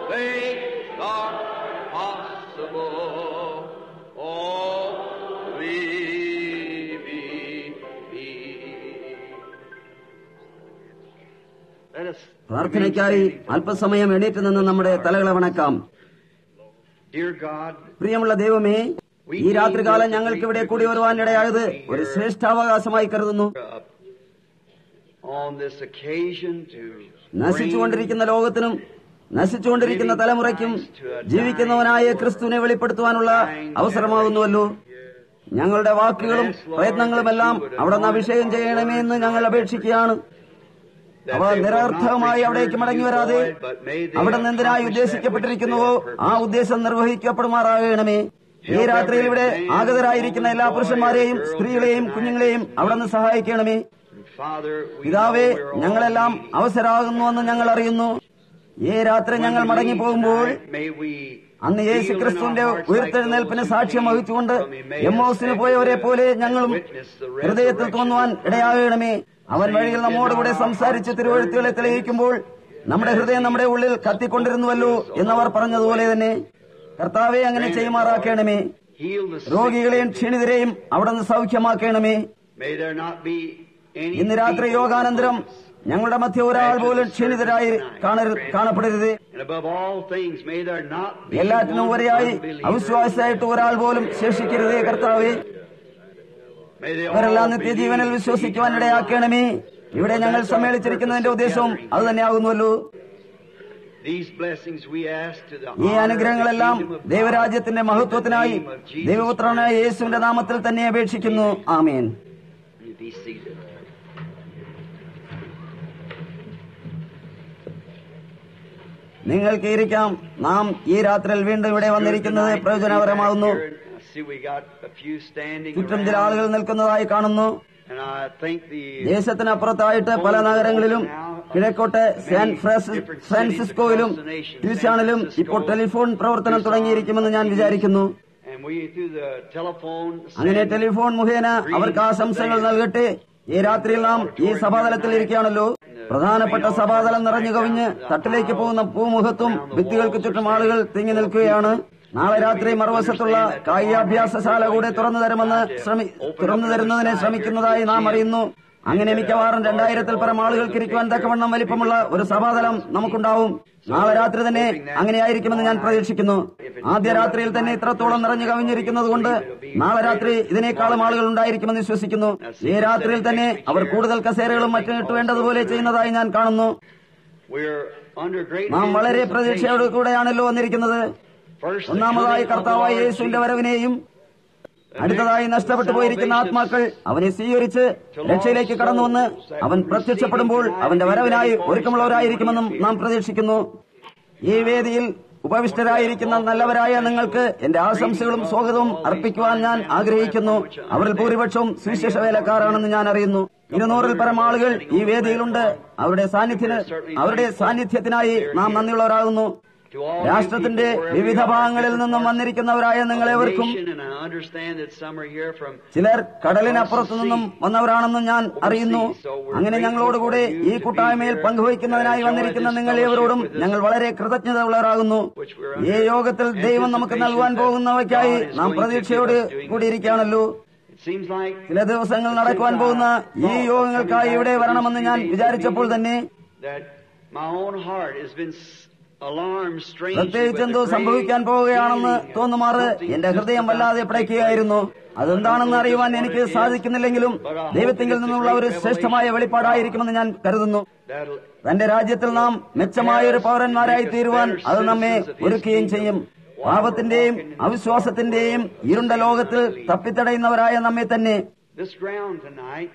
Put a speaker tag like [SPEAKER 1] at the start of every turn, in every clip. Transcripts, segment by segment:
[SPEAKER 1] things are possible. Only believe. Let us
[SPEAKER 2] പ്രാർത്ഥനയ്ക്കായി അല്പസമയം എണീറ്റ് നിന്ന് നമ്മുടെ തലകളെ വണക്കാം
[SPEAKER 1] Dear God,
[SPEAKER 2] പ്രിയമുള്ള ദൈവമേ ഈ രാത്രികാലം ഞങ്ങൾക്ക് ഇവിടെ കൂടി വരുവാൻ ഇടയായത് ഒരു ശ്രേഷ്ഠാവകാശമായി കരുതുന്നു
[SPEAKER 1] uh, on this occasion to
[SPEAKER 2] നശിച്ചുകൊണ്ടിരിക്കുന്ന ലോകത്തിനും നശിച്ചുകൊണ്ടിരിക്കുന്ന തലമുറയ്ക്കും ജീവിക്കുന്നവനായ ക്രിസ്തുവിനെ വെളിപ്പെടുത്തുവാനുള്ള അവസരമാകുന്നുവല്ലോ ഞങ്ങളുടെ വാക്കുകളും പ്രയത്നങ്ങളുമെല്ലാം അവിടെ നിന്ന് അഭിഷേകം ചെയ്യണമേ എന്ന് ഞങ്ങൾ അപേക്ഷിക്കുകയാണ് അവ നിരർത്ഥകമായി അവിടേക്ക് മടങ്ങി വരാതെ അവിടെ നിന്ന് എന്തിനായി ഉദ്ദേശിക്കപ്പെട്ടിരിക്കുന്നുവോ ആ ഉദ്ദേശം നിർവഹിക്കപ്പെടുമാറാകണമേ ഈ രാത്രിയിൽ ഇവിടെ ആഗതരായിരിക്കുന്ന എല്ലാ പുരുഷന്മാരെയും സ്ത്രീകളെയും കുഞ്ഞുങ്ങളെയും അവിടെ നിന്ന് സഹായിക്കണമേ
[SPEAKER 1] Father, we
[SPEAKER 2] പിതാവേ
[SPEAKER 1] know we're all
[SPEAKER 2] ഞങ്ങളെല്ലാം അവസരാകുന്നുവെന്ന് ഞങ്ങൾ അറിയുന്നു ഈ രാത്രി ഞങ്ങൾ മടങ്ങി പോകുമ്പോൾ
[SPEAKER 1] May we
[SPEAKER 2] അന്ന് യേശു ക്രിസ്തുവിന്റെ ഉയർത്തെഴുന്നേൽപ്പിന് സാക്ഷ്യം വഹിച്ചുകൊണ്ട് എമ്മോസിന് പോയവരെ പോലെ ഞങ്ങളും ഹൃദയത്തിൽ തോന്നുവാൻ ഇടയാകണമേ അവൻ വഴിയിൽ നമ്മോടുകൂടെ സംസാരിച്ച് തിരുവഴുത്തുകളെ തെളിയിക്കുമ്പോൾ നമ്മുടെ ഹൃദയം നമ്മുടെ ഉള്ളിൽ കത്തിക്കൊണ്ടിരുന്നുവല്ലോ എന്നവർ പറഞ്ഞതുപോലെ തന്നെ കർത്താവെ അങ്ങനെ ചെയ്യുമാറാക്കണമേ
[SPEAKER 1] heal the sick.
[SPEAKER 2] രോഗികളെയും ക്ഷീണിതരെയും അവിടെ നിന്ന് സൗഖ്യമാക്കണമേ
[SPEAKER 1] May there not be any
[SPEAKER 2] ഇന്ന് രാത്രി
[SPEAKER 1] people
[SPEAKER 2] യോഗാനന്തരം
[SPEAKER 1] among us.
[SPEAKER 2] ഞങ്ങളുടെ മധ്യ ഒരാൾ പോലും ക്ഷീണിതരായി കാണരു- കാണപ്പെടരുത്
[SPEAKER 1] And above all things, may there not be
[SPEAKER 2] എല്ലാറ്റിനും
[SPEAKER 1] one
[SPEAKER 2] ഉപരിയായി
[SPEAKER 1] unbeliever.
[SPEAKER 2] അവിശ്വാസമായിട്ട് ഒരാൾ പോലും ശേഷിക്കരുതേ കർത്താവേ
[SPEAKER 1] May they
[SPEAKER 2] അവരെല്ലാം
[SPEAKER 1] all
[SPEAKER 2] നിത്യജീവനിൽ
[SPEAKER 1] believe
[SPEAKER 2] വിശ്വസിക്കുവാൻ
[SPEAKER 1] the
[SPEAKER 2] ഇടയാക്കണമേ ഇവിടെ ഞങ്ങൾ സമ്മേളിച്ചിരിക്കുന്നതിന്റെ ഉദ്ദേശവും അത് തന്നെയാകുന്നുവല്ലോ
[SPEAKER 1] These blessings we ask to the
[SPEAKER 2] ഈ
[SPEAKER 1] honor of the
[SPEAKER 2] അനുഗ്രഹങ്ങളെല്ലാം
[SPEAKER 1] kingdom of God.
[SPEAKER 2] ദൈവരാജ്യത്തിന്റെ മഹത്വത്തിനായി
[SPEAKER 1] In the name of Jesus
[SPEAKER 2] ദൈവപുത്രനായ യേശുവിന്റെ നാമത്തിൽ തന്നെ അപേക്ഷിക്കുന്നു ആമേൻ
[SPEAKER 1] You be seated.
[SPEAKER 2] നിങ്ങൾക്ക് ഇരിക്കാം നാം ഈ രാത്രിയിൽ വീണ്ടും ഇവിടെ വന്നിരിക്കുന്നത് പ്രയോജനകരമാകുന്നു
[SPEAKER 1] I see we got a few standing
[SPEAKER 2] ചുറ്റും ചില
[SPEAKER 1] around.
[SPEAKER 2] ആളുകൾ നിൽക്കുന്നതായി കാണുന്നു
[SPEAKER 1] And I think the
[SPEAKER 2] ദേശത്തിനപ്പുറത്തായിട്ട് പല നഗരങ്ങളിലും കിഴക്കോട്ട് സാൻ ഫ്രാൻസിസ് ഫ്രാൻസിസ്കോയിലും ട്യൂഷാണിലും ഇപ്പോൾ ടെലിഫോൺ പ്രവർത്തനം തുടങ്ങിയിരിക്കുമെന്ന് ഞാൻ വിചാരിക്കുന്നു
[SPEAKER 1] and we through the telephone
[SPEAKER 2] അങ്ങനെ
[SPEAKER 1] send
[SPEAKER 2] ടെലിഫോൺ മുഖേന അവർക്ക് ആശംസകൾ നൽകട്ടെ ഈ രാത്രിയിൽ നാം ഈ സഭാതലത്തിൽ ഇരിക്കുകയാണല്ലോ പ്രധാനപ്പെട്ട സഭാതലം നിറഞ്ഞു കവിഞ്ഞ് തട്ടിലേക്ക് പോകുന്ന പൂമുഖത്തും ഭിത്തികൾക്ക് ചുറ്റും ആളുകൾ തിങ്ങി നിൽക്കുകയാണ് നാളെ രാത്രി മറുവശത്തുള്ള കായികാഭ്യാസശാല കൂടെ തുറന്നു തരുമെന്ന് ശ്രമി തുറന്നു തരുന്നതിനെ ശ്രമിക്കുന്നതായി നാം അറിയുന്നു അങ്ങനെ മിക്കവാറും രണ്ടായിരത്തിൽ പരം ആളുകൾക്ക് ഇരിക്കുവാൻ തക്കവണ്ണം വലിപ്പമുള്ള ഒരു സഭാതലം നമുക്കുണ്ടാവും നാളെ രാത്രി തന്നെ അങ്ങനെയായിരിക്കുമെന്ന് ഞാൻ പ്രതീക്ഷിക്കുന്നു ആദ്യ രാത്രിയിൽ തന്നെ ഇത്രത്തോളം നിറഞ്ഞു കവിഞ്ഞിരിക്കുന്നത് കൊണ്ട് നാളെ രാത്രി ഇതിനേക്കാളും ആളുകൾ ഉണ്ടായിരിക്കുമെന്ന് വിശ്വസിക്കുന്നു ഈ രാത്രിയിൽ തന്നെ അവർ കൂടുതൽ കസേരകളും മറ്റും ഇട്ട് വേണ്ടതുപോലെ ചെയ്യുന്നതായി ഞാൻ കാണുന്നു
[SPEAKER 1] we're under great
[SPEAKER 2] നാം വളരെ
[SPEAKER 1] anticipation.
[SPEAKER 2] പ്രതീക്ഷയോട് കൂടെയാണല്ലോ വന്നിരിക്കുന്നത്
[SPEAKER 1] First, the
[SPEAKER 2] ഒന്നാമതായി
[SPEAKER 1] coming of the
[SPEAKER 2] കർത്താവായ
[SPEAKER 1] Lord
[SPEAKER 2] യേശുവിന്റെ
[SPEAKER 1] Jesus.
[SPEAKER 2] വരവിനെയും അടുത്തതായി നഷ്ടപ്പെട്ടു പോയിരിക്കുന്ന ആത്മാക്കൾ അവനെ സ്വീകരിച്ച് രക്ഷയിലേക്ക് കടന്നുവന്ന് അവൻ പ്രത്യക്ഷപ്പെടുമ്പോൾ അവന്റെ വരവിനായി ഒരുക്കമുള്ളവരായിരിക്കുമെന്നും നാം പ്രതീക്ഷിക്കുന്നു ഈ വേദിയിൽ ഉപവിഷ്ടരായിരിക്കുന്ന നല്ലവരായ നിങ്ങൾക്ക് എന്റെ ആശംസകളും സ്വാഗതവും അർപ്പിക്കുവാൻ ഞാൻ ആഗ്രഹിക്കുന്നു അവരിൽ ഭൂരിപക്ഷവും സുവിശേഷ വേലക്കാരാണെന്ന് ഞാൻ അറിയുന്നു ഇരുന്നൂറിൽ പരം ആളുകൾ ഈ വേദിയിലുണ്ട് അവരുടെ സാന്നിധ്യത്തിന് അവരുടെ സാന്നിധ്യത്തിനായി നാം നന്ദിയുള്ളവരാകുന്നു
[SPEAKER 1] To all you
[SPEAKER 2] രാഷ്ട്രത്തിന്റെ
[SPEAKER 1] people, wherever
[SPEAKER 2] വിവിധ
[SPEAKER 1] you are,
[SPEAKER 2] ഭാഗങ്ങളിൽ നിന്നും വന്നിരിക്കുന്നവരായ നിങ്ങളേവർക്കും
[SPEAKER 1] nation, and I understand that some are here from
[SPEAKER 2] ചിലർ കടലിനപ്പുറത്തു നിന്നും വന്നവരാണെന്നും ഞാൻ അറിയുന്നു അങ്ങനെ ഞങ്ങളോടുകൂടെ ഈ കൂട്ടായ്മയിൽ പങ്കുവയ്ക്കുന്നതിനായി വന്നിരിക്കുന്ന നിങ്ങൾ ഏവരോടും ഞങ്ങൾ വളരെ കൃതജ്ഞതയുള്ളവരാകുന്നു ഈ യോഗത്തിൽ ദൈവം നമുക്ക് നൽകുവാൻ പോകുന്നവയ്ക്കായി നാം പ്രതീക്ഷയോട് കൂടിയിരിക്കുകയാണല്ലോ
[SPEAKER 1] it seems like
[SPEAKER 2] ചില ദിവസങ്ങൾ നടക്കുവാൻ പോകുന്ന ഈ യോഗങ്ങൾക്കായി ഇവിടെ വരണമെന്ന് ഞാൻ വിചാരിച്ചപ്പോൾ തന്നെ
[SPEAKER 1] that my own heart has been s- alarmed strangely with
[SPEAKER 2] പ്രത്യേകിച്ച് എന്തോ
[SPEAKER 1] the
[SPEAKER 2] സംഭവിക്കാൻ
[SPEAKER 1] great
[SPEAKER 2] പോവുകയാണെന്ന്
[SPEAKER 1] feeling of
[SPEAKER 2] തോന്നുമാറ്
[SPEAKER 1] something
[SPEAKER 2] എന്റെ ഹൃദയം
[SPEAKER 1] just about
[SPEAKER 2] വല്ലാതെ
[SPEAKER 1] to take
[SPEAKER 2] പിടയ്ക്കുകയായിരുന്നു
[SPEAKER 1] place.
[SPEAKER 2] അതെന്താണെന്ന് അറിയുവാൻ എനിക്ക് സാധിക്കുന്നില്ലെങ്കിലും ദൈവത്തിങ്കിൽ നിന്നുള്ള ഒരു ശ്രേഷ്ഠമായ വെളിപ്പാടായിരിക്കുമെന്ന് ഞാൻ കരുതുന്നു
[SPEAKER 1] That'll
[SPEAKER 2] തന്റെ രാജ്യത്തിൽ നാം മെച്ചമായ ഒരു പൗരന്മാരായി തീരുവാൻ അത് നമ്മെ ഒരുക്കുകയും ചെയ്യും പാപത്തിന്റെയും അവിശ്വാസത്തിന്റെയും ഇരുണ്ട ലോകത്തിൽ തപ്പിത്തടയുന്നവരായ നമ്മെ തന്നെ
[SPEAKER 1] this ground tonight,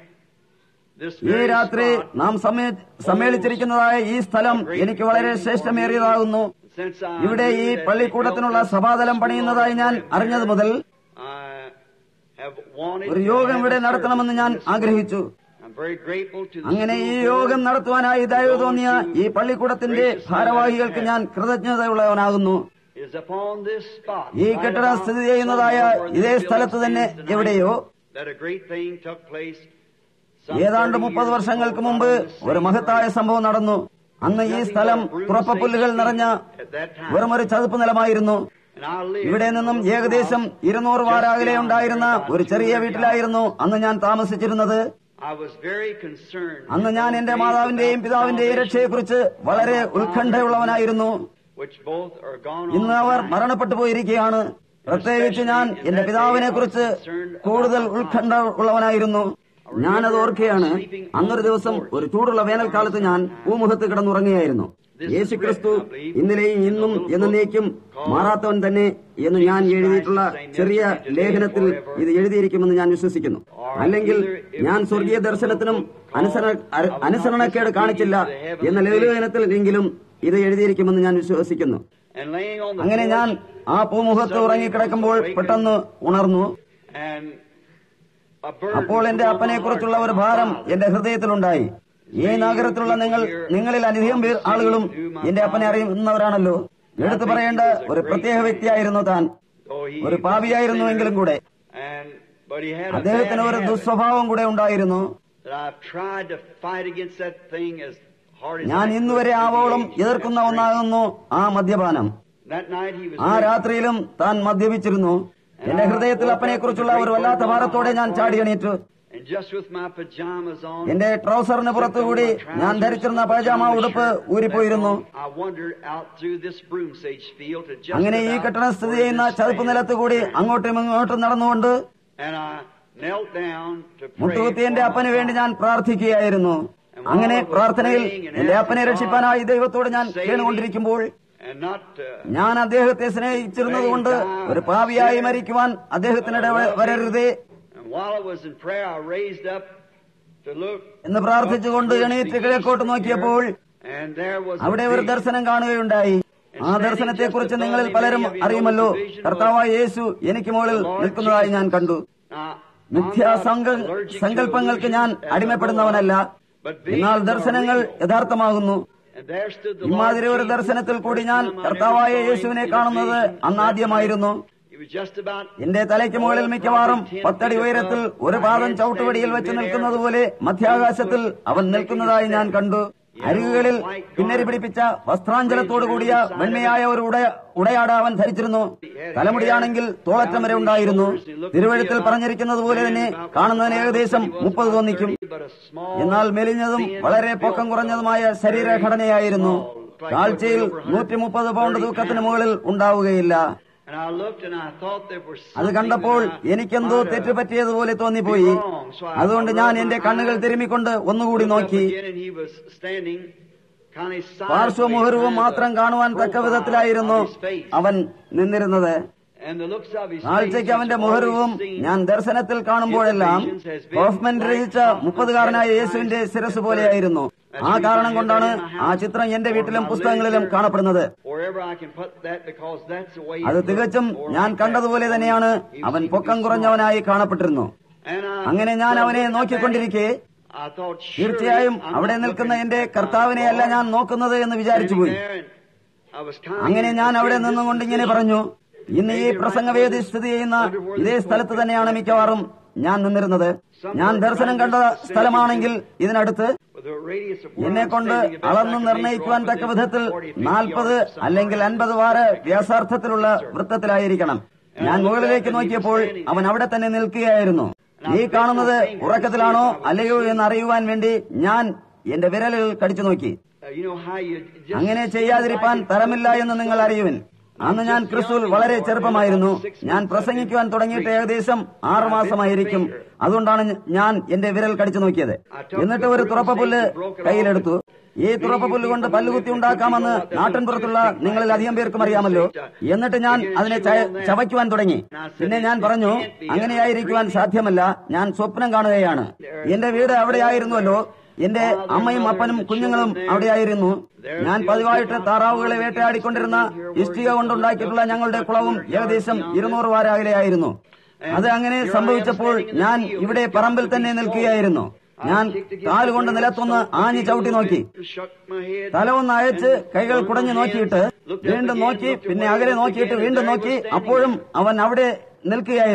[SPEAKER 1] this
[SPEAKER 2] ഈ
[SPEAKER 1] very
[SPEAKER 2] രാത്രി
[SPEAKER 1] spot,
[SPEAKER 2] നാം സമ്മേ- സമ്മേളിച്ചിരിക്കുന്നതായ ഈ സ്ഥലം എനിക്ക് വളരെ ശ്രേഷ്ഠമേറിയതാകുന്നു
[SPEAKER 1] since I
[SPEAKER 2] ഇവിടെ ഈ
[SPEAKER 1] knew that they
[SPEAKER 2] പള്ളിക്കൂടത്തിനുള്ള
[SPEAKER 1] built this
[SPEAKER 2] സഭാതലം പണിയുന്നതായി ഞാൻ
[SPEAKER 1] school
[SPEAKER 2] അറിഞ്ഞത് മുതൽ
[SPEAKER 1] I have wanted
[SPEAKER 2] ഒരു
[SPEAKER 1] to
[SPEAKER 2] യോഗം
[SPEAKER 1] have
[SPEAKER 2] ഇവിടെ
[SPEAKER 1] a
[SPEAKER 2] നടത്തണമെന്ന് ഞാൻ
[SPEAKER 1] service in this
[SPEAKER 2] ആഗ്രഹിച്ചു
[SPEAKER 1] I'm very grateful to the
[SPEAKER 2] അങ്ങനെ ഈ
[SPEAKER 1] school
[SPEAKER 2] യോഗം
[SPEAKER 1] board,
[SPEAKER 2] നടത്തുവാനായി ദയവ് തോന്നിയ
[SPEAKER 1] those
[SPEAKER 2] ഈ
[SPEAKER 1] who
[SPEAKER 2] പള്ളിക്കൂടത്തിന്റെ
[SPEAKER 1] graciously
[SPEAKER 2] ഭാരവാഹികൾക്ക്
[SPEAKER 1] let us
[SPEAKER 2] ഞാൻ കൃതജ്ഞതയുള്ളവനാകുന്നു
[SPEAKER 1] is upon this spot,
[SPEAKER 2] ഈ
[SPEAKER 1] right
[SPEAKER 2] കെട്ടിടം
[SPEAKER 1] about
[SPEAKER 2] സ്ഥിതി ചെയ്യുന്നതായ
[SPEAKER 1] somewhere where
[SPEAKER 2] ഇതേ
[SPEAKER 1] this
[SPEAKER 2] സ്ഥലത്ത്
[SPEAKER 1] building
[SPEAKER 2] തന്നെ
[SPEAKER 1] stands tonight,
[SPEAKER 2] എവിടെയോ
[SPEAKER 1] that a great thing took place some
[SPEAKER 2] ഏതാണ്ട്
[SPEAKER 1] 30
[SPEAKER 2] മുപ്പത്
[SPEAKER 1] years
[SPEAKER 2] വർഷങ്ങൾക്ക്
[SPEAKER 1] ago
[SPEAKER 2] മുമ്പ്
[SPEAKER 1] on this
[SPEAKER 2] ഒരു
[SPEAKER 1] same
[SPEAKER 2] മഹത്തായ
[SPEAKER 1] ground.
[SPEAKER 2] സംഭവം നടന്നു അന്ന് ഈ സ്ഥലം തുറപ്പുല്ലുകൾ നിറഞ്ഞ
[SPEAKER 1] at that time.
[SPEAKER 2] വെറും ഒരു ചതുപ്പ് നിലമായിരുന്നു
[SPEAKER 1] And I lived
[SPEAKER 2] ഇവിടെ നിന്നും ഏകദേശം ഇരുന്നൂറ് വാരാകലെ ഉണ്ടായിരുന്ന ഒരു ചെറിയ വീട്ടിലായിരുന്നു അന്ന് ഞാൻ താമസിച്ചിരുന്നത്
[SPEAKER 1] I was very concerned.
[SPEAKER 2] അന്ന് ഞാൻ എന്റെ മാതാവിന്റെയും പിതാവിന്റെയും രക്ഷയെക്കുറിച്ച് വളരെ ഉത്കണ്ഠയുള്ളവനായിരുന്നു
[SPEAKER 1] which both are gone
[SPEAKER 2] ഇന്ന്
[SPEAKER 1] on
[SPEAKER 2] അവർ
[SPEAKER 1] tonight.
[SPEAKER 2] മരണപ്പെട്ടു പോയിരിക്കുകയാണ് പ്രത്യേകിച്ച് ഞാൻ എന്റെ പിതാവിനെ കുറിച്ച് കൂടുതൽ ഉത്കണ്ഠ ഉള്ളവനായിരുന്നു ഞാനത് ഓർക്കുകയാണ് അന്നൊരു ദിവസം ഒരു ചൂടുള്ള വേനൽക്കാലത്ത് ഞാൻ പൂമുഖത്ത് കിടന്നുറങ്ങുകയായിരുന്നു യേശു ക്രിസ്തു ഇന്നലെയും ഇന്നും എന്നേക്കും മാറാത്തവൻ തന്നെ എന്ന് ഞാൻ എഴുതിയിട്ടുള്ള ചെറിയ ലേഖനത്തിൽ ഇത് എഴുതിയിരിക്കുമെന്ന് ഞാൻ വിശ്വസിക്കുന്നു അല്ലെങ്കിൽ ഞാൻ സ്വർഗീയ ദർശനത്തിനും അനുസരണ അര- അനുസരണക്കേട് കാണിച്ചില്ല എന്ന ലഘുലേഖനത്തിലെങ്കിലും ഇത് എഴുതിയിരിക്കുമെന്ന് ഞാൻ വിശ്വസിക്കുന്നു
[SPEAKER 1] And laying on the
[SPEAKER 2] അങ്ങനെ
[SPEAKER 1] porch,
[SPEAKER 2] ഞാൻ ആ പൂമുഖത്ത് ഉറങ്ങിക്കിടക്കുമ്പോൾ പെട്ടെന്ന് ഉണർന്നു
[SPEAKER 1] and a burden
[SPEAKER 2] അപ്പോൾ എന്റെ അപ്പനെ കുറിച്ചുള്ള ഒരു ഭാരം എന്റെ ഹൃദയത്തിലുണ്ടായി ഈ നഗരത്തിലുള്ള നിങ്ങൾ നിങ്ങളിൽ അധികം പേർ ആളുകളും എന്റെ അപ്പനെ അറിയുന്നവരാണല്ലോ എടുത്തു പറയേണ്ട ഒരു പ്രത്യേക വ്യക്തിയായിരുന്നു താൻ
[SPEAKER 1] though he
[SPEAKER 2] ഒരു പാപിയായിരുന്നുവെങ്കിലും കൂടെ
[SPEAKER 1] and but he had a bad
[SPEAKER 2] അദ്ദേഹത്തിന് ഒരു
[SPEAKER 1] habit
[SPEAKER 2] ദുസ്വഭാവം കൂടെ ഉണ്ടായിരുന്നു
[SPEAKER 1] that I've tried to fight against that thing as hard as
[SPEAKER 2] ഞാൻ
[SPEAKER 1] I
[SPEAKER 2] ഇന്നുവരെ
[SPEAKER 1] could.
[SPEAKER 2] ആവോളം എതിർക്കുന്ന ഒന്നാകുന്നു ആ മദ്യപാനം
[SPEAKER 1] That night he was
[SPEAKER 2] ആ
[SPEAKER 1] drinking.
[SPEAKER 2] രാത്രിയിലും താൻ മദ്യപിച്ചിരുന്നു എന്റെ ഹൃദയത്തിൽ അപ്പനെക്കുറിച്ചുള്ള ഒരു വല്ലാത്ത ഭാരത്തോടെ ഞാൻ ചാടി എണീറ്റു
[SPEAKER 1] and just with my pajamas on
[SPEAKER 2] എന്റെ ട്രൗസറിന് പുറത്തുകൂടി ഞാൻ ധരിച്ചിരുന്ന പൈജാമ ഉടുപ്പ് ഊരിപ്പോയിരുന്നു
[SPEAKER 1] I wandered out through this broom sage field to just
[SPEAKER 2] അങ്ങനെ ഈ
[SPEAKER 1] about
[SPEAKER 2] കെട്ടിടം സ്ഥിതി
[SPEAKER 1] where
[SPEAKER 2] ചെയ്യുന്ന
[SPEAKER 1] this
[SPEAKER 2] ചതുപ്പ്
[SPEAKER 1] stand.
[SPEAKER 2] നിലത്തുകൂടി അങ്ങോട്ടും ഇങ്ങോട്ടും നടന്നുകൊണ്ട്
[SPEAKER 1] And I knelt down to pray
[SPEAKER 2] മുട്ടുകുത്തി എന്റെ
[SPEAKER 1] for
[SPEAKER 2] അപ്പന്
[SPEAKER 1] my
[SPEAKER 2] വേണ്ടി ഞാൻ പ്രാർത്ഥിക്കുകയായിരുന്നു അങ്ങനെ പ്രാർത്ഥനയിൽ എന്റെ അപ്പനെ രക്ഷിപ്പാനായി ദൈവത്തോട് ഞാൻ കേണുകൊണ്ടിരിക്കുമ്പോൾ
[SPEAKER 1] and not uh,
[SPEAKER 2] ഞാൻ അദ്ദേഹത്തെ സ്നേഹിച്ചിരുന്നതുകൊണ്ട് ഒരു പാവിയായി മരിക്കുവാൻ അദ്ദേഹത്തിനിടെ വരരുതേ
[SPEAKER 1] and while I was in prayer I raised up to look
[SPEAKER 2] എന്ന് പ്രാർത്ഥിച്ചുകൊണ്ട് എണീറ്റ് കിഴക്കോട്ട് നോക്കിയപ്പോൾ
[SPEAKER 1] and there was a
[SPEAKER 2] അവിടെ ഒരു
[SPEAKER 1] vision.
[SPEAKER 2] ദർശനം കാണുകയുണ്ടായി ആ ദർശനത്തെക്കുറിച്ച് നിങ്ങളിൽ പലരും അറിയുമല്ലോ കർത്താവായ യേശു എനിക്ക് മുകളിൽ നിൽക്കുന്നതായി ഞാൻ കണ്ടു
[SPEAKER 1] Now,
[SPEAKER 2] മിഥ്യാ
[SPEAKER 1] I'm not
[SPEAKER 2] സങ്ക-
[SPEAKER 1] allergic to
[SPEAKER 2] സങ്കല്പങ്ങൾക്ക് ഞാൻ
[SPEAKER 1] illusions as I
[SPEAKER 2] അടിമപ്പെടുന്നവനല്ല
[SPEAKER 1] know of, but
[SPEAKER 2] എന്നാൽ
[SPEAKER 1] visions are
[SPEAKER 2] ദർശനങ്ങൾ
[SPEAKER 1] real.
[SPEAKER 2] യഥാർത്ഥമാകുന്നു
[SPEAKER 1] And there stood the
[SPEAKER 2] ഇമാതിരി
[SPEAKER 1] Lord
[SPEAKER 2] ഒരു
[SPEAKER 1] Jesus,
[SPEAKER 2] ദർശനത്തിൽ
[SPEAKER 1] the
[SPEAKER 2] കൂടി
[SPEAKER 1] first
[SPEAKER 2] ഞാൻ
[SPEAKER 1] time I ever
[SPEAKER 2] കർത്താവായ
[SPEAKER 1] saw him
[SPEAKER 2] യേശുവിനെ
[SPEAKER 1] in a
[SPEAKER 2] കാണുന്നത്
[SPEAKER 1] vision.
[SPEAKER 2] അന്നാദ്യമായിരുന്നു
[SPEAKER 1] He was just about
[SPEAKER 2] എന്റെ തലയ്ക്ക് മുകളിൽ മിക്കവാറും പത്തടി ഉയരത്തിൽ ഒരു പാദം ചവിട്ടുപടിയിൽ വെച്ച് നിൽക്കുന്നത് പോലെ മധ്യാകാശത്തിൽ അവൻ നിൽക്കുന്നതായി ഞാൻ കണ്ടു അരികുകളിൽ പിന്നരി പിടിപ്പിച്ച വസ്ത്രാഞ്ചലത്തോടു കൂടിയ വെണ്മയായ ഒരു ഉട ഉടയാട അവൻ ധരിച്ചിരുന്നു തലമുടിയാണെങ്കിൽ തോളറ്റം വരെ ഉണ്ടായിരുന്നു തിരുവഴുത്തിൽ പറഞ്ഞിരിക്കുന്നത് പോലെ തന്നെ കാണുന്നതിന് ഏകദേശം മുപ്പത് തോന്നിക്കും
[SPEAKER 1] but a small
[SPEAKER 2] എന്നാൽ മെലിഞ്ഞതും വളരെ പൊക്കം കുറഞ്ഞതുമായ ശരീരഘടനയായിരുന്നു കാഴ്ചയിൽ നൂറ്റി മുപ്പത് പൗണ്ട് തൂക്കത്തിന് മുകളിൽ ഉണ്ടാവുകയില്ല
[SPEAKER 1] And I looked and I thought there was
[SPEAKER 2] അത്
[SPEAKER 1] something
[SPEAKER 2] കണ്ടപ്പോൾ
[SPEAKER 1] that I
[SPEAKER 2] എനിക്കെന്തോ
[SPEAKER 1] might have
[SPEAKER 2] തെറ്റുപറ്റിയതുപോലെ തോന്നിപ്പോയി അതുകൊണ്ട് ഞാൻ എന്റെ കണ്ണുകൾ തിരുമ്മിക്കൊണ്ട് ഒന്നുകൂടി
[SPEAKER 1] looked up
[SPEAKER 2] നോക്കി
[SPEAKER 1] again and he was standing kind of sideways
[SPEAKER 2] പാർശ്വമുഹരവും
[SPEAKER 1] behind
[SPEAKER 2] മാത്രം
[SPEAKER 1] the
[SPEAKER 2] കാണുവാൻ തക്ക
[SPEAKER 1] profile
[SPEAKER 2] വിധത്തിലായിരുന്നു
[SPEAKER 1] of his face.
[SPEAKER 2] അവൻ നിന്നിരുന്നത്
[SPEAKER 1] And the looks of his
[SPEAKER 2] കാഴ്ചയ്ക്ക്
[SPEAKER 1] face
[SPEAKER 2] അവന്റെ
[SPEAKER 1] has
[SPEAKER 2] മുഹരവും
[SPEAKER 1] always seemed
[SPEAKER 2] ഞാൻ ദർശനത്തിൽ കാണുമ്പോഴെല്ലാം ഹോഫ്മൻ രചിച്ച മുപ്പതുകാരനായ യേശുവിന്റെ ശിരസ് പോലെയായിരുന്നു ആ കാരണം കൊണ്ടാണ് ആ ചിത്രം എന്റെ വീട്ടിലും പുസ്തകങ്ങളിലും കാണപ്പെടുന്നത്
[SPEAKER 1] wherever I can put that because that's the way
[SPEAKER 2] അത്
[SPEAKER 1] he
[SPEAKER 2] തികച്ചും
[SPEAKER 1] looked, or
[SPEAKER 2] ഞാൻ
[SPEAKER 1] like
[SPEAKER 2] കണ്ടതുപോലെ
[SPEAKER 1] that.
[SPEAKER 2] തന്നെയാണ്
[SPEAKER 1] He was
[SPEAKER 2] അവൻ
[SPEAKER 1] seemed to
[SPEAKER 2] പൊക്കം
[SPEAKER 1] be
[SPEAKER 2] കുറഞ്ഞവനായി കാണപ്പെട്ടിരുന്നു
[SPEAKER 1] And I-
[SPEAKER 2] അങ്ങനെ ഞാൻ
[SPEAKER 1] so I
[SPEAKER 2] അവനെ
[SPEAKER 1] looked up at
[SPEAKER 2] നോക്കിക്കൊണ്ടിരിക്കെ
[SPEAKER 1] him. I thought, surely
[SPEAKER 2] തീർച്ചയായും
[SPEAKER 1] I'm
[SPEAKER 2] അവിടെ
[SPEAKER 1] not
[SPEAKER 2] നിൽക്കുന്ന
[SPEAKER 1] looking
[SPEAKER 2] എന്റെ
[SPEAKER 1] at my
[SPEAKER 2] കർത്താവിനെയല്ല
[SPEAKER 1] Lord.
[SPEAKER 2] ഞാൻ നോക്കുന്നത് എന്ന് വിചാരിച്ചുപോയി
[SPEAKER 1] Standing there and I was kind of
[SPEAKER 2] അങ്ങനെ ഞാൻ അവിടെ
[SPEAKER 1] in this
[SPEAKER 2] നിന്നുകൊണ്ട് ഇങ്ങനെ
[SPEAKER 1] position.
[SPEAKER 2] പറഞ്ഞു ഇന്ന് ഈ പ്രസംഗവേദി സ്ഥിതി ചെയ്യുന്ന ഇതേ സ്ഥലത്ത് തന്നെയാണ് മിക്കവാറും ഞാൻ നിന്നിരുന്നത് ഞാൻ ദർശനം കണ്ട സ്ഥലമാണെങ്കിൽ ഇതിനടുത്ത്
[SPEAKER 1] With a radius of where
[SPEAKER 2] എന്നെ
[SPEAKER 1] I'm
[SPEAKER 2] കൊണ്ട്
[SPEAKER 1] standing, if I
[SPEAKER 2] അളന്നു
[SPEAKER 1] could
[SPEAKER 2] നിർണയിക്കുവാൻ
[SPEAKER 1] measure off
[SPEAKER 2] തക്ക
[SPEAKER 1] within
[SPEAKER 2] വിധത്തിൽ
[SPEAKER 1] 40, 50
[SPEAKER 2] നാൽപ്പത്
[SPEAKER 1] yards, something
[SPEAKER 2] അല്ലെങ്കിൽ
[SPEAKER 1] like
[SPEAKER 2] അൻപത്
[SPEAKER 1] that.
[SPEAKER 2] വാര വ്യാസാർത്ഥത്തിലുള്ള വൃത്തത്തിലായിരിക്കണം ഞാൻ മുകളിലേക്ക് നോക്കിയപ്പോൾ അവൻ അവിടെ തന്നെ നിൽക്കുകയായിരുന്നു ഈ കാണുന്നത് ഉറക്കത്തിലാണോ അല്ലയോ എന്ന് അറിയുവാൻ വേണ്ടി ഞാൻ എന്റെ വിരലുകൾ കടിച്ചു നോക്കി
[SPEAKER 1] Uh, you know how you just
[SPEAKER 2] അങ്ങനെ ചെയ്യാതിരിപ്പാൻ തരമില്ല എന്ന് നിങ്ങൾ അറിയുവിൻ അന്ന് ഞാൻ ക്രിസ്തുവിൽ വളരെ ചെറുപ്പമായിരുന്നു ഞാൻ പ്രസംഗിക്കുവാൻ തുടങ്ങിയിട്ട് ഏകദേശം ആറു മാസമായിരിക്കും അതുകൊണ്ടാണ് ഞാൻ എന്റെ വിരൽ കടിച്ചു നോക്കിയത് എന്നിട്ട് ഒരു തുറപ്പുല്ല് കയ്യിലെടുത്തു ഈ തുറപ്പുല്ല് കൊണ്ട് പല്ലുകുത്തി ഉണ്ടാക്കാമെന്ന് നാട്ടിൻപുറത്തുള്ള നിങ്ങളിൽ അധികം പേർക്കും അറിയാമല്ലോ എന്നിട്ട് ഞാൻ അതിനെ ചയ- ചവയ്ക്കുവാൻ തുടങ്ങി പിന്നെ ഞാൻ പറഞ്ഞു അങ്ങനെയായിരിക്കുവാൻ സാധ്യമല്ല ഞാൻ സ്വപ്നം കാണുകയാണ് എന്റെ വീട് അവിടെയായിരുന്നുവല്ലോ എന്റെ അമ്മയും അപ്പനും കുഞ്ഞുങ്ങളും അവിടെയായിരുന്നു ഞാൻ പതിവായിട്ട് താറാവുകളെ വേട്ടയാടിക്കൊണ്ടിരുന്ന ഇഷ്ടിക കൊണ്ടുണ്ടാക്കിയിട്ടുള്ള ഞങ്ങളുടെ കുളവും ഏകദേശം ഇരുന്നൂറ് വാരാകലെയായിരുന്നു അത് അങ്ങനെ സംഭവിച്ചപ്പോൾ ഞാൻ ഇവിടെ പറമ്പിൽ തന്നെ നിൽക്കുകയായിരുന്നു ഞാൻ കാലുകൊണ്ട് നിലത്തൊന്ന് ആഞ്ഞു ചവിട്ടി നോക്കി
[SPEAKER 1] shook my head.
[SPEAKER 2] തല ഒന്ന് അയച്ച് കൈകൾ കുടഞ്ഞു നോക്കിയിട്ട് വീണ്ടും നോക്കി പിന്നെ അകലെ നോക്കിയിട്ട് വീണ്ടും നോക്കി അപ്പോഴും അവൻ അവിടെ നിൽക്കുകയായിരുന്നു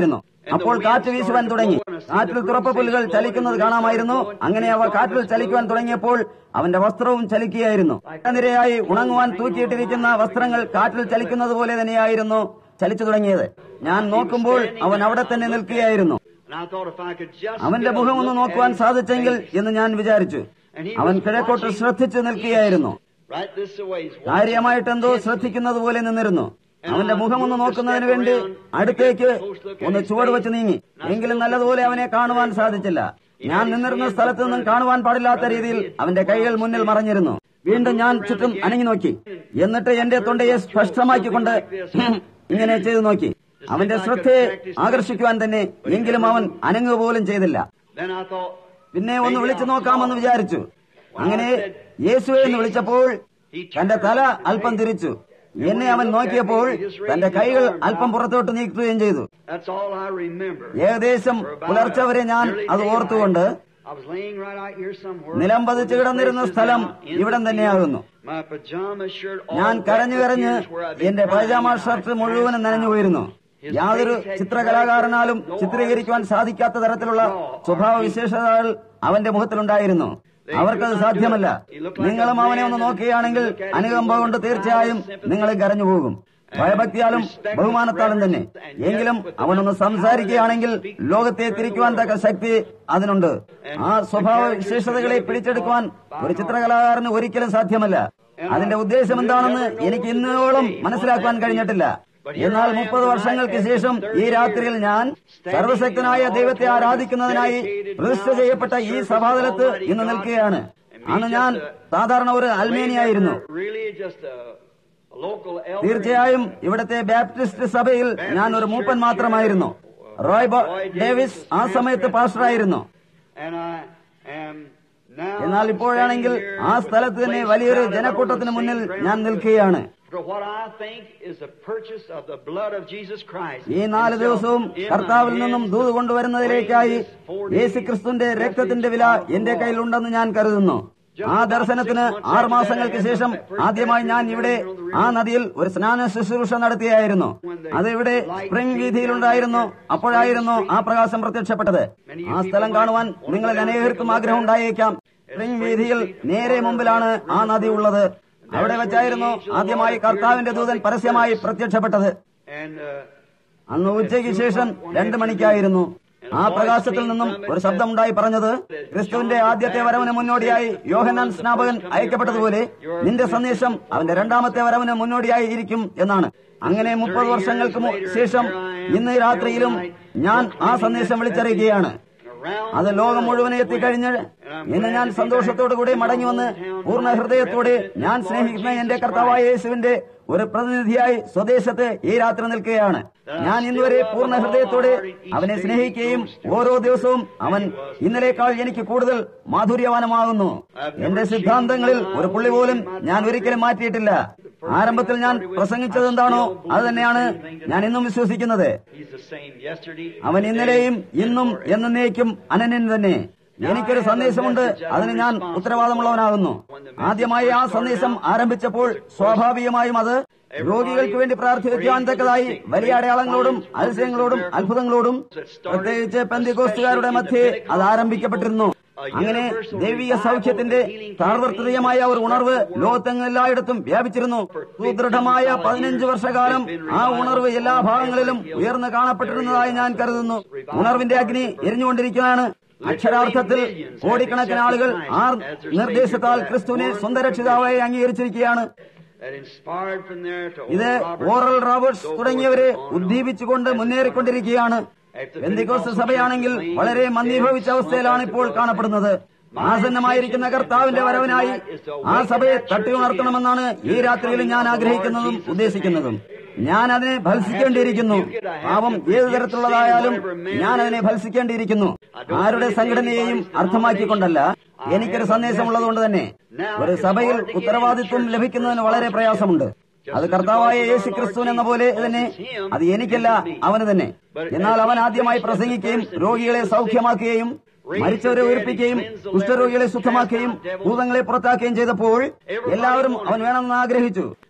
[SPEAKER 2] അപ്പോൾ കാറ്റ് വീശുവാൻ തുടങ്ങി കാറ്റിൽ തുറപ്പ പുല്ലുകൾ ചലിക്കുന്നത് കാണാമായിരുന്നു അങ്ങനെ അവ കാറ്റിൽ ചലിക്കുവാൻ തുടങ്ങിയപ്പോൾ അവന്റെ വസ്ത്രവും ചലിക്കുകയായിരുന്നു നിരയായി ഉണങ്ങുവാൻ തൂക്കിയിട്ടിരിക്കുന്ന വസ്ത്രങ്ങൾ കാറ്റിൽ ചലിക്കുന്നത് പോലെ തന്നെയായിരുന്നു ചലിച്ചു തുടങ്ങിയത് ഞാൻ നോക്കുമ്പോൾ അവൻ അവിടെ തന്നെ നിൽക്കുകയായിരുന്നു
[SPEAKER 1] And I thought if I could just
[SPEAKER 2] അവന്റെ മുഖം ഒന്ന് നോക്കുവാൻ സാധിച്ചെങ്കിൽ എന്ന് ഞാൻ വിചാരിച്ചു അവൻ കിഴക്കോട്ട് ശ്രദ്ധിച്ചു നിൽക്കുകയായിരുന്നു
[SPEAKER 1] right this way. He's
[SPEAKER 2] കാര്യമായിട്ട് എന്തോ ശ്രദ്ധിക്കുന്നത് പോലെ നിന്നിരുന്നു അവന്റെ മുഖം ഒന്ന് നോക്കുന്നതിന് വേണ്ടി അടുത്തേക്ക് ഒന്ന് ചുവട് വെച്ച് നീങ്ങി എങ്കിലും നല്ലതുപോലെ അവനെ കാണുവാൻ സാധിച്ചില്ല ഞാൻ നിന്നിരുന്ന സ്ഥലത്ത് നിന്നും കാണുവാൻ പാടില്ലാത്ത രീതിയിൽ അവന്റെ കൈകൾ മുന്നിൽ മറഞ്ഞിരുന്നു വീണ്ടും ഞാൻ ചുറ്റും അനങ്ങി നോക്കി എന്നിട്ട് എന്റെ തൊണ്ടയെ സ്പഷ്ടമാക്കിക്കൊണ്ട് ഇങ്ങനെ ചെയ്തു നോക്കി അവന്റെ ശ്രദ്ധയെ ആകർഷിക്കുവാൻ തന്നെ എങ്കിലും അവൻ അനങ്ങുക പോലും ചെയ്തില്ല
[SPEAKER 1] Then I thought,
[SPEAKER 2] പിന്നെ ഒന്ന് വിളിച്ചു നോക്കാമെന്ന് വിചാരിച്ചു അങ്ങനെ യേശുവെ എന്ന് വിളിച്ചപ്പോൾ തന്റെ തല അല്പം തിരിച്ചു എന്നെ അവൻ നോക്കിയപ്പോൾ തന്റെ കൈകൾ അല്പം പുറത്തോട്ട് നീക്കുകയും ചെയ്തു
[SPEAKER 1] that's all I remember.
[SPEAKER 2] ഏകദേശം പുലർച്ചെ വരെ ഞാൻ അത് ഓർത്തുകൊണ്ട്
[SPEAKER 1] I was laying right out here somewhere.
[SPEAKER 2] നിലം പതിച്ചു കിടന്നിരുന്ന സ്ഥലം ഇവിടം തന്നെയാകുന്നു
[SPEAKER 1] My pajama shirt all
[SPEAKER 2] ഞാൻ
[SPEAKER 1] wet
[SPEAKER 2] കരഞ്ഞു
[SPEAKER 1] with
[SPEAKER 2] കരഞ്ഞ്
[SPEAKER 1] tears where I've been
[SPEAKER 2] എന്റെ
[SPEAKER 1] crying
[SPEAKER 2] പൈജാമ
[SPEAKER 1] and I
[SPEAKER 2] ഷർട്ട്
[SPEAKER 1] passed
[SPEAKER 2] മുഴുവനും നനഞ്ഞു
[SPEAKER 1] out.
[SPEAKER 2] പോയിരുന്നു
[SPEAKER 1] His
[SPEAKER 2] യാതൊരു
[SPEAKER 1] face had
[SPEAKER 2] ചിത്രകലാകാരനാലും
[SPEAKER 1] character, no
[SPEAKER 2] ചിത്രീകരിക്കുവാൻ സാധിക്കാത്ത തരത്തിലുള്ള സ്വഭാവ വിശേഷതകൾ അവന്റെ മുഖത്തിലുണ്ടായിരുന്നു അവർക്കത് സാധ്യമല്ല നിങ്ങളും അവനെ ഒന്ന് നോക്കുകയാണെങ്കിൽ അനുകമ്പ കൊണ്ട് തീർച്ചയായും നിങ്ങളെ കരഞ്ഞു പോകും ഭയഭക്തിയാലും ബഹുമാനത്താലും തന്നെ എങ്കിലും അവനൊന്ന് സംസാരിക്കുകയാണെങ്കിൽ ലോകത്തെ തിരിക്കുവാൻ തക്ക ശക്തി അതിനുണ്ട് ആ സ്വഭാവ വിശേഷതകളെ പിടിച്ചെടുക്കുവാൻ ഒരു ചിത്രകലാകാരന് ഒരിക്കലും സാധ്യമല്ല അതിന്റെ ഉദ്ദേശം എന്താണെന്ന് എനിക്ക് ഇന്നോളം മനസ്സിലാക്കുവാൻ കഴിഞ്ഞിട്ടില്ല എന്നാൽ മുപ്പത് വർഷങ്ങൾക്ക് ശേഷം ഈ രാത്രിയിൽ ഞാൻ സർവശക്തനായ ദൈവത്തെ ആരാധിക്കുന്നതിനായി പ്രതിഷ്ഠ ചെയ്യപ്പെട്ട ഈ സഭാതലത്ത് ഇന്ന് നിൽക്കുകയാണ് അന്ന് ഞാൻ സാധാരണ ഒരു അൽമേനിയായിരുന്നു
[SPEAKER 1] Really just a, a local elder.
[SPEAKER 2] തീർച്ചയായും ഇവിടത്തെ ബാപ്റ്റിസ്റ്റ് സഭയിൽ ഞാൻ ഒരു മൂപ്പൻ മാത്രമായിരുന്നു റോയ് ബോ- ഡേവിസ് ആ സമയത്ത് പാസ്റ്ററായിരുന്നു
[SPEAKER 1] And I am now
[SPEAKER 2] എന്നാൽ ഇപ്പോഴാണെങ്കിൽ ആ സ്ഥലത്ത് തന്നെ വലിയൊരു ജനക്കൂട്ടത്തിന് മുന്നിൽ ഞാൻ നിൽക്കുകയാണ്
[SPEAKER 1] for what I think is the purchase of the blood of Jesus Christ.
[SPEAKER 2] ഈ നാല് ദിവസവും കർത്താവിൽ നിന്നും ദൂത് കൊണ്ടുവരുന്നതിലേക്കായി യേശുക്രിസ്തുവിന്റെ രക്തത്തിന്റെ വില എന്റെ കയ്യിലുണ്ടെന്ന് ഞാൻ കരുതുന്നു ആ ദർശനത്തിന് ആറ് മാസങ്ങൾക്ക് ശേഷം ആദ്യമായി ഞാൻ ഇവിടെ ആ നദിയിൽ ഒരു സ്നാന ശുശ്രൂഷ നടത്തിയായിരുന്നു അത് ഇവിടെ സ്പ്രിംഗ് വീതിയിലുണ്ടായിരുന്നു അപ്പോഴായിരുന്നു ആ പ്രകാശം പ്രത്യക്ഷപ്പെട്ടത് ആ സ്ഥലം കാണുവാൻ നിങ്ങളിൽ അനേകർക്കും ആഗ്രഹം ഉണ്ടായേക്കാം സ്പ്രിംഗ് വീതിയിൽ നേരെ മുമ്പിലാണ് ആ നദി ഉള്ളത് അവിടെ വെച്ചായിരുന്നു ആദ്യമായി കർത്താവിന്റെ ദൂതൻ പരസ്യമായി പ്രത്യക്ഷപ്പെട്ടത്
[SPEAKER 1] And uh,
[SPEAKER 2] അന്ന് ഉച്ചയ്ക്ക് ശേഷം രണ്ടു മണിക്കായിരുന്നു ആ പ്രകാശത്തിൽ നിന്നും ഒരു ശബ്ദമുണ്ടായി പറഞ്ഞത് ക്രിസ്തുവിന്റെ ആദ്യത്തെ വരവിന് മുന്നോടിയായി യോഹനാൻ സ്നാപകൻ അയക്കപ്പെട്ടതുപോലെ നിന്റെ സന്ദേശം അവന്റെ രണ്ടാമത്തെ വരവിന് മുന്നോടിയായി ഇരിക്കും എന്നാണ് അങ്ങനെ മുപ്പത് വർഷങ്ങൾക്ക് മു- ശേഷം ഇന്ന് രാത്രിയിലും ഞാൻ ആ സന്ദേശം വിളിച്ചറിയുകയാണ്
[SPEAKER 1] around
[SPEAKER 2] അത് ലോകം മുഴുവൻ എത്തിക്കഴിഞ്ഞ് ഇന്ന് ഞാൻ സന്തോഷത്തോടു കൂടി മടങ്ങി വന്ന് പൂർണ്ണ ഹൃദയത്തോടെ ഞാൻ സ്നേഹിക്കുന്ന എന്റെ കർത്താവായ യേശുവിന്റെ ഒരു പ്രതിനിധിയായി സ്വദേശത്ത് ഈ രാത്രി നിൽക്കുകയാണ് ഞാൻ ഇന്നുവരെ പൂർണ്ണ ഹൃദയത്തോടെ അവനെ സ്നേഹിക്കുകയും ഓരോ ദിവസവും അവൻ ഇന്നലേക്കാൾ എനിക്ക് കൂടുതൽ മാധുര്യവാനമാകുന്നു എന്റെ സിദ്ധാന്തങ്ങളിൽ ഒരു പുള്ളി പോലും ഞാൻ ഒരിക്കലും മാറ്റിയിട്ടില്ല ആരംഭത്തിൽ ഞാൻ പ്രസംഗിച്ചത് എന്താണോ അത് തന്നെയാണ് ഞാൻ ഇന്നും വിശ്വസിക്കുന്നത്
[SPEAKER 1] He's the same yesterday.
[SPEAKER 2] അവൻ ഇന്നലെയും ഇന്നും എന്നേക്കും അനന്യൻ തന്നെ എനിക്കൊരു സന്ദേശമുണ്ട് അതിന് ഞാൻ ഉത്തരവാദമുള്ളവനാകുന്നു ആദ്യമായി ആ സന്ദേശം ആരംഭിച്ചപ്പോൾ സ്വാഭാവികമായും അത് രോഗികൾക്ക് വേണ്ടി പ്രാർത്ഥിക്കാൻ തക്കതായി വലിയ അടയാളങ്ങളോടും അതിശയങ്ങളോടും അത്ഭുതങ്ങളോടും പ്രത്യേകിച്ച് പെന്തികോസ്തുകാരുടെ മധ്യേ അത് ആരംഭിക്കപ്പെട്ടിരുന്നു അങ്ങനെ ദൈവിക സൗഖ്യത്തിന്റെ സാർവത്രികമായ ഒരു ഉണർവ് ലോകത്തെങ്ങെല്ലായിടത്തും വ്യാപിച്ചിരുന്നു സുദൃഢമായ പതിനഞ്ച് വർഷകാലം ആ ഉണർവ് എല്ലാ ഭാഗങ്ങളിലും ഉയർന്നു കാണപ്പെട്ടിരുന്നതായി ഞാൻ കരുതുന്നു ഉണർവിന്റെ അഗ്നി എരിഞ്ഞുകൊണ്ടിരിക്കുകയാണ് അക്ഷരാർത്ഥത്തിൽ കോടിക്കണക്കിന് ആളുകൾ ആ നിർദ്ദേശത്താൽ ക്രിസ്തുവിനെ സ്വന്തം രക്ഷിതാവായി അംഗീകരിച്ചിരിക്കുകയാണ്
[SPEAKER 1] That inspired from there to
[SPEAKER 2] ഇത്
[SPEAKER 1] Oral Roberts,
[SPEAKER 2] Oral Roberts
[SPEAKER 1] so forth
[SPEAKER 2] തുടങ്ങിയവരെ
[SPEAKER 1] and on and on.
[SPEAKER 2] ഉദ്ദീപിച്ചുകൊണ്ട് മുന്നേറിക്കൊണ്ടിരിക്കുകയാണ് പെന്തിക്കോസ്ത് സഭയാണെങ്കിൽ വളരെ മന്ദീഭവിച്ച അവസ്ഥയിലാണ് ഇപ്പോൾ കാണപ്പെടുന്നത് ആസന്നമായിരിക്കുന്ന കർത്താവിന്റെ വരവിനായി ആ സഭയെ തട്ടിയുണർത്തണമെന്നാണ് ഈ രാത്രിയിൽ ഞാൻ ആഗ്രഹിക്കുന്നതും ഉദ്ദേശിക്കുന്നതും ഞാൻ അതിനെ ഭത്സിക്കേണ്ടിയിരിക്കുന്നു പാപം ഏതു തരത്തിലുള്ളതായാലും ഞാൻ അതിനെ ഭത്സിക്കേണ്ടിയിരിക്കുന്നു ആരുടെ സംഘടനയെയും അർത്ഥമാക്കിക്കൊണ്ടല്ല എനിക്കൊരു സന്ദേശമുള്ളതുകൊണ്ട് തന്നെ ഒരു സഭയിൽ ഉത്തരവാദിത്വം ലഭിക്കുന്നതിന് വളരെ പ്രയാസമുണ്ട് അത് കർത്താവായ യേശു ക്രിസ്തു എന്ന പോലെ തന്നെ അത് എനിക്കല്ല അവന് തന്നെ എന്നാൽ അവൻ ആദ്യമായി പ്രസംഗിക്കുകയും രോഗികളെ സൗഖ്യമാക്കുകയും മരിച്ചവരെ ഉയർപ്പിക്കുകയും കുഷ്ഠരോഗികളെ ശുദ്ധമാക്കുകയും ഭൂതങ്ങളെ പുറത്താക്കുകയും ചെയ്തപ്പോൾ എല്ലാവരും അവൻ വേണമെന്ന് ആഗ്രഹിച്ചു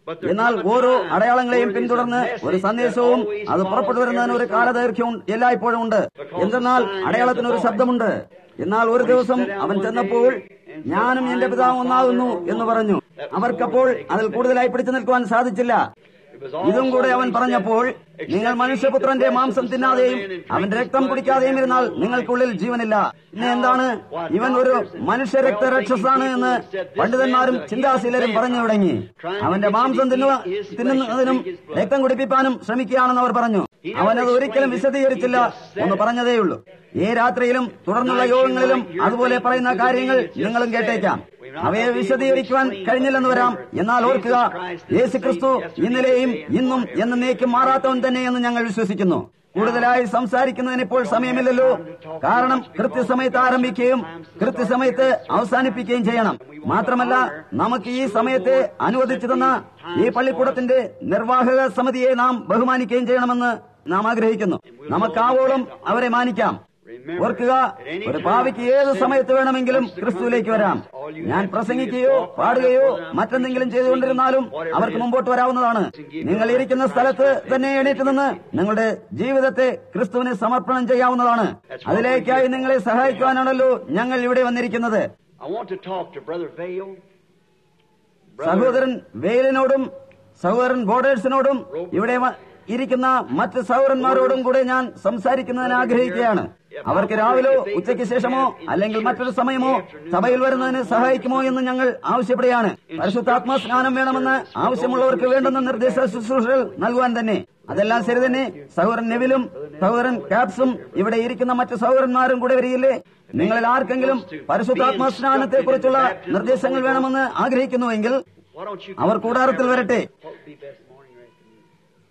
[SPEAKER 2] എന്നാൽ ഓരോ അടയാളങ്ങളെയും പിന്തുടർന്ന് ഒരു സന്ദേശവും അത് പുറപ്പെട്ടു വരുന്നതിന് ഒരു കാലദൈർഘ്യം എല്ലായ്പ്പോഴും ഉണ്ട് എന്തെന്നാൽ അടയാളത്തിന് ഒരു ശബ്ദമുണ്ട് എന്നാൽ ഒരു ദിവസം അവൻ ചെന്നപ്പോൾ ഞാനും എന്റെ പിതാവ് ഒന്നാകുന്നു എന്ന് പറഞ്ഞു അവർക്കപ്പോൾ അതിൽ കൂടുതലായി പിടിച്ചു നിൽക്കുവാൻ സാധിച്ചില്ല ഇതും കൂടെ അവൻ പറഞ്ഞപ്പോൾ നിങ്ങൾ മനുഷ്യപുത്രന്റെ മാംസം തിന്നാതെയും അവന്റെ രക്തം കുടിക്കാതെയും ഇരുന്നാൽ നിങ്ങൾക്കുള്ളിൽ ജീവനില്ല പിന്നെ എന്താണ് ഇവൻ ഒരു മനുഷ്യ രക്തരക്ഷസാണ് എന്ന് പണ്ഡിതന്മാരും ചിന്താശീലരും പറഞ്ഞു തുടങ്ങി അവന്റെ മാംസം തിന്നുക തിന്നുന്നതിനും രക്തം കുടിപ്പിക്കാനും ശ്രമിക്കുകയാണെന്ന് അവർ പറഞ്ഞു അവനത് ഒരിക്കലും വിശദീകരിച്ചില്ല ഒന്ന് പറഞ്ഞതേയുള്ളൂ ഈ രാത്രിയിലും തുടർന്നുള്ള യോഗങ്ങളിലും അതുപോലെ പറയുന്ന കാര്യങ്ങൾ നിങ്ങളും കേട്ടേക്കാം അവയെ വിശദീകരിക്കുവാൻ കഴിഞ്ഞില്ലെന്ന് വരാം എന്നാൽ ഓർക്കുക യേശു ക്രിസ്തു ഇന്നലെയും ഇന്നും എന്നേക്കും മാറാത്തവൻ തന്നെയെന്ന് ഞങ്ങൾ വിശ്വസിക്കുന്നു കൂടുതലായി സംസാരിക്കുന്നതിന് ഇപ്പോൾ സമയമില്ലല്ലോ കാരണം കൃത്യസമയത്ത് ആരംഭിക്കുകയും കൃത്യസമയത്ത് അവസാനിപ്പിക്കുകയും ചെയ്യണം മാത്രമല്ല നമുക്ക് ഈ സമയത്തെ അനുവദിച്ചു തന്ന ഈ പള്ളിക്കൂടത്തിന്റെ നിർവാഹക സമിതിയെ നാം ബഹുമാനിക്കുകയും ചെയ്യണമെന്ന് നാം ആഗ്രഹിക്കുന്നു നമുക്കാവോളം അവരെ മാനിക്കാം ഓർക്കുക ഒരു പാവിക്ക് ഏത് സമയത്ത് വേണമെങ്കിലും ക്രിസ്തുവിലേക്ക് വരാം ഞാൻ പ്രസംഗിക്കുകയോ പാടുകയോ മറ്റെന്തെങ്കിലും ചെയ്തുകൊണ്ടിരുന്നാലും അവർക്ക് മുമ്പോട്ട് വരാവുന്നതാണ് നിങ്ങൾ ഇരിക്കുന്ന സ്ഥലത്ത് തന്നെ എണീറ്റ് നിന്ന് നിങ്ങളുടെ ജീവിതത്തെ ക്രിസ്തുവിന് സമർപ്പണം ചെയ്യാവുന്നതാണ് അതിലേക്കായി നിങ്ങളെ സഹായിക്കുവാനാണല്ലോ ഞങ്ങൾ ഇവിടെ വന്നിരിക്കുന്നത്
[SPEAKER 1] I want to talk to Brother Vale.
[SPEAKER 2] സഹോദരൻ വെയിലിനോടും സഹോദരൻ ബോർഡേഴ്സിനോടും ഇവിടെ വ- ഇരിക്കുന്ന മറ്റ് സഹോദരന്മാരോടും കൂടെ ഞാൻ സംസാരിക്കുന്നതിന് ആഗ്രഹിക്കുകയാണ് അവർക്ക് രാവിലോ ഉച്ചയ്ക്ക് ശേഷമോ അല്ലെങ്കിൽ മറ്റൊരു സമയമോ സഭയിൽ വരുന്നതിന് സഹായിക്കുമോ എന്ന് ഞങ്ങൾ ആവശ്യപ്പെടുകയാണ് പരിശുദ്ധാത്മാ സ്നാനം വേണമെന്ന് ആവശ്യമുള്ളവർക്ക് വേണ്ടുന്ന നിർദ്ദേശ ശുശ്രൂഷകൾ നൽകുവാൻ തന്നെ അതെല്ലാം ശരി തന്നെ സഹോദരൻ നെവിലും സഹോദരൻ കാപ്സും ഇവിടെ ഇരിക്കുന്ന മറ്റ് സഹോദരന്മാരും കൂടെ വരികയില്ലേ നിങ്ങളിൽ ആർക്കെങ്കിലും പരിശുദ്ധാത്മാ സ്നാനത്തെ കുറിച്ചുള്ള നിർദ്ദേശങ്ങൾ വേണമെന്ന് ആഗ്രഹിക്കുന്നുവെങ്കിൽ
[SPEAKER 1] Why don't you
[SPEAKER 2] അവർ കൂടാരത്തിൽ വരട്ടെ
[SPEAKER 1] What would be best morning or afternoon?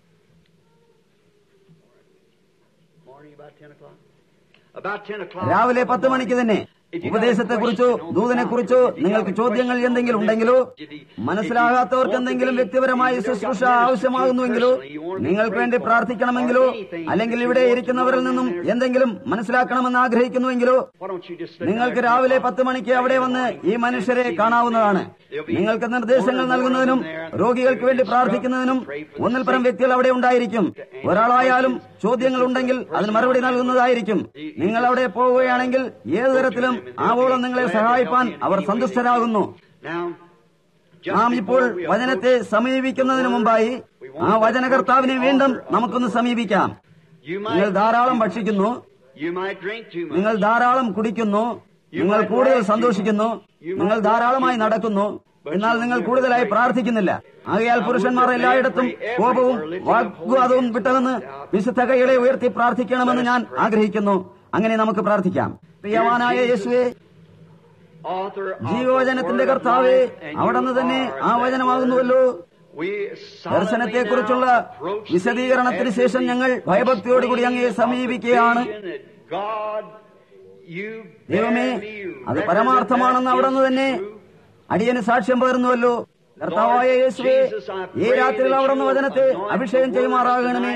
[SPEAKER 1] Morning about 10 o'clock? About 10 o'clock.
[SPEAKER 2] രാവിലെ പത്ത് മണിക്ക് തന്നെ ഉപദേശത്തെക്കുറിച്ചോ ദൂതനെക്കുറിച്ചോ നിങ്ങൾക്ക് ചോദ്യങ്ങൾ എന്തെങ്കിലും ഉണ്ടെങ്കിലോ മനസ്സിലാകാത്തവർക്ക് എന്തെങ്കിലും വ്യക്തിപരമായ ശുശ്രൂഷ ആവശ്യമാകുന്നുവെങ്കിലോ നിങ്ങൾക്ക് വേണ്ടി പ്രാർത്ഥിക്കണമെങ്കിലോ അല്ലെങ്കിൽ ഇവിടെ ഇരിക്കുന്നവരിൽ നിന്നും എന്തെങ്കിലും മനസ്സിലാക്കണമെന്ന് ആഗ്രഹിക്കുന്നുവെങ്കിലോ
[SPEAKER 1] Why don't you just sit
[SPEAKER 2] നിങ്ങൾക്ക് രാവിലെ പത്ത് മണിക്ക് അവിടെ വന്ന് ഈ മനുഷ്യരെ കാണാവുന്നതാണ് നിങ്ങൾക്ക് നിർദ്ദേശങ്ങൾ നൽകുന്നതിനും രോഗികൾക്ക് വേണ്ടി പ്രാർത്ഥിക്കുന്നതിനും ഒന്നിൽ പരം വ്യക്തികൾ അവിടെ ഉണ്ടായിരിക്കും ഒരാളായാലും ചോദ്യങ്ങൾ ഉണ്ടെങ്കിൽ അതിന് മറുപടി നൽകുന്നതായിരിക്കും നിങ്ങൾ അവിടെ പോവുകയാണെങ്കിൽ ഏതു തരത്തിലും ആവോളം നിങ്ങളെ സഹായിപ്പാൻ അവർ സന്തുഷ്ടരാകുന്നു
[SPEAKER 1] Now, just
[SPEAKER 2] നാം ഇപ്പോൾ
[SPEAKER 1] before we
[SPEAKER 2] വചനത്തെ സമീപിക്കുന്നതിന് മുമ്പായി ആ വചനകർത്താവിനെ വീണ്ടും നമുക്കൊന്ന് സമീപിക്കാം
[SPEAKER 1] you
[SPEAKER 2] നിങ്ങൾ
[SPEAKER 1] might,
[SPEAKER 2] ധാരാളം ഭക്ഷിക്കുന്നു
[SPEAKER 1] you might drink too much.
[SPEAKER 2] നിങ്ങൾ ധാരാളം കുടിക്കുന്നു നിങ്ങൾ കൂടുതൽ സന്തോഷിക്കുന്നു നിങ്ങൾ ധാരാളമായി നടക്കുന്നു എന്നാൽ നിങ്ങൾ കൂടുതലായി പ്രാർത്ഥിക്കുന്നില്ല ആകയാൽ പുരുഷന്മാർ എല്ലായിടത്തും കോപവും വാഗ്വാദവും വിട്ടതെന്ന് വിശുദ്ധ കൈകളെ ഉയർത്തി പ്രാർത്ഥിക്കണമെന്ന് ഞാൻ ആഗ്രഹിക്കുന്നു അങ്ങനെ നമുക്ക് പ്രാർത്ഥിക്കാം പ്രിയവാനായ യേശുവെ
[SPEAKER 1] Author of
[SPEAKER 2] ജീവവചനത്തിന്റെ
[SPEAKER 1] the word of
[SPEAKER 2] കർത്താവെ
[SPEAKER 1] life, and you
[SPEAKER 2] അവിടുന്ന് തന്നെ
[SPEAKER 1] are
[SPEAKER 2] ആ
[SPEAKER 1] that
[SPEAKER 2] വചനമാകുന്നുവല്ലോ
[SPEAKER 1] word. We solemnly
[SPEAKER 2] ദർശനത്തെക്കുറിച്ചുള്ള
[SPEAKER 1] now approach thee
[SPEAKER 2] വിശദീകരണത്തിന്
[SPEAKER 1] after
[SPEAKER 2] ശേഷം
[SPEAKER 1] the
[SPEAKER 2] ഞങ്ങൾ ഭയഭക്തിയോടുകൂടി അങ്ങയെ
[SPEAKER 1] explaining of the
[SPEAKER 2] സമീപിക്കുകയാണ്
[SPEAKER 1] vision that God, you
[SPEAKER 2] ദൈവമേ
[SPEAKER 1] bear me, you
[SPEAKER 2] അത്
[SPEAKER 1] represent
[SPEAKER 2] പരമാർത്ഥമാണെന്ന്
[SPEAKER 1] that
[SPEAKER 2] അവിടുന്ന്
[SPEAKER 1] is
[SPEAKER 2] തന്നെ
[SPEAKER 1] true.
[SPEAKER 2] അടിയന് സാക്ഷ്യം പകർന്നുവല്ലോ കർത്താവായ യേശുവേ ഈ രാത്രിയിൽ അവിടുന്ന് വചനത്തെ അഭിഷേകം ചെയ്യുമാറാകണമേ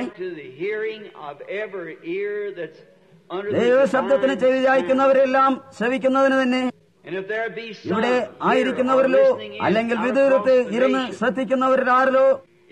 [SPEAKER 2] ദൈവശബ്ദത്തിന് ചെവി ചായ്ക്കുന്നവരെല്ലാം ശ്രവിക്കുന്നതിന് തന്നെ ഇവിടെ ആയിരിക്കുന്നവരിലോ അല്ലെങ്കിൽ വിദൂരത്ത് ഇരുന്ന് ശ്രദ്ധിക്കുന്നവരിലാരിലോ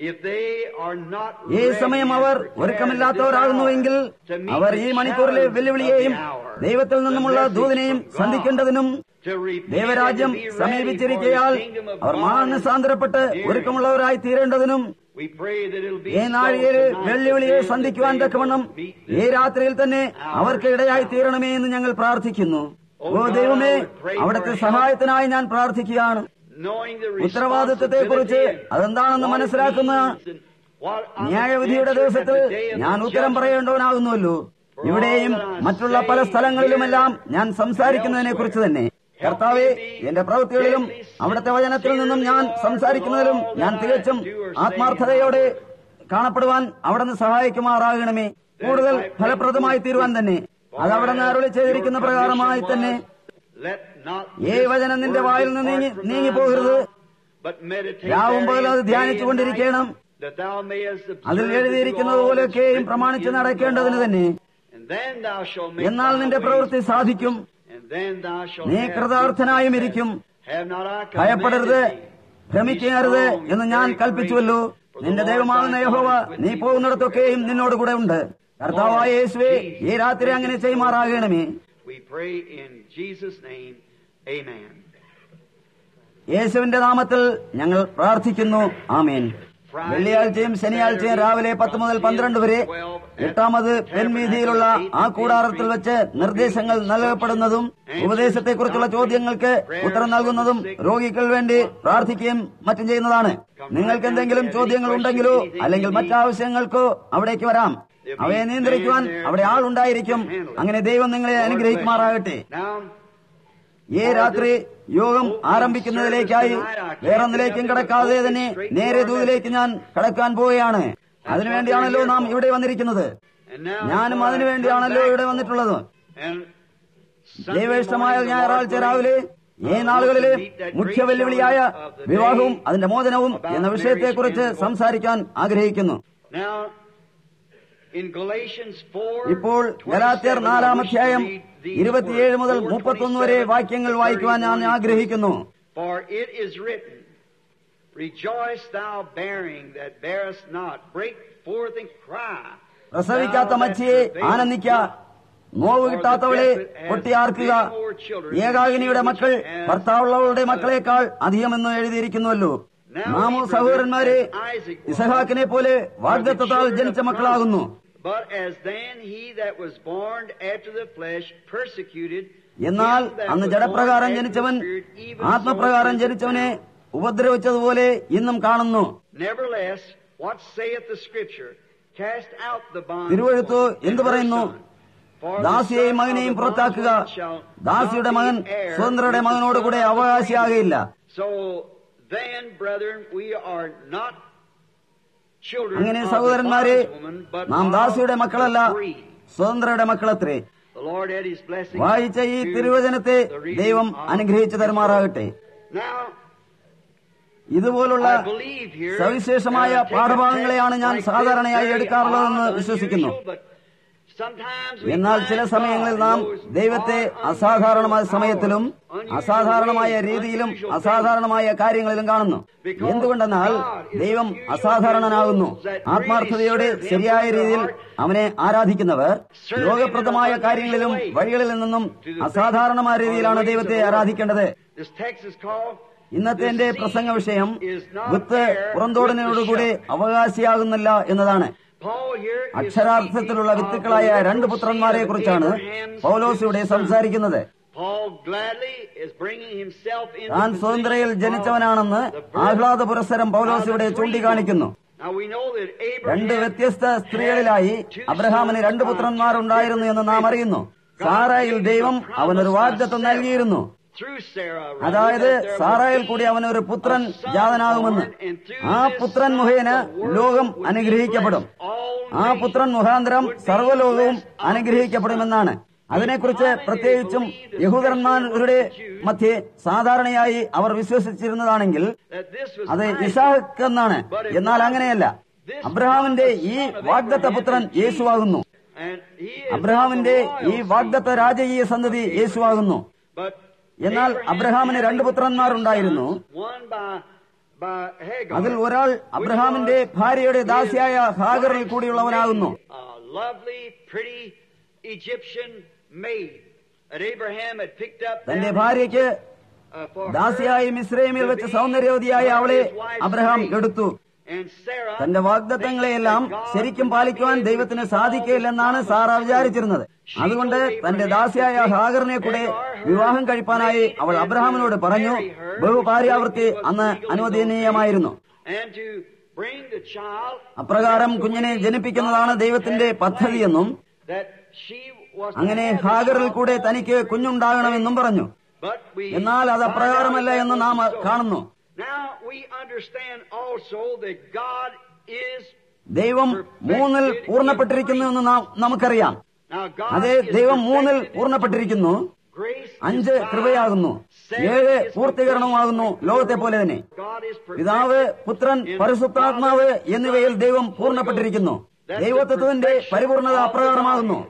[SPEAKER 2] ഈ സമയം അവർ ഒരുക്കമില്ലാത്തവരാകുന്നുവെങ്കിൽ അവർ ഈ മണിക്കൂറിലെ വെല്ലുവിളിയെയും ദൈവത്തിൽ നിന്നുമുള്ള ദൂതിനെയും സന്ധിക്കേണ്ടതിനും ദൈവരാജ്യം സമീപിച്ചിരിക്കയാൽ അവർ മാനസാന്തരപ്പെട്ട് ഒരുക്കമുള്ളവരായി തീരേണ്ടതിനും ഈ നാഴികയില് വെല്ലുവിളിയെ സന്ധിക്കുവാൻ തക്കവണ്ണം ഈ രാത്രിയിൽ തന്നെ അവർക്ക് ഇടയായി തീരണമേ എന്ന് ഞങ്ങൾ പ്രാർത്ഥിക്കുന്നു ഓ ദൈവമേ അവിടുത്തെ സഹായത്തിനായി ഞാൻ പ്രാർത്ഥിക്കുകയാണ് ഉത്തരവാദിത്വത്തെക്കുറിച്ച് അതെന്താണെന്ന് മനസ്സിലാക്കുന്ന ന്യായവിധിയുടെ ദിവസത്തിൽ ഞാൻ ഉത്തരം പറയേണ്ടവനാകുന്നുവല്ലോ ഇവിടെയും മറ്റുള്ള പല സ്ഥലങ്ങളിലുമെല്ലാം ഞാൻ സംസാരിക്കുന്നതിനെ കുറിച്ച് തന്നെ കർത്താവെ എന്റെ പ്രവൃത്തികളിലും അവിടുത്തെ വചനത്തിൽ നിന്നും ഞാൻ സംസാരിക്കുന്നതിലും ഞാൻ തികച്ചും ആത്മാർത്ഥതയോടെ കാണപ്പെടുവാൻ അവിടുന്ന് സഹായിക്കുമാറാകണമേ കൂടുതൽ ഫലപ്രദമായി തീരുവാൻ തന്നെ അത് അവിടുന്ന് അരുളി ചെയ്തിരിക്കുന്ന പ്രകാരമായി തന്നെ ഈ വചനം നിന്റെ വായിൽ നിന്ന് നീങ്ങി നീങ്ങിപ്പോകരുത് രാവും പകലും അത് ധ്യാനിച്ചുകൊണ്ടിരിക്കണം അതിൽ എഴുതിയിരിക്കുന്നത് പോലെയൊക്കെയും പ്രമാണിച്ച് നടക്കേണ്ടതിന് തന്നെ എന്നാൽ നിന്റെ പ്രവൃത്തി സാധിക്കും നീ കൃതാർത്ഥനായും ഇരിക്കും ഭയപ്പെടരുത് ഭ്രമിക്കരുത് എന്ന് ഞാൻ കൽപ്പിച്ചുവല്ലോ നിന്റെ ദൈവമാകുന്ന യഹോവ നീ പോകുന്നിടത്തൊക്കെയും നിന്നോട് കൂടെ ഉണ്ട് കർത്താവായ യേശുവേ ഈ രാത്രി അങ്ങനെ ചെയ്യുമാറാകണമേ
[SPEAKER 1] We pray in Jesus' name. Amen.
[SPEAKER 2] യേശുവിന്റെ നാമത്തിൽ ഞങ്ങൾ പ്രാർത്ഥിക്കുന്നു ആമേൻ വെള്ളിയാഴ്ചയും ശനിയാഴ്ചയും രാവിലെ പത്ത് മുതൽ പന്ത്രണ്ട് വരെ എട്ടാമത് പെൺവീതിയിലുള്ള ആ കൂടാരത്തിൽ വെച്ച് നിർദ്ദേശങ്ങൾ നൽകപ്പെടുന്നതും ഉപദേശത്തെക്കുറിച്ചുള്ള ചോദ്യങ്ങൾക്ക് ഉത്തരം നൽകുന്നതും രോഗികൾ വേണ്ടി പ്രാർത്ഥിക്കുകയും മറ്റും ചെയ്യുന്നതാണ് നിങ്ങൾക്ക് എന്തെങ്കിലും ചോദ്യങ്ങൾ ഉണ്ടെങ്കിലോ അല്ലെങ്കിൽ മറ്റാവശ്യങ്ങൾക്കോ അവിടേക്ക് വരാം അവയെ നിയന്ത്രിക്കുവാൻ അവിടെ ആളുണ്ടായിരിക്കും അങ്ങനെ ദൈവം നിങ്ങളെ അനുഗ്രഹിക്കുമാറാകട്ടെ
[SPEAKER 1] Now,
[SPEAKER 2] ഈ രാത്രി യോഗം ആരംഭിക്കുന്നതിലേക്കായി വേറൊന്നിലേക്കും കടക്കാതെ തന്നെ നേരെ ദൂതിലേക്ക് ഞാൻ കടക്കാൻ പോവുകയാണ് അതിനുവേണ്ടിയാണല്ലോ നാം ഇവിടെ വന്നിരിക്കുന്നത്
[SPEAKER 1] and now
[SPEAKER 2] ഞാനും അതിനു വേണ്ടിയാണല്ലോ ഇവിടെ വന്നിട്ടുള്ളത്
[SPEAKER 1] and
[SPEAKER 2] ദൈവേഷ്ടമായ ഞായറാഴ്ച രാവിലെ ഈ നാളുകളിലെ മുഖ്യ വെല്ലുവിളിയായ വിവാഹവും അതിന്റെ മോചനവും എന്ന വിഷയത്തെക്കുറിച്ച് സംസാരിക്കാൻ ആഗ്രഹിക്കുന്നു
[SPEAKER 1] Now, in Galatians 4,
[SPEAKER 2] ഇപ്പോൾ ഗലാത്യർ നാലാം അധ്യായം ഇരുപത്തിയേഴ് മുതൽ മുപ്പത്തൊന്ന് വരെ വാക്യങ്ങൾ വായിക്കുവാൻ ഞാൻ ആഗ്രഹിക്കുന്നു
[SPEAKER 1] For it is written, Rejoice thou bearing that bearest not, break forth and cry.
[SPEAKER 2] പ്രസവിക്കാത്ത മച്ചിയെ ആനന്ദിക്ക നോവ് കിട്ടാത്തവളെ പൊട്ടിയാർക്കുക ഏകാകിനിയുടെ മക്കൾ ഭർത്താവുള്ളവളുടെ മക്കളെക്കാൾ അധികമെന്ന് എഴുതിയിരിക്കുന്നുവല്ലോ നാമോ സഹോദരന്മാരെ ഇസഹാക്കിനെ പോലെ വാഗ്ദത്തത്താൽ ജനിച്ച മക്കളാകുന്നു
[SPEAKER 1] But as then he that was born after the flesh persecuted
[SPEAKER 2] എന്നാൽ
[SPEAKER 1] him that
[SPEAKER 2] അന്ന്
[SPEAKER 1] was
[SPEAKER 2] ജഡപ്രകാരം
[SPEAKER 1] born after
[SPEAKER 2] ജനിച്ചവൻ
[SPEAKER 1] the Spirit, even so
[SPEAKER 2] ആത്മപ്രകാരം
[SPEAKER 1] is it
[SPEAKER 2] ജനിച്ചവനെ
[SPEAKER 1] now.
[SPEAKER 2] ഉപദ്രവിച്ചതുപോലെ ഇന്നും കാണുന്നു
[SPEAKER 1] Nevertheless, what saith the Scripture? Cast out the bond.
[SPEAKER 2] തിരുവഴുത്ത് എന്തു പറയുന്നു ദാസിയെയും മകനെയും പുറത്താക്കുക ദാസിയുടെ മകൻ സ്വതന്ത്രയുടെ മകനോടുകൂടെ അവകാശിയാകയില്ല
[SPEAKER 1] So then, brethren, we are not children
[SPEAKER 2] അങ്ങനെ
[SPEAKER 1] of the
[SPEAKER 2] സഹോദരന്മാരെ
[SPEAKER 1] bondwoman, but
[SPEAKER 2] നാം
[SPEAKER 1] of
[SPEAKER 2] ദാസിയുടെ മക്കളല്ല
[SPEAKER 1] the free.
[SPEAKER 2] സ്വതന്ത്രയുടെ മക്കളത്രേ
[SPEAKER 1] The Lord had His blessing
[SPEAKER 2] വായിച്ച ഈ
[SPEAKER 1] to
[SPEAKER 2] തിരുവചനത്തെ
[SPEAKER 1] the reading
[SPEAKER 2] ദൈവം
[SPEAKER 1] of
[SPEAKER 2] അനുഗ്രഹിച്ചു
[SPEAKER 1] His
[SPEAKER 2] തരുമാറാകട്ടെ
[SPEAKER 1] word. Now,
[SPEAKER 2] ഇതുപോലുള്ള
[SPEAKER 1] I believe here
[SPEAKER 2] സവിശേഷമായ
[SPEAKER 1] that I take a
[SPEAKER 2] പാഠഭാഗങ്ങളെയാണ് ഞാൻ
[SPEAKER 1] text like
[SPEAKER 2] സാധാരണയായി
[SPEAKER 1] this, very
[SPEAKER 2] എടുക്കാറുള്ളതെന്ന്
[SPEAKER 1] odd,
[SPEAKER 2] വിശ്വസിക്കുന്നു
[SPEAKER 1] unusual, but sometimes we
[SPEAKER 2] എന്നാൽ
[SPEAKER 1] find
[SPEAKER 2] ചില സമയങ്ങളിൽ
[SPEAKER 1] God
[SPEAKER 2] നാം
[SPEAKER 1] in those
[SPEAKER 2] ദൈവത്തെ
[SPEAKER 1] odd,
[SPEAKER 2] അസാധാരണമായ
[SPEAKER 1] unusual
[SPEAKER 2] സമയത്തിലും
[SPEAKER 1] hours, unusual
[SPEAKER 2] അസാധാരണമായ
[SPEAKER 1] ways,
[SPEAKER 2] രീതിയിലും
[SPEAKER 1] unusual
[SPEAKER 2] അസാധാരണമായ കാര്യങ്ങളിലും കാണുന്നു
[SPEAKER 1] Because
[SPEAKER 2] എന്തുകൊണ്ടെന്നാൽ
[SPEAKER 1] God is
[SPEAKER 2] ദൈവം
[SPEAKER 1] unusual in
[SPEAKER 2] അസാധാരണനാകുന്നു
[SPEAKER 1] those that really
[SPEAKER 2] ആത്മാർത്ഥതയോടെ
[SPEAKER 1] serve Him
[SPEAKER 2] ശരിയായ
[SPEAKER 1] from their
[SPEAKER 2] രീതിയിൽ
[SPEAKER 1] heart,
[SPEAKER 2] അവനെ ആരാധിക്കുന്നവർ
[SPEAKER 1] serve Him in
[SPEAKER 2] യോഗപ്രദമായ
[SPEAKER 1] an unusual
[SPEAKER 2] കാര്യങ്ങളിലും
[SPEAKER 1] way,
[SPEAKER 2] വഴികളിൽ നിന്നും
[SPEAKER 1] to the
[SPEAKER 2] അസാധാരണമായ
[SPEAKER 1] things or
[SPEAKER 2] രീതിയിലാണ്
[SPEAKER 1] the ways
[SPEAKER 2] ദൈവത്തെ
[SPEAKER 1] of the Lord.
[SPEAKER 2] ആരാധിക്കേണ്ടത്
[SPEAKER 1] This text is called
[SPEAKER 2] ഇന്നത്തെ എന്റെ
[SPEAKER 1] The seed
[SPEAKER 2] പ്രസംഗ വിഷയം
[SPEAKER 1] is not
[SPEAKER 2] with
[SPEAKER 1] heir with
[SPEAKER 2] പുറന്തോടിനോടുകൂടി
[SPEAKER 1] the shepherd.
[SPEAKER 2] അവകാശിയാകുന്നില്ല എന്നതാണ്
[SPEAKER 1] Paul here is
[SPEAKER 2] അക്ഷരാർത്ഥത്തിലുള്ള
[SPEAKER 1] speaking of
[SPEAKER 2] വിത്തുക്കളായ
[SPEAKER 1] the
[SPEAKER 2] രണ്ട്
[SPEAKER 1] literal
[SPEAKER 2] പുത്രന്മാരെ
[SPEAKER 1] seed of
[SPEAKER 2] കുറിച്ചാണ്
[SPEAKER 1] Abraham's
[SPEAKER 2] പൗലോസ് ഇവിടെ
[SPEAKER 1] son.
[SPEAKER 2] സംസാരിക്കുന്നത്
[SPEAKER 1] Paul gladly is bringing himself in
[SPEAKER 2] താൻ
[SPEAKER 1] the
[SPEAKER 2] സ്വതന്ത്രയിൽ
[SPEAKER 1] position
[SPEAKER 2] ജനിച്ചവനാണെന്ന്
[SPEAKER 1] of the birth
[SPEAKER 2] ആഹ്ലാദ പുരസ്സരം പൗലോസ് ഇവിടെ ചൂണ്ടിക്കാണിക്കുന്നു
[SPEAKER 1] Now we know that
[SPEAKER 2] രണ്ട്
[SPEAKER 1] Abraham
[SPEAKER 2] വ്യത്യസ്ത സ്ത്രീകളിലായി
[SPEAKER 1] had two
[SPEAKER 2] അബ്രഹാമിന്
[SPEAKER 1] sons
[SPEAKER 2] രണ്ട്
[SPEAKER 1] of
[SPEAKER 2] പുത്രന്മാർ
[SPEAKER 1] two
[SPEAKER 2] ഉണ്ടായിരുന്നു എന്ന് നാം
[SPEAKER 1] different
[SPEAKER 2] അറിയുന്നു
[SPEAKER 1] women.
[SPEAKER 2] സാറായിൽ
[SPEAKER 1] God
[SPEAKER 2] ദൈവം
[SPEAKER 1] gave him a
[SPEAKER 2] അവനൊരു
[SPEAKER 1] promise
[SPEAKER 2] വാഗ്ദത്തം
[SPEAKER 1] by Sarah.
[SPEAKER 2] നൽകിയിരുന്നു
[SPEAKER 1] Through Sarah, rather,
[SPEAKER 2] അതായത്
[SPEAKER 1] that there would
[SPEAKER 2] സാറായിൽ
[SPEAKER 1] be
[SPEAKER 2] കൂടി അവനൊരു പുത്രൻ
[SPEAKER 1] a son
[SPEAKER 2] ജാതനാകുമെന്ന്
[SPEAKER 1] born, and through
[SPEAKER 2] ആ
[SPEAKER 1] this
[SPEAKER 2] പുത്രൻ
[SPEAKER 1] son
[SPEAKER 2] മുഖേന
[SPEAKER 1] the world
[SPEAKER 2] ലോകം
[SPEAKER 1] would be
[SPEAKER 2] അനുഗ്രഹിക്കപ്പെടും
[SPEAKER 1] blessed. All
[SPEAKER 2] ആ
[SPEAKER 1] nations
[SPEAKER 2] പുത്രൻ മുഖാന്തരം
[SPEAKER 1] would be
[SPEAKER 2] സർവ്വലോകവും
[SPEAKER 1] blessed of this
[SPEAKER 2] അനുഗ്രഹിക്കപ്പെടുമെന്നാണ് അതിനെക്കുറിച്ച് പ്രത്യേകിച്ചും യഹൂദന്മാരുടെ മധ്യേ സാധാരണയായി അവർ വിശ്വസിച്ചിരുന്നതാണെങ്കിൽ
[SPEAKER 1] that this was
[SPEAKER 2] അത്
[SPEAKER 1] Isaac.
[SPEAKER 2] ഇസാഹ് എന്നാണ് എന്നാൽ അങ്ങനെയല്ല അബ്രഹാമിന്റെ ഈ വാഗ്ദത്ത പുത്രൻ യേശുവാകുന്നു
[SPEAKER 1] And he is
[SPEAKER 2] അബ്രഹാമിന്റെ
[SPEAKER 1] of the
[SPEAKER 2] ഈ
[SPEAKER 1] royal
[SPEAKER 2] വാഗ്ദത്ത
[SPEAKER 1] seed.
[SPEAKER 2] രാജകീയ സന്തതി യേശുവാകുന്നു
[SPEAKER 1] But
[SPEAKER 2] എന്നാൽ
[SPEAKER 1] Abraham
[SPEAKER 2] അബ്രഹാമിന്
[SPEAKER 1] had
[SPEAKER 2] രണ്ട്
[SPEAKER 1] two
[SPEAKER 2] പുത്രന്മാരുണ്ടായിരുന്നു.
[SPEAKER 1] sons, one by- by Hagar,
[SPEAKER 2] അതിൽ ഒരാൾ അബ്രഹാമിന്റെ
[SPEAKER 1] which was
[SPEAKER 2] ഭാര്യയുടെ
[SPEAKER 1] his
[SPEAKER 2] ദാസിയായ ഹാഗറിൽ
[SPEAKER 1] wife's
[SPEAKER 2] കൂടിയുള്ളവനാകുന്നു
[SPEAKER 1] maid, a lovely, pretty Egyptian maid that Abraham had picked up
[SPEAKER 2] തന്റെ
[SPEAKER 1] down,
[SPEAKER 2] ഭാര്യയ്ക്ക്
[SPEAKER 1] uh, for her
[SPEAKER 2] ദാസിയായി മിസ്രൈമിൽ
[SPEAKER 1] to
[SPEAKER 2] വെച്ച്
[SPEAKER 1] be
[SPEAKER 2] സൗന്ദര്യവതിയായ അവളെ
[SPEAKER 1] his wife's
[SPEAKER 2] അബ്രഹാം
[SPEAKER 1] maid.
[SPEAKER 2] എടുത്തു
[SPEAKER 1] And Sarah
[SPEAKER 2] തന്റെ വാഗ്ദത്തങ്ങളെയെല്ലാം
[SPEAKER 1] thinks that God
[SPEAKER 2] ശരിക്കും
[SPEAKER 1] would
[SPEAKER 2] പാലിക്കുവാൻ
[SPEAKER 1] be able to
[SPEAKER 2] ദൈവത്തിന്
[SPEAKER 1] keep
[SPEAKER 2] സാധിക്കില്ലെന്നാണ്
[SPEAKER 1] all his
[SPEAKER 2] സാറ
[SPEAKER 1] promises.
[SPEAKER 2] വിചാരിച്ചിരുന്നത്
[SPEAKER 1] She
[SPEAKER 2] അതുകൊണ്ട്
[SPEAKER 1] told
[SPEAKER 2] തന്റെ
[SPEAKER 1] Abraham
[SPEAKER 2] ദാസിയായ
[SPEAKER 1] to take
[SPEAKER 2] ഹാഗറിനെ കൂടെ
[SPEAKER 1] Hagar, her
[SPEAKER 2] വിവാഹം കഴിപ്പാനായി
[SPEAKER 1] maid,
[SPEAKER 2] അവൾ
[SPEAKER 1] and
[SPEAKER 2] അബ്രഹാമിനോട്
[SPEAKER 1] to
[SPEAKER 2] പറഞ്ഞു
[SPEAKER 1] marry her,
[SPEAKER 2] ബഹുഭാര്യാവൃത്തി
[SPEAKER 1] which was
[SPEAKER 2] അന്ന്
[SPEAKER 1] legal in
[SPEAKER 2] അനുവദനീയമായിരുന്നു
[SPEAKER 1] those days, and to bring the child
[SPEAKER 2] അപ്രകാരം കുഞ്ഞിനെ ജനിപ്പിക്കുന്നതാണ് ദൈവത്തിന്റെ പദ്ധതിയെന്നും
[SPEAKER 1] that she was to
[SPEAKER 2] അങ്ങനെ
[SPEAKER 1] have a
[SPEAKER 2] ഹാഗറിൽ
[SPEAKER 1] child
[SPEAKER 2] കൂടെ തനിക്ക് കുഞ്ഞുണ്ടാകണമെന്നും പറഞ്ഞു
[SPEAKER 1] But we
[SPEAKER 2] എന്നാൽ അത്
[SPEAKER 1] find out
[SPEAKER 2] അപ്രകാരമല്ല
[SPEAKER 1] that
[SPEAKER 2] എന്ന് നാം
[SPEAKER 1] wasn't so.
[SPEAKER 2] കാണുന്നു
[SPEAKER 1] Now we understand also that God is
[SPEAKER 2] ദൈവം മൂന്നിൽ പൂർണ്ണപ്പെട്ടിരിക്കുന്നു എന്ന് നാം നമുക്കറിയാം
[SPEAKER 1] now God
[SPEAKER 2] അതെ
[SPEAKER 1] is
[SPEAKER 2] ദൈവം മൂന്നിൽ
[SPEAKER 1] perfected.
[SPEAKER 2] പൂർണ്ണപ്പെട്ടിരിക്കുന്നു
[SPEAKER 1] Grace is
[SPEAKER 2] അഞ്ച്
[SPEAKER 1] five.
[SPEAKER 2] കൃപയാകുന്നു
[SPEAKER 1] Seven
[SPEAKER 2] ഏഴ്
[SPEAKER 1] is
[SPEAKER 2] പൂർത്തീകരണമാകുന്നു
[SPEAKER 1] perfection.
[SPEAKER 2] ലോകത്തെ പോലെ തന്നെ
[SPEAKER 1] God is perfected
[SPEAKER 2] പിതാവ് പുത്രൻ
[SPEAKER 1] in
[SPEAKER 2] പരിശുദ്ധാത്മാവ്
[SPEAKER 1] Father,
[SPEAKER 2] എന്നിവയിൽ
[SPEAKER 1] Son,
[SPEAKER 2] ദൈവം
[SPEAKER 1] Holy
[SPEAKER 2] പൂർണ്ണപ്പെട്ടിരിക്കുന്നു
[SPEAKER 1] Ghost. That's the
[SPEAKER 2] ദൈവത്വത്തിന്റെ
[SPEAKER 1] perfection
[SPEAKER 2] പരിപൂർണത
[SPEAKER 1] of the
[SPEAKER 2] അപ്രകാരമാകുന്നു
[SPEAKER 1] Godhead.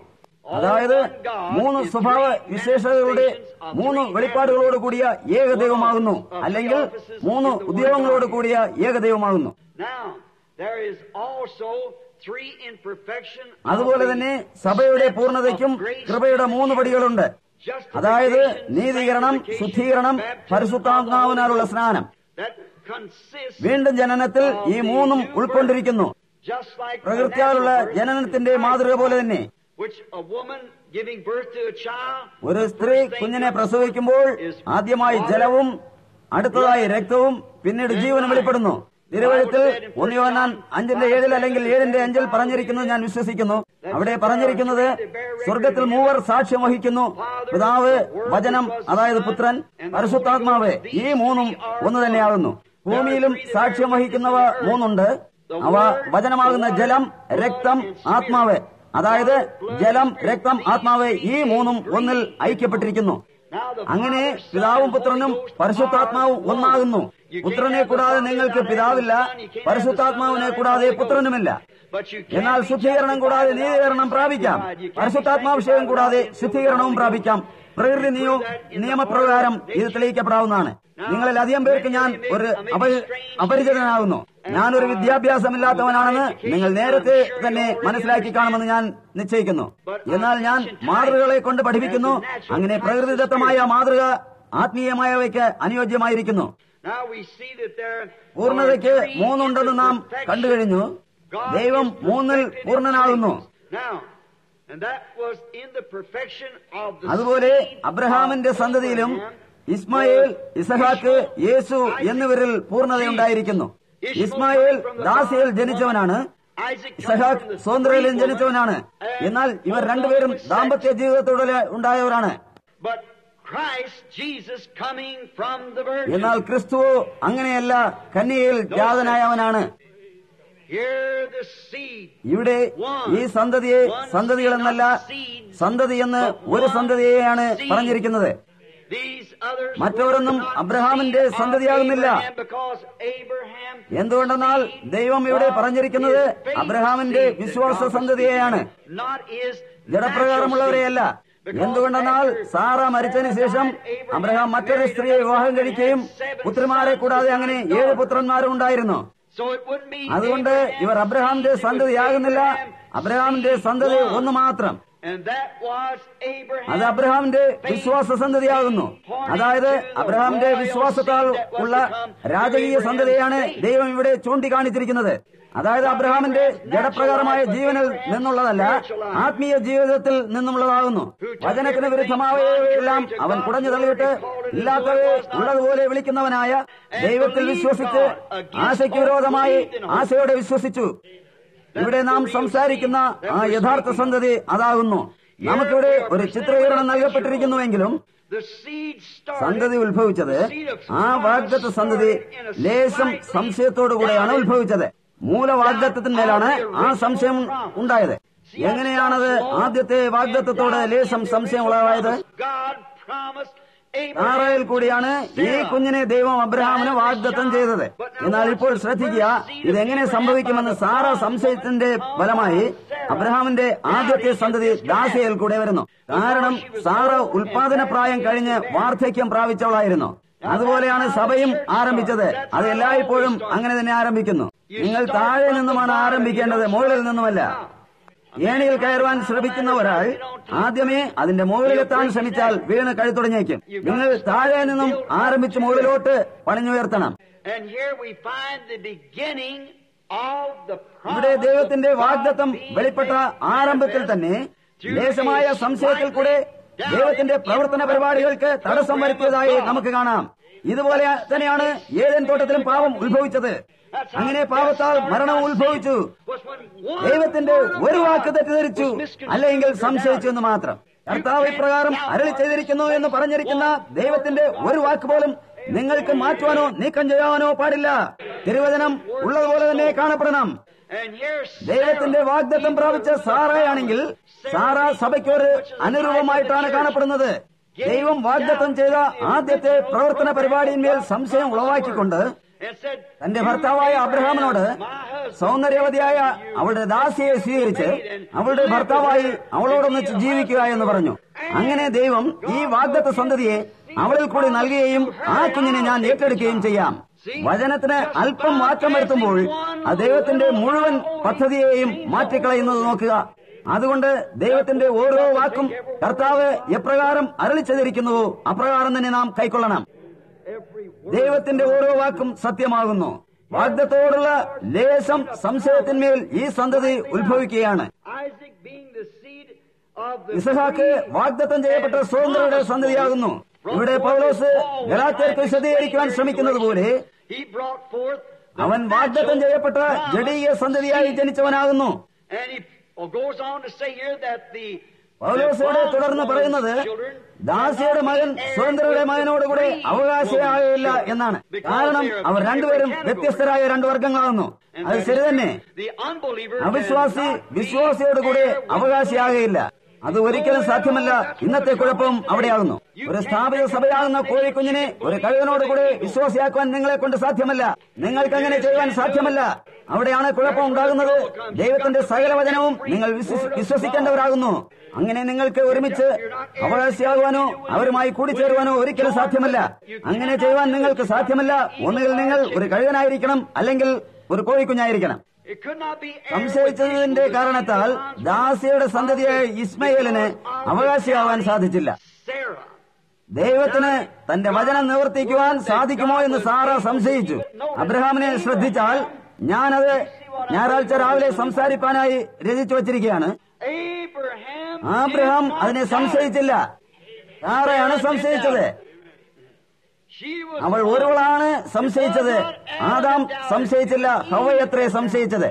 [SPEAKER 2] അതായത് മൂന്ന് സ്വഭാവ വിശേഷതകളുടെ മൂന്ന് വെളിപ്പാടുകളോട് കൂടിയ ഏകദൈവമാകുന്നു അല്ലെങ്കിൽ മൂന്ന് ഉദ്യോഗങ്ങളോട് കൂടിയ ഏകദൈവമാകുന്നു
[SPEAKER 1] Now, there is also three in perfection. of
[SPEAKER 2] അതുപോലെ
[SPEAKER 1] the
[SPEAKER 2] തന്നെ സഭയുടെ പൂർണ്ണതയ്ക്കും കൃപയുടെ മൂന്ന് പടികളുണ്ട് അതായത്
[SPEAKER 1] justification,
[SPEAKER 2] നീതീകരണം
[SPEAKER 1] sanctification,
[SPEAKER 2] ശുദ്ധീകരണം
[SPEAKER 1] baptism
[SPEAKER 2] പരിശുദ്ധാത്മാവിനാലുള്ള സ്നാനം
[SPEAKER 1] That consists
[SPEAKER 2] വീണ്ടും ജനനത്തിൽ ഈ മൂന്നും ഉൾക്കൊണ്ടിരിക്കുന്നു
[SPEAKER 1] just like the
[SPEAKER 2] പ്രകൃത്യാലുള്ള
[SPEAKER 1] natural birth,
[SPEAKER 2] ജനനത്തിന്റെ മാതൃക പോലെ തന്നെ
[SPEAKER 1] which a woman giving birth to a child,
[SPEAKER 2] ഒരു സ്ത്രീ കുഞ്ഞിനെ പ്രസവിക്കുമ്പോൾ ആദ്യമായി ജലവും അടുത്തതായി രക്തവും പിന്നീട് ജീവനും വെളിപ്പെടുന്നു തിരുവഴുത്തിൽ ഒന്നിയോനാൻ അഞ്ചിന്റെ ഏഴിൽ അല്ലെങ്കിൽ ഏഴിന്റെ അഞ്ചിൽ പറഞ്ഞിരിക്കുന്നു ഞാൻ വിശ്വസിക്കുന്നു അവിടെ പറഞ്ഞിരിക്കുന്നത് സ്വർഗത്തിൽ മൂവർ സാക്ഷ്യം വഹിക്കുന്നു പിതാവ് വചനം അതായത് പുത്രൻ പരിശുദ്ധാത്മാവ് ഈ മൂന്നും ഒന്ന് തന്നെയാകുന്നു ഭൂമിയിലും സാക്ഷ്യം വഹിക്കുന്നവ മൂന്നുണ്ട് അവ വചനമാകുന്ന ജലം രക്തം ആത്മാവ് അതായത് ജലം രക്തം ആത്മാവ് ഈ മൂന്നും ഒന്നിൽ ഐക്യപ്പെട്ടിരിക്കുന്നു
[SPEAKER 1] Now the
[SPEAKER 2] അങ്ങനെ
[SPEAKER 1] Father, Son,
[SPEAKER 2] പിതാവും
[SPEAKER 1] and
[SPEAKER 2] പുത്രനും
[SPEAKER 1] Holy Ghost
[SPEAKER 2] പരിശുദ്ധാത്മാവും
[SPEAKER 1] are one.
[SPEAKER 2] ഒന്നാകുന്നു
[SPEAKER 1] You can't
[SPEAKER 2] പുത്രനെ
[SPEAKER 1] have the
[SPEAKER 2] കൂടാതെ
[SPEAKER 1] Father
[SPEAKER 2] നിങ്ങൾക്ക്
[SPEAKER 1] without having
[SPEAKER 2] പിതാവില്ല
[SPEAKER 1] the Son, you can't have the Son
[SPEAKER 2] പരിശുദ്ധാത്മാവിനെ
[SPEAKER 1] without
[SPEAKER 2] കൂടാതെ
[SPEAKER 1] having the Holy
[SPEAKER 2] പുത്രനുമില്ല
[SPEAKER 1] Ghost. But you can't
[SPEAKER 2] എന്നാൽ
[SPEAKER 1] be
[SPEAKER 2] ശുദ്ധീകരണം
[SPEAKER 1] justified
[SPEAKER 2] കൂടാതെ
[SPEAKER 1] without
[SPEAKER 2] നീതീകരണം
[SPEAKER 1] being
[SPEAKER 2] പ്രാപിക്കാം
[SPEAKER 1] sanctified. You can't be
[SPEAKER 2] പരിശുദ്ധാത്മാഭിഷേകം
[SPEAKER 1] sanctified
[SPEAKER 2] കൂടാതെ
[SPEAKER 1] without being
[SPEAKER 2] ശുദ്ധീകരണവും
[SPEAKER 1] filled with the
[SPEAKER 2] പ്രാപിക്കാം
[SPEAKER 1] Holy Ghost.
[SPEAKER 2] പ്രകൃതി നിയോ നിയമപ്രകാരം ഇത് തെളിയിക്കപ്പെടാവുന്നതാണ് നിങ്ങളിൽ അധികം പേർക്ക് ഞാൻ ഒരു അപരി- അപരിചിതനാകുന്നു ഞാനൊരു വിദ്യാഭ്യാസമില്ലാത്തവനാണെന്ന് നിങ്ങൾ നേരത്തെ തന്നെ മനസ്സിലാക്കി കാണുമെന്ന് ഞാൻ നിശ്ചയിക്കുന്നു എന്നാൽ ഞാൻ മാതൃകകളെ കൊണ്ട് പഠിപ്പിക്കുന്നു അങ്ങനെ പ്രകൃതിദത്തമായ മാതൃക ആത്മീയമായവയ്ക്ക് അനുയോജ്യമായിരിക്കുന്നു
[SPEAKER 1] Now we see that there
[SPEAKER 2] പൂർണ്ണതയ്ക്ക്
[SPEAKER 1] are three
[SPEAKER 2] മൂന്നുണ്ടെന്ന് നാം
[SPEAKER 1] in perfection.
[SPEAKER 2] കണ്ടു കഴിഞ്ഞു
[SPEAKER 1] God
[SPEAKER 2] ദൈവം
[SPEAKER 1] is
[SPEAKER 2] മൂന്നിൽ
[SPEAKER 1] perfected in
[SPEAKER 2] പൂർണ്ണനാകുന്നു
[SPEAKER 1] things. Now, and that was in the perfection of the
[SPEAKER 2] അതുപോലെ
[SPEAKER 1] seed
[SPEAKER 2] അബ്രഹാമിന്റെ
[SPEAKER 1] of
[SPEAKER 2] സന്തതിയിലും
[SPEAKER 1] Abraham
[SPEAKER 2] Ismail
[SPEAKER 1] was
[SPEAKER 2] Izahaak
[SPEAKER 1] Ishmael,
[SPEAKER 2] Yeshu
[SPEAKER 1] Isaac,
[SPEAKER 2] എന്നിവരിൽ പൂർണ്ണതയുണ്ടായിരിക്കുന്നു
[SPEAKER 1] Jesus.
[SPEAKER 2] Ismail
[SPEAKER 1] Ishmael from the
[SPEAKER 2] ദാസിയിൽ
[SPEAKER 1] bond of
[SPEAKER 2] ജനിച്ചവനാണ്
[SPEAKER 1] woman. Isaac comes
[SPEAKER 2] Izahaak
[SPEAKER 1] from the
[SPEAKER 2] സ്വന്തയിലും
[SPEAKER 1] free
[SPEAKER 2] ജനിച്ചവനാണ്
[SPEAKER 1] woman. And
[SPEAKER 2] എന്നാൽ ഇവർ
[SPEAKER 1] both
[SPEAKER 2] രണ്ടുപേരും
[SPEAKER 1] of them was
[SPEAKER 2] ദാമ്പത്യ
[SPEAKER 1] sex.
[SPEAKER 2] ജീവിതത്തോടെ ഉണ്ടായവരാണ്
[SPEAKER 1] But Christ Jesus coming from the Virgin.
[SPEAKER 2] എന്നാൽ ക്രിസ്തു അങ്ങനെയല്ല കന്യയിൽ ജാതനായവനാണ്
[SPEAKER 1] Here the seed.
[SPEAKER 2] ഇവിടെ ഈ സന്തതിയെ സന്തതികളെന്നല്ല സന്തതി എന്ന് ഒരു സന്തതിയെയാണ് പറഞ്ഞിരിക്കുന്നത്
[SPEAKER 1] These others
[SPEAKER 2] മറ്റവരൊന്നും
[SPEAKER 1] were not
[SPEAKER 2] അബ്രഹാമിന്റെ
[SPEAKER 1] seed of
[SPEAKER 2] സന്തതിയാകുന്നില്ല.
[SPEAKER 1] Abraham because Abraham
[SPEAKER 2] എന്തുകൊണ്ടെന്നാൽ ദൈവം ഇവിടെ പറഞ്ഞിരിക്കുന്നത് അബ്രഹാമിന്റെ വിശ്വാസ സന്തതിയെയാണ്
[SPEAKER 1] not is
[SPEAKER 2] ജഡപ്രകാരമുള്ളവരെയല്ല എന്തുകൊണ്ടെന്നാൽ സാറ മരിച്ചതിന് ശേഷം അബ്രഹാം മറ്റൊരു സ്ത്രീയെ വിവാഹം കഴിക്കുകയും പുത്രിമാരെ കൂടാതെ അങ്ങനെ ഏഴ് പുത്രന്മാരും ഉണ്ടായിരുന്നു
[SPEAKER 1] So it wouldn't be
[SPEAKER 2] അതുകൊണ്ട് ഇവർ അബ്രഹാമിന്റെ സന്തതിയാകുന്നില്ല അബ്രഹാമിന്റെ സന്തതി ഒന്ന് മാത്രം
[SPEAKER 1] And that was Abraham.
[SPEAKER 2] അത് അബ്രഹാമിന്റെ വിശ്വാസ സന്തതിയാകുന്നു അതായത് അബ്രഹാമിന്റെ വിശ്വാസത്താൽ ഉള്ള രാജകീയ സന്തതിയാണ് ദൈവം ഇവിടെ ചൂണ്ടിക്കാണിച്ചിരിക്കുന്നത് അതായത് അബ്രഹാമിന്റെ ജഡപ്രകാരമായ ജീവനിൽ നിന്നുള്ളതല്ല ആത്മീയ ജീവിതത്തിൽ നിന്നുള്ളതാകുന്നു വചനത്തിന് വിരുദ്ധമായവയെല്ലാം അവൻ കുടഞ്ഞു തള്ളിയിട്ട് ഇല്ലാത്തവയെ ഉള്ളതുപോലെ വിളിക്കുന്നവനായ ദൈവത്തിൽ വിശ്വസിച്ച് ആശയ്ക്ക് വിരോധമായി ആശയോടെ വിശ്വസിച്ചു ഇവിടെ നാം സംസാരിക്കുന്ന ആ യഥാർത്ഥ സന്തതി അതാകുന്നു നമുക്കിവിടെ ഒരു ചിത്രീകരണം നൽകപ്പെട്ടിരിക്കുന്നുവെങ്കിലും
[SPEAKER 1] The seed started.
[SPEAKER 2] സന്തതി ഉത്ഭവിച്ചത് ആ വാഗ്ദത്ത സന്തതി ലേശം സംശയത്തോടുകൂടെയാണ് ഉത്ഭവിച്ചത് മൂലവാഗ്ദത്തത്തിന്മേലാണ് ആ സംശയം ഉണ്ടായത് എങ്ങനെയാണത് ആദ്യത്തെ വാഗ്ദത്തത്തോട് ലേശം സംശയം ഉളവായത്
[SPEAKER 1] God promised
[SPEAKER 2] സാറയിൽ
[SPEAKER 1] Abraham
[SPEAKER 2] കൂടിയാണ് ഈ കുഞ്ഞിനെ ദൈവം അബ്രഹാമിന് വാഗ്ദത്തം ചെയ്തത് എന്നാൽ ഇപ്പോൾ ശ്രദ്ധിക്കുക ഇതെങ്ങനെ സംഭവിക്കുമെന്ന് സാറ സംശയത്തിന്റെ ഫലമായി അബ്രഹാമിന്റെ ആദ്യത്തെ സന്തതി ദാസയിൽ കൂടെ വരുന്നു കാരണം സാറ ഉൽപാദന പ്രായം കഴിഞ്ഞ് വാർദ്ധക്യം പ്രാപിച്ചവളായിരുന്നു അതുപോലെയാണ് സഭയും ആരംഭിച്ചത് അത് എല്ലായ്പ്പോഴും അങ്ങനെ തന്നെ ആരംഭിക്കുന്നു നിങ്ങൾ താഴെ നിന്നുമാണ് ആരംഭിക്കേണ്ടത് മുകളിൽ നിന്നുമല്ല ഏണിയിൽ കയറുവാൻ ശ്രമിക്കുന്ന ഒരാൾ ആദ്യമേ അതിന്റെ മുകളിലെത്താൻ ശ്രമിച്ചാൽ വീണ് കഴുത്തുടഞ്ഞേക്കും നിങ്ങൾ താഴെ നിന്നും ആരംഭിച്ച് മുകളിലോട്ട് പണിഞ്ഞുയർത്തണം
[SPEAKER 1] And here we find the beginning of the
[SPEAKER 2] ഇവിടെ
[SPEAKER 1] promise
[SPEAKER 2] ദൈവത്തിന്റെ
[SPEAKER 1] of God
[SPEAKER 2] വാഗ്ദത്തം
[SPEAKER 1] being
[SPEAKER 2] വെളിപ്പെട്ട
[SPEAKER 1] made
[SPEAKER 2] ആരംഭത്തിൽ തന്നെ ലേശമായ സംശയത്തിൽ കൂടെ ദൈവത്തിന്റെ പ്രവർത്തന പരിപാടികൾക്ക് തടസ്സം വരുത്തിയതായി നമുക്ക് കാണാം ഇതുപോലെ തന്നെയാണ് ഏതൻ തോട്ടത്തിലും പാപം ഉത്ഭവിച്ചത് അങ്ങനെ പാപത്താൽ മരണവും ഉത്ഭവിച്ചു
[SPEAKER 1] was when one
[SPEAKER 2] ദൈവത്തിന്റെ
[SPEAKER 1] word of
[SPEAKER 2] ഒരു
[SPEAKER 1] God
[SPEAKER 2] വാക്ക് തെറ്റിദ്ധരിച്ചു
[SPEAKER 1] was misconstrued
[SPEAKER 2] അല്ലെങ്കിൽ
[SPEAKER 1] or
[SPEAKER 2] സംശയിച്ചു എന്ന് മാത്രം കർത്താവ് ഇപ്രകാരം അരളി ചെയ്തിരിക്കുന്നു എന്ന് പറഞ്ഞിരിക്കുന്ന ദൈവത്തിന്റെ ഒരു വാക്ക് പോലും നിങ്ങൾക്ക് മാറ്റുവാനോ നീക്കം ചെയ്യാനോ പാടില്ല തിരുവചനം ഉള്ളതുപോലെ തന്നെ കാണപ്പെടണം
[SPEAKER 1] And here
[SPEAKER 2] ദൈവത്തിന്റെ വാഗ്ദത്തം പ്രാപിച്ച സാറയാണെങ്കിൽ സാറ സഭയ്ക്ക് ഒരു അനുരൂപമായിട്ടാണ് കാണപ്പെടുന്നത് ദൈവം വാഗ്ദത്തം ചെയ്ത ആദ്യത്തെ പ്രവർത്തന പരിപാടിയിന്മേൽ സംശയം ഉളവാക്കിക്കൊണ്ട്
[SPEAKER 1] and said,
[SPEAKER 2] തന്റെ ഭർത്താവായ അബ്രഹാമിനോട് സൗന്ദര്യവതിയായ അവളുടെ ദാസിയെ സ്വീകരിച്ച് അവളുടെ ഭർത്താവായി അവളോടൊന്നിച്ച് ജീവിക്കുക എന്ന് പറഞ്ഞു അങ്ങനെ ദൈവം ഈ വാഗ്ദത്ത സന്തതിയെ അവളിൽ കൂടി നൽകുകയും ആ കുഞ്ഞിനെ ഞാൻ ഏറ്റെടുക്കുകയും ചെയ്യാം വചനത്തിന് അല്പം മാറ്റം വരുത്തുമ്പോൾ ആ ദൈവത്തിന്റെ മുഴുവൻ പദ്ധതിയെയും മാറ്റിക്കളയുന്നത് നോക്കുക അതുകൊണ്ട് ദൈവത്തിന്റെ ഓരോ വാക്കും കർത്താവ് എപ്രകാരം അരളിച്ചതിരിക്കുന്നുവോ അപ്രകാരം തന്നെ നാം കൈക്കൊള്ളണം ദൈവത്തിന്റെ ഓരോ വാക്കും സത്യമാകുന്നു വാഗ്ദത്തോടുള്ള ലേശം സംശയത്തിന്മേൽ ഈ സന്തതി ഉത്ഭവിക്കുകയാണ്
[SPEAKER 1] Isaac being the seed of the
[SPEAKER 2] ഇസഹാക്ക് വാഗ്ദത്തം ചെയ്യപ്പെട്ട സ്വതന്ത്രയുടെ സന്തതിയാകുന്നു ഇവിടെ പൗലോസ് ഗലാത്യർക്ക് വിശദീകരിക്കുവാൻ ശ്രമിക്കുന്നത് പോലെ
[SPEAKER 1] He brought forth the
[SPEAKER 2] അവൻ വാഗ്ദത്തം ചെയ്യപ്പെട്ട ജഡീയ സന്തതിയായി ജനിച്ചവനാകുന്നു
[SPEAKER 1] And he goes on to say here that the
[SPEAKER 2] പൗലോസോടെ തുടർന്ന് പറയുന്നത് ദാസിയുടെ മകൻ സ്വതന്ത്രയുടെ മകനോടുകൂടെ അവകാശിയാകില്ല എന്നാണ് കാരണം അവർ രണ്ടുപേരും വ്യത്യസ്തരായ രണ്ടു വർഗങ്ങളാകുന്നു അത് ശരി തന്നെ
[SPEAKER 1] the unbeliever
[SPEAKER 2] അവിശ്വാസി വിശ്വാസിയോടുകൂടെ അവകാശിയാകയില്ല അത് ഒരിക്കലും സാധ്യമല്ല ഇന്നത്തെ കുഴപ്പം അവിടെയാകുന്നു ഒരു സ്ഥാപിത സഭയാകുന്ന കോഴിക്കുഞ്ഞിനെ ഒരു കഴിവിനോടുകൂടെ വിശ്വാസിയാക്കുവാൻ നിങ്ങളെ കൊണ്ട് സാധ്യമല്ല നിങ്ങൾക്ക് അങ്ങനെ ചെയ്യുവാൻ സാധ്യമല്ല അവിടെയാണ് കുഴപ്പം ഉണ്ടാകുന്നത് ദൈവത്തിന്റെ സകല വചനവും നിങ്ങൾ വിശ്വസി- വിശ്വസിക്കേണ്ടവരാകുന്നു അങ്ങനെ നിങ്ങൾക്ക് ഒരുമിച്ച് അവകാശിയാകുവാനോ അവരുമായി കൂടിച്ചേരുവാനോ ഒരിക്കലും സാധ്യമല്ല അങ്ങനെ ചെയ്യുവാൻ നിങ്ങൾക്ക് സാധ്യമല്ല ഒന്നുകിൽ നിങ്ങൾ ഒരു കഴുകനായിരിക്കണം അല്ലെങ്കിൽ ഒരു കോഴിക്കുഞ്ഞായിരിക്കണം
[SPEAKER 1] It could not be
[SPEAKER 2] സംശയിച്ചതിന്റെ കാരണത്താൽ ദാസിയുടെ സന്തതിയായ ഇസ്മയേലിന് അവകാശിയാവാൻ സാധിച്ചില്ല
[SPEAKER 1] Sarah.
[SPEAKER 2] ദൈവത്തിന് തന്റെ വചനം നിവർത്തിക്കുവാൻ സാധിക്കുമോ എന്ന് സാറ സംശയിച്ചു അബ്രഹാമിനെ ശ്രദ്ധിച്ചാൽ ഞാനത് ഞായറാഴ്ച രാവിലെ സംസാരിക്കാനായി രചിച്ചു വച്ചിരിക്കുകയാണ്
[SPEAKER 1] Abraham
[SPEAKER 2] ആബ്രഹാം
[SPEAKER 1] did not
[SPEAKER 2] അതിനെ
[SPEAKER 1] doubt.
[SPEAKER 2] സംശയിച്ചില്ല സാറയാണ് സംശയിച്ചത്
[SPEAKER 1] She was
[SPEAKER 2] അവൾ ഒരുവളാണ് സംശയിച്ചത് ആദാം സംശയിച്ചില്ല ഹവയത്രേ സംശയിച്ചത്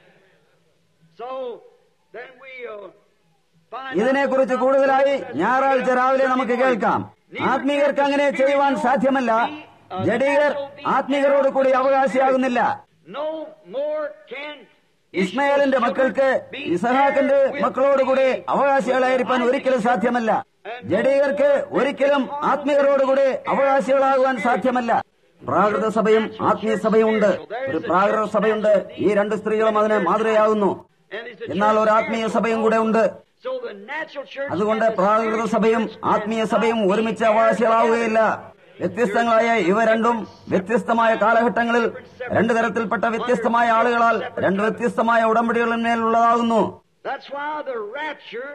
[SPEAKER 1] So then we uh, find
[SPEAKER 2] ഇതിനെക്കുറിച്ച് കൂടുതലായി ഞായറാഴ്ച രാവിലെ നമുക്ക് കേൾക്കാം ആത്മീയർക്ക് അങ്ങനെ ചെയ്യുവാൻ സാധ്യമല്ല ജഡീകർ ആത്മീയരോട് കൂടി അവകാശിയാകുന്നില്ല
[SPEAKER 1] no more can
[SPEAKER 2] ഇസ്മയേലിന്റെ മക്കൾക്ക് ഇസഹാക്കിന്റെ മക്കളോടുകൂടി അവകാശികളായിരിക്കാൻ ഒരിക്കലും സാധ്യമല്ല ജഡീകർക്ക് ഒരിക്കലും ആത്മീയരോടുകൂടി അവകാശികളാകുവാൻ സാധ്യമല്ല പ്രാകൃത സഭയും ആത്മീയ സഭയും ഉണ്ട് ഒരു പ്രാകൃത സഭയുണ്ട് ഈ രണ്ട് സ്ത്രീകളും അതിന് മാതൃകയാകുന്നു
[SPEAKER 1] and it's a
[SPEAKER 2] എന്നാൽ ഒരു ആത്മീയ സഭയും കൂടെ ഉണ്ട്
[SPEAKER 1] So the natural church
[SPEAKER 2] അതുകൊണ്ട്
[SPEAKER 1] and the
[SPEAKER 2] പ്രാകൃത
[SPEAKER 1] spiritual
[SPEAKER 2] സഭയും
[SPEAKER 1] church
[SPEAKER 2] ആത്മീയ സഭയും ഒരുമിച്ച് അവകാശികളാവുകയില്ല വ്യത്യസ്തങ്ങളായ ഇവ രണ്ടും വ്യത്യസ്തമായ കാലഘട്ടങ്ങളിൽ രണ്ടു തരത്തിൽപ്പെട്ട വ്യത്യസ്തമായ ആളുകളാൽ രണ്ട് വ്യത്യസ്തമായ ഉടമ്പടികളിന്മേലുള്ളതാകുന്നു
[SPEAKER 1] That's why the rapture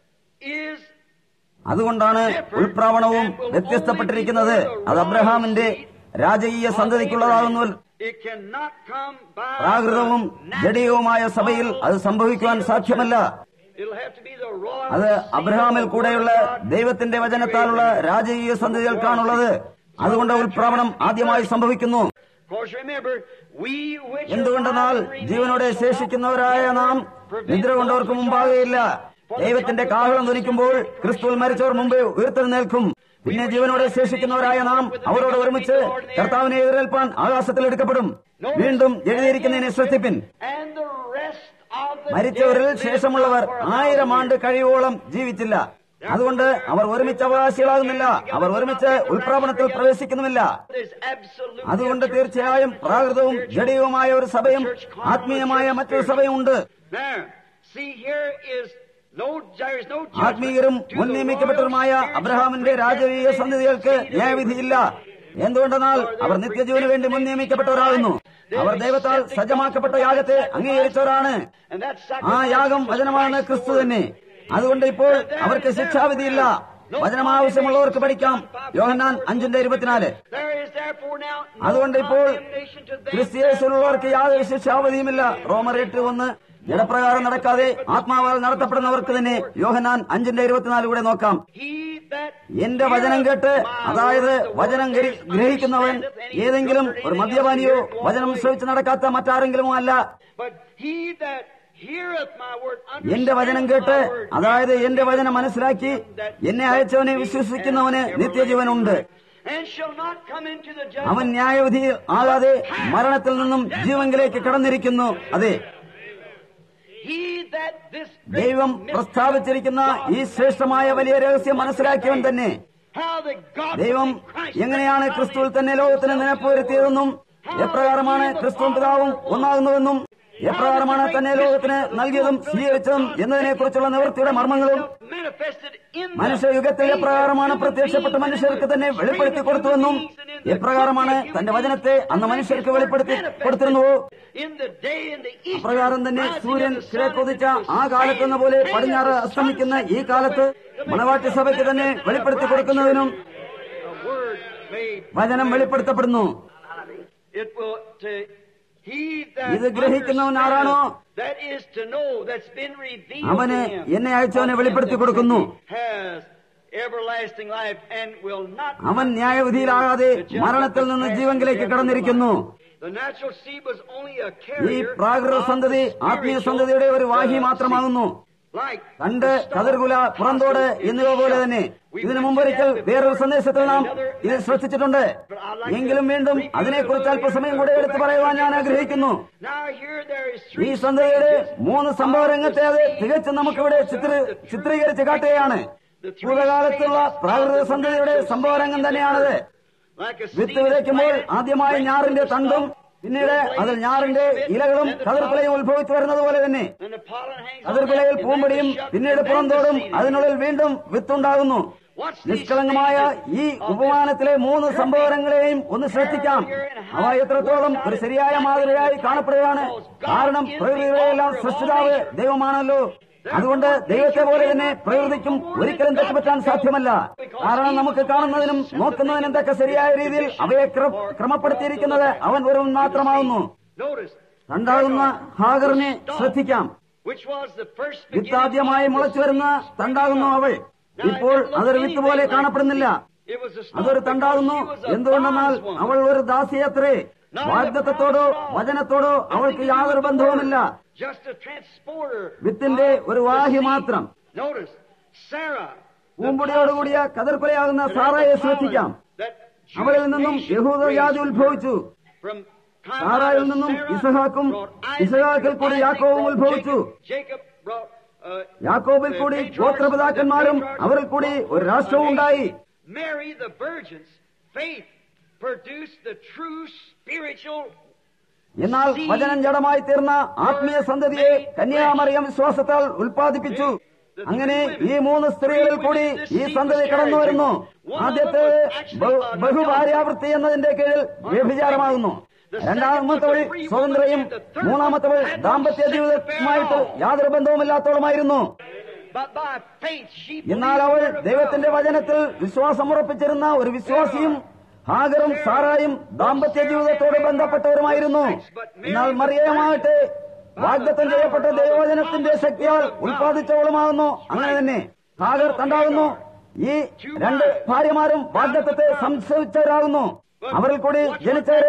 [SPEAKER 1] is
[SPEAKER 2] അതുകൊണ്ടാണ് ഉൾപ്രാവണവും വ്യത്യസ്തപ്പെട്ടിരിക്കുന്നത് അത് അബ്രഹാമിന്റെ രാജകീയ സന്തതിക്കുള്ളതാകുന്നു
[SPEAKER 1] it cannot come by
[SPEAKER 2] പ്രാകൃതവും ജഡീയവുമായ സഭയിൽ അത് സംഭവിക്കുവാൻ സാധ്യമല്ല
[SPEAKER 1] It'll have to be the royal
[SPEAKER 2] അത് അബ്രഹാമിൽ കൂടെയുള്ള ദൈവത്തിന്റെ വചനത്താലുള്ള രാജകീയ സന്തതികൾക്കാണുള്ളത് അതുകൊണ്ട് ഉൾപ്രാവണം ആദ്യമായി സംഭവിക്കുന്നു
[SPEAKER 1] Of course, remember, we which are
[SPEAKER 2] എന്തുകൊണ്ടെന്നാൽ
[SPEAKER 1] alive and
[SPEAKER 2] ജീവനോടെ
[SPEAKER 1] remain
[SPEAKER 2] ശേഷിക്കുന്നവരായ നാം നിദ്ര കൊണ്ടവർക്ക് മുമ്പാകെയില്ല ദൈവത്തിന്റെ കാഹളം ധരിക്കുമ്പോൾ ക്രിസ്തുവിൽ മരിച്ചവർ മുമ്പേ ഉയർത്തെഴുന്നേൽക്കും പിന്നെ ജീവനോടെ ശേഷിക്കുന്നവരായ നാം അവരോട് ഒരുമിച്ച് കർത്താവിനെ എതിരേൽപ്പാൻ ആകാശത്തിൽ എടുക്കപ്പെടും വീണ്ടും എഴുതിയിരിക്കുന്നതിനെ ശ്രദ്ധിപ്പിൻ
[SPEAKER 1] and the rest of the
[SPEAKER 2] മരിച്ചവരിൽ
[SPEAKER 1] dead live
[SPEAKER 2] ശേഷമുള്ളവർ
[SPEAKER 1] not for
[SPEAKER 2] ആയിരം
[SPEAKER 1] our
[SPEAKER 2] ആണ്ട് കഴിയോളം ജീവിച്ചില്ല അതുകൊണ്ട് അവർ ഒരുമിച്ച് അവകാശികളാകുന്നില്ല അവർ ഒരുമിച്ച് ഉൾപ്രാപണത്തിൽ പ്രവേശിക്കുന്നുമില്ല
[SPEAKER 1] There's absolutely
[SPEAKER 2] അതുകൊണ്ട്
[SPEAKER 1] a church
[SPEAKER 2] തീർച്ചയായും പ്രാകൃതവും ജഡീയവുമായ ഒരു സഭയും ആത്മീയമായ മറ്റൊരു സഭയുമുണ്ട്
[SPEAKER 1] Now, see, here is no, there is no
[SPEAKER 2] ആത്മീയരും
[SPEAKER 1] judgment to
[SPEAKER 2] മുൻ
[SPEAKER 1] the
[SPEAKER 2] നിയമിക്കപ്പെട്ടവരുമായ
[SPEAKER 1] royal spiritual
[SPEAKER 2] അബ്രഹാമിന്റെ രാജകീയ സന്ധികൾക്ക് ന്യായവിധിയില്ല എന്തുകൊണ്ടെന്നാൽ അവർ നിത്യജീവന് വേണ്ടി മുൻ നിയമിക്കപ്പെട്ടവരാകുന്നു അവർ ദൈവത്താൽ സജ്ജമാക്കപ്പെട്ട യാഗത്തെ അംഗീകരിച്ചവരാണ്
[SPEAKER 1] And that
[SPEAKER 2] ആ
[SPEAKER 1] sacrifice
[SPEAKER 2] യാഗം
[SPEAKER 1] was
[SPEAKER 2] വചനമാണ്
[SPEAKER 1] Christ's
[SPEAKER 2] ക്രിസ്തു
[SPEAKER 1] word.
[SPEAKER 2] തന്നെ അതുകൊണ്ട് ഇപ്പോൾ അവർക്ക് ശിക്ഷാവിധിയില്ല വചനം ആവശ്യമുള്ളവർക്ക് പഠിക്കാം യോഹന്നാൻ അഞ്ചിന്റെ ഇരുപത്തിനാല്
[SPEAKER 1] There is therefore now no
[SPEAKER 2] അതുകൊണ്ട് ഇപ്പോൾ
[SPEAKER 1] condemnation to them
[SPEAKER 2] ക്രിസ്തീയസുള്ളവർക്ക് യാതൊരു ശിക്ഷാവധിയുമില്ല റോമർ എട്ട് ഒന്ന് ജഡപ്രകാരം നടക്കാതെ ആത്മാവാൽ നടത്തപ്പെടുന്നവർക്ക് തന്നെ യോഹന്നാൻ അഞ്ചിന്റെ ഇരുപത്തിനാല് നോക്കാം
[SPEAKER 1] He that
[SPEAKER 2] എന്റെ വചനം കേട്ട് അതായത് വചനം ഗ്രഹി- ഗ്രഹിക്കുന്നവൻ ഏതെങ്കിലും ഒരു മദ്യപാനിയോ വചനം ശ്രവിച്ച് നടക്കാത്ത മറ്റാരെങ്കിലുമോ അല്ല
[SPEAKER 1] but he that heareth my word
[SPEAKER 2] എന്റെ വചനം കേട്ട്
[SPEAKER 1] understandeth my word,
[SPEAKER 2] അതായത് എന്റെ വചനം മനസ്സിലാക്കി എന്നെ അയച്ചവനെ വിശ്വസിക്കുന്നവന് നിത്യജീവനുണ്ട്
[SPEAKER 1] and shall not come into the judgment.
[SPEAKER 2] അവൻ ന്യായവിധി ആകാതെ മരണത്തിൽ നിന്നും ജീവങ്കിലേക്ക് കടന്നിരിക്കുന്നു അതെ
[SPEAKER 1] He that this
[SPEAKER 2] ദൈവം പ്രസ്താവിച്ചിരിക്കുന്ന ഈ ശ്രേഷ്ഠമായ വലിയ രഹസ്യം മനസ്സിലാക്കിയവൻ തന്നെ
[SPEAKER 1] how the God
[SPEAKER 2] ദൈവം എങ്ങനെയാണ് ക്രിസ്തുവിൽ തന്നെ ലോകത്തിന് നിലപ്പ് വരുത്തിയതെന്നും എപ്രകാരമാണ് ക്രിസ്തുവും പിതാവും ഒന്നാകുന്നതെന്നും എപ്രകാരമാണ് തന്നെ ലോകത്തിന് നൽകിയതും സ്വീകരിച്ചതും എന്നതിനെക്കുറിച്ചുള്ള നിവൃത്തിയുടെ മർമ്മങ്ങളും
[SPEAKER 1] manifested in the
[SPEAKER 2] മനുഷ്യയുഗത്തിൽ എപ്രകാരമാണ് പ്രത്യക്ഷപ്പെട്ട മനുഷ്യർക്ക് തന്നെ വെളിപ്പെടുത്തി കൊടുത്തുവെന്നും എപ്രകാരമാണ് തന്റെ വചനത്തെ അന്ന് മനുഷ്യർക്ക് വെളിപ്പെടുത്തി കൊടുത്തിരുന്നുവോ
[SPEAKER 1] in the day in the east
[SPEAKER 2] അപ്രകാരം തന്നെ സൂര്യൻ കിഴക്കുതിച്ച ആ കാലത്തെന്ന പോലെ പടിഞ്ഞാറ് അസ്തമിക്കുന്ന ഈ കാലത്ത് മണവാട്ടി സഭയ്ക്ക് തന്നെ വെളിപ്പെടുത്തി കൊടുക്കുന്നതിനും
[SPEAKER 1] the word made
[SPEAKER 2] വചനം വെളിപ്പെടുത്തപ്പെടുന്നു
[SPEAKER 1] it will to he that
[SPEAKER 2] ഇത് ഗ്രഹിക്കുന്നവൻ ആരാണോ
[SPEAKER 1] understands, that is to know that's been revealed
[SPEAKER 2] അവന്
[SPEAKER 1] to him
[SPEAKER 2] എന്നെ അയച്ചവനെ വെളിപ്പെടുത്തി കൊടുക്കുന്നു
[SPEAKER 1] has everlasting life and will not
[SPEAKER 2] അവൻ ന്യായവിധിയിലാകാതെ മരണത്തിൽ നിന്ന് ജീവങ്കിലേക്ക് കടന്നിരിക്കുന്നു
[SPEAKER 1] the natural seed was only a
[SPEAKER 2] ഈ
[SPEAKER 1] carrier
[SPEAKER 2] പ്രാകൃത
[SPEAKER 1] of
[SPEAKER 2] സന്തതി
[SPEAKER 1] the
[SPEAKER 2] ആത്മീയ
[SPEAKER 1] spiritual,
[SPEAKER 2] സന്തതിയുടെ ഒരു വാഹി
[SPEAKER 1] uh,
[SPEAKER 2] മാത്രമാകുന്നു
[SPEAKER 1] seed. like
[SPEAKER 2] കണ്ട്
[SPEAKER 1] the star,
[SPEAKER 2] കതിർകുല പുറന്തോട് എന്നിവ പോലെ തന്നെ ഇതിനു മുമ്പൊരിക്കൽ വേറൊരു സന്ദേശത്തിൽ നാം ഇത് ശ്രദ്ധിച്ചിട്ടുണ്ട് എങ്കിലും വീണ്ടും അതിനെക്കുറിച്ച് അല്പസമയം കൂടെ എടുത്തു പറയുവാൻ ഞാൻ ആഗ്രഹിക്കുന്നു
[SPEAKER 1] Now here there is
[SPEAKER 2] ഈ
[SPEAKER 1] three
[SPEAKER 2] സന്തതിയുടെ
[SPEAKER 1] stages
[SPEAKER 2] മൂന്ന് സംഭവ രംഗത്തെ അത് തികച്ചും നമുക്കിവിടെ ചിത്ര ചിത്രീകരിച്ച് കാട്ടുകയാണ് ഭൂതകാലത്തുള്ള പ്രാകൃത സന്തതിയുടെ സംഭവ രംഗം തന്നെയാണത്
[SPEAKER 1] like a
[SPEAKER 2] with
[SPEAKER 1] seed is
[SPEAKER 2] വിതയ്ക്കുമ്പോൾ
[SPEAKER 1] planted,
[SPEAKER 2] ആദ്യമായി ഞാറിന്റെ തണ്ടും പിന്നീട് അതിൽ ഞാറിന്റെ ഇലകളും കതിർക്കുലയും ഉത്ഭവിച്ചു വരുന്നത് പോലെ തന്നെ
[SPEAKER 1] and the pollen hangs on
[SPEAKER 2] കതിർക്കുലയിൽ
[SPEAKER 1] that, and
[SPEAKER 2] പൂമ്പടിയും
[SPEAKER 1] then the shuck,
[SPEAKER 2] പിന്നീട്
[SPEAKER 1] and then the
[SPEAKER 2] പുറന്തോടും
[SPEAKER 1] seed.
[SPEAKER 2] അതിനുള്ളിൽ വീണ്ടും വിത്തുണ്ടാകുന്നു
[SPEAKER 1] What's these
[SPEAKER 2] നിഷ്കളങ്കമായ
[SPEAKER 1] stages
[SPEAKER 2] ഈ
[SPEAKER 1] of this
[SPEAKER 2] ഉപമാനത്തിലെ മൂന്ന് സംഭവങ്ങളെയും ഒന്ന് ശ്രദ്ധിക്കാം അവ എത്രത്തോളം ഒരു ശരിയായ മാതൃകയായി കാണപ്പെടുകയാണ് കാരണം പ്രകൃതികളെല്ലാം സൃഷ്ടിതാവ് ദൈവമാണല്ലോ അതുകൊണ്ട് ദൈവത്തെ പോലെ തന്നെ പ്രകൃതിക്കും ഒരിക്കലും തെറ്റുപറ്റാൻ സാധ്യമല്ല കാരണം നമുക്ക് കാണുന്നതിനും നോക്കുന്നതിനും തക്ക ശരിയായ രീതിയിൽ അവയെ ക്ര- ക്രമപ്പെടുത്തിയിരിക്കുന്നത് അവൻ ഒരുവൻ മാത്രമാവുന്നു
[SPEAKER 1] Notice,
[SPEAKER 2] തണ്ടാകുന്ന ഹാഗറിനെ ശ്രദ്ധിക്കാം
[SPEAKER 1] which was the first
[SPEAKER 2] വിത്താദ്യമായി മുളച്ചു വരുന്ന തണ്ടാകുന്നു അവൾ ഇപ്പോൾ അതൊരു വിത്ത് പോലെ കാണപ്പെടുന്നില്ല
[SPEAKER 1] It was a stump
[SPEAKER 2] അതൊരു തണ്ടാകുന്നു
[SPEAKER 1] because she was a
[SPEAKER 2] എന്തുകൊണ്ടെന്നാൽ
[SPEAKER 1] bondswoman.
[SPEAKER 2] അവൾ ഒരു ദാസിയത്രേ വാഗ്ദത്തത്തോടോ വചനത്തോടോ അവൾക്ക് യാതൊരു ബന്ധവുമില്ല
[SPEAKER 1] Just a transporter.
[SPEAKER 2] വിത്തിന്റെ ഒരു വാഹി മാത്രം
[SPEAKER 1] Notice, Sarah. the
[SPEAKER 2] പൂമ്പൊടിയോടുകൂടിയ കതിർക്കുലയാകുന്ന സാറായെ ശ്രദ്ധിക്കാം
[SPEAKER 1] that Jewish
[SPEAKER 2] അവളിൽ നിന്നും
[SPEAKER 1] nation
[SPEAKER 2] യഹൂദ ജാതി
[SPEAKER 1] raised
[SPEAKER 2] ഉത്ഭവിച്ചു
[SPEAKER 1] from
[SPEAKER 2] സാറായിൽ നിന്നും ഇസഹാക്കും ഇസഹാക്കിൽ കൂടി യാക്കോവും ഉത്ഭവിച്ചു
[SPEAKER 1] Jacob brought, uh,
[SPEAKER 2] യാക്കോബിൽ കൂടി ഗോത്രപിതാക്കന്മാരും അവരിൽ കൂടി ഒരു രാഷ്ട്രവും ഉണ്ടായി
[SPEAKER 1] Mary the Virgin's faith produced the true spiritual
[SPEAKER 2] എന്നാൽ വചനം ജഡമായി തീർന്ന ആത്മീയ സന്തതിയെ കന്യാമറിയം വിശ്വാസത്താൽ ഉൽപ്പാദിപ്പിച്ചു അങ്ങനെ ഈ മൂന്ന് സ്ത്രീകളിൽ കൂടി ഈ സന്തതി കടന്നു വരുന്നു ആദ്യത്തെ ബഹു- ബഹുഭാര്യാവൃത്തി എന്നതിന്റെ കീഴിൽ വ്യഭിചാരമാകുന്നു രണ്ടാമത്തവൾ സ്വതന്ത്രയും മൂന്നാമത്തവൾ ദാമ്പത്യ ജീവിതവുമായിട്ട് യാതൊരു ബന്ധവുമില്ലാത്തവളുമായിരുന്നു
[SPEAKER 1] But by faith she
[SPEAKER 2] എന്നാൽ അവൾ ദൈവത്തിന്റെ വചനത്തിൽ വിശ്വാസം ഉറപ്പിച്ചിരുന്ന ഒരു വിശ്വാസിയും ഹാഗറും സാറായും ദാമ്പത്യ ജീവിതത്തോട് ബന്ധപ്പെട്ടവരുമായിരുന്നു എന്നാൽ മറിയമാകട്ടെ വാഗ്ദത്തം ചെയ്യപ്പെട്ട ദൈവവചനത്തിന്റെ ശക്തിയാൽ ഉൽപ്പാദിച്ചവളുമാകുന്നു അങ്ങനെ തന്നെ ഹാഗർ തണ്ടാകുന്നു ഈ രണ്ട് ഭാര്യമാരും വാഗ്ദത്തത്തെ സംശയിച്ചവരാകുന്നു അവരിൽ കൂടി ജനിച്ചവരെ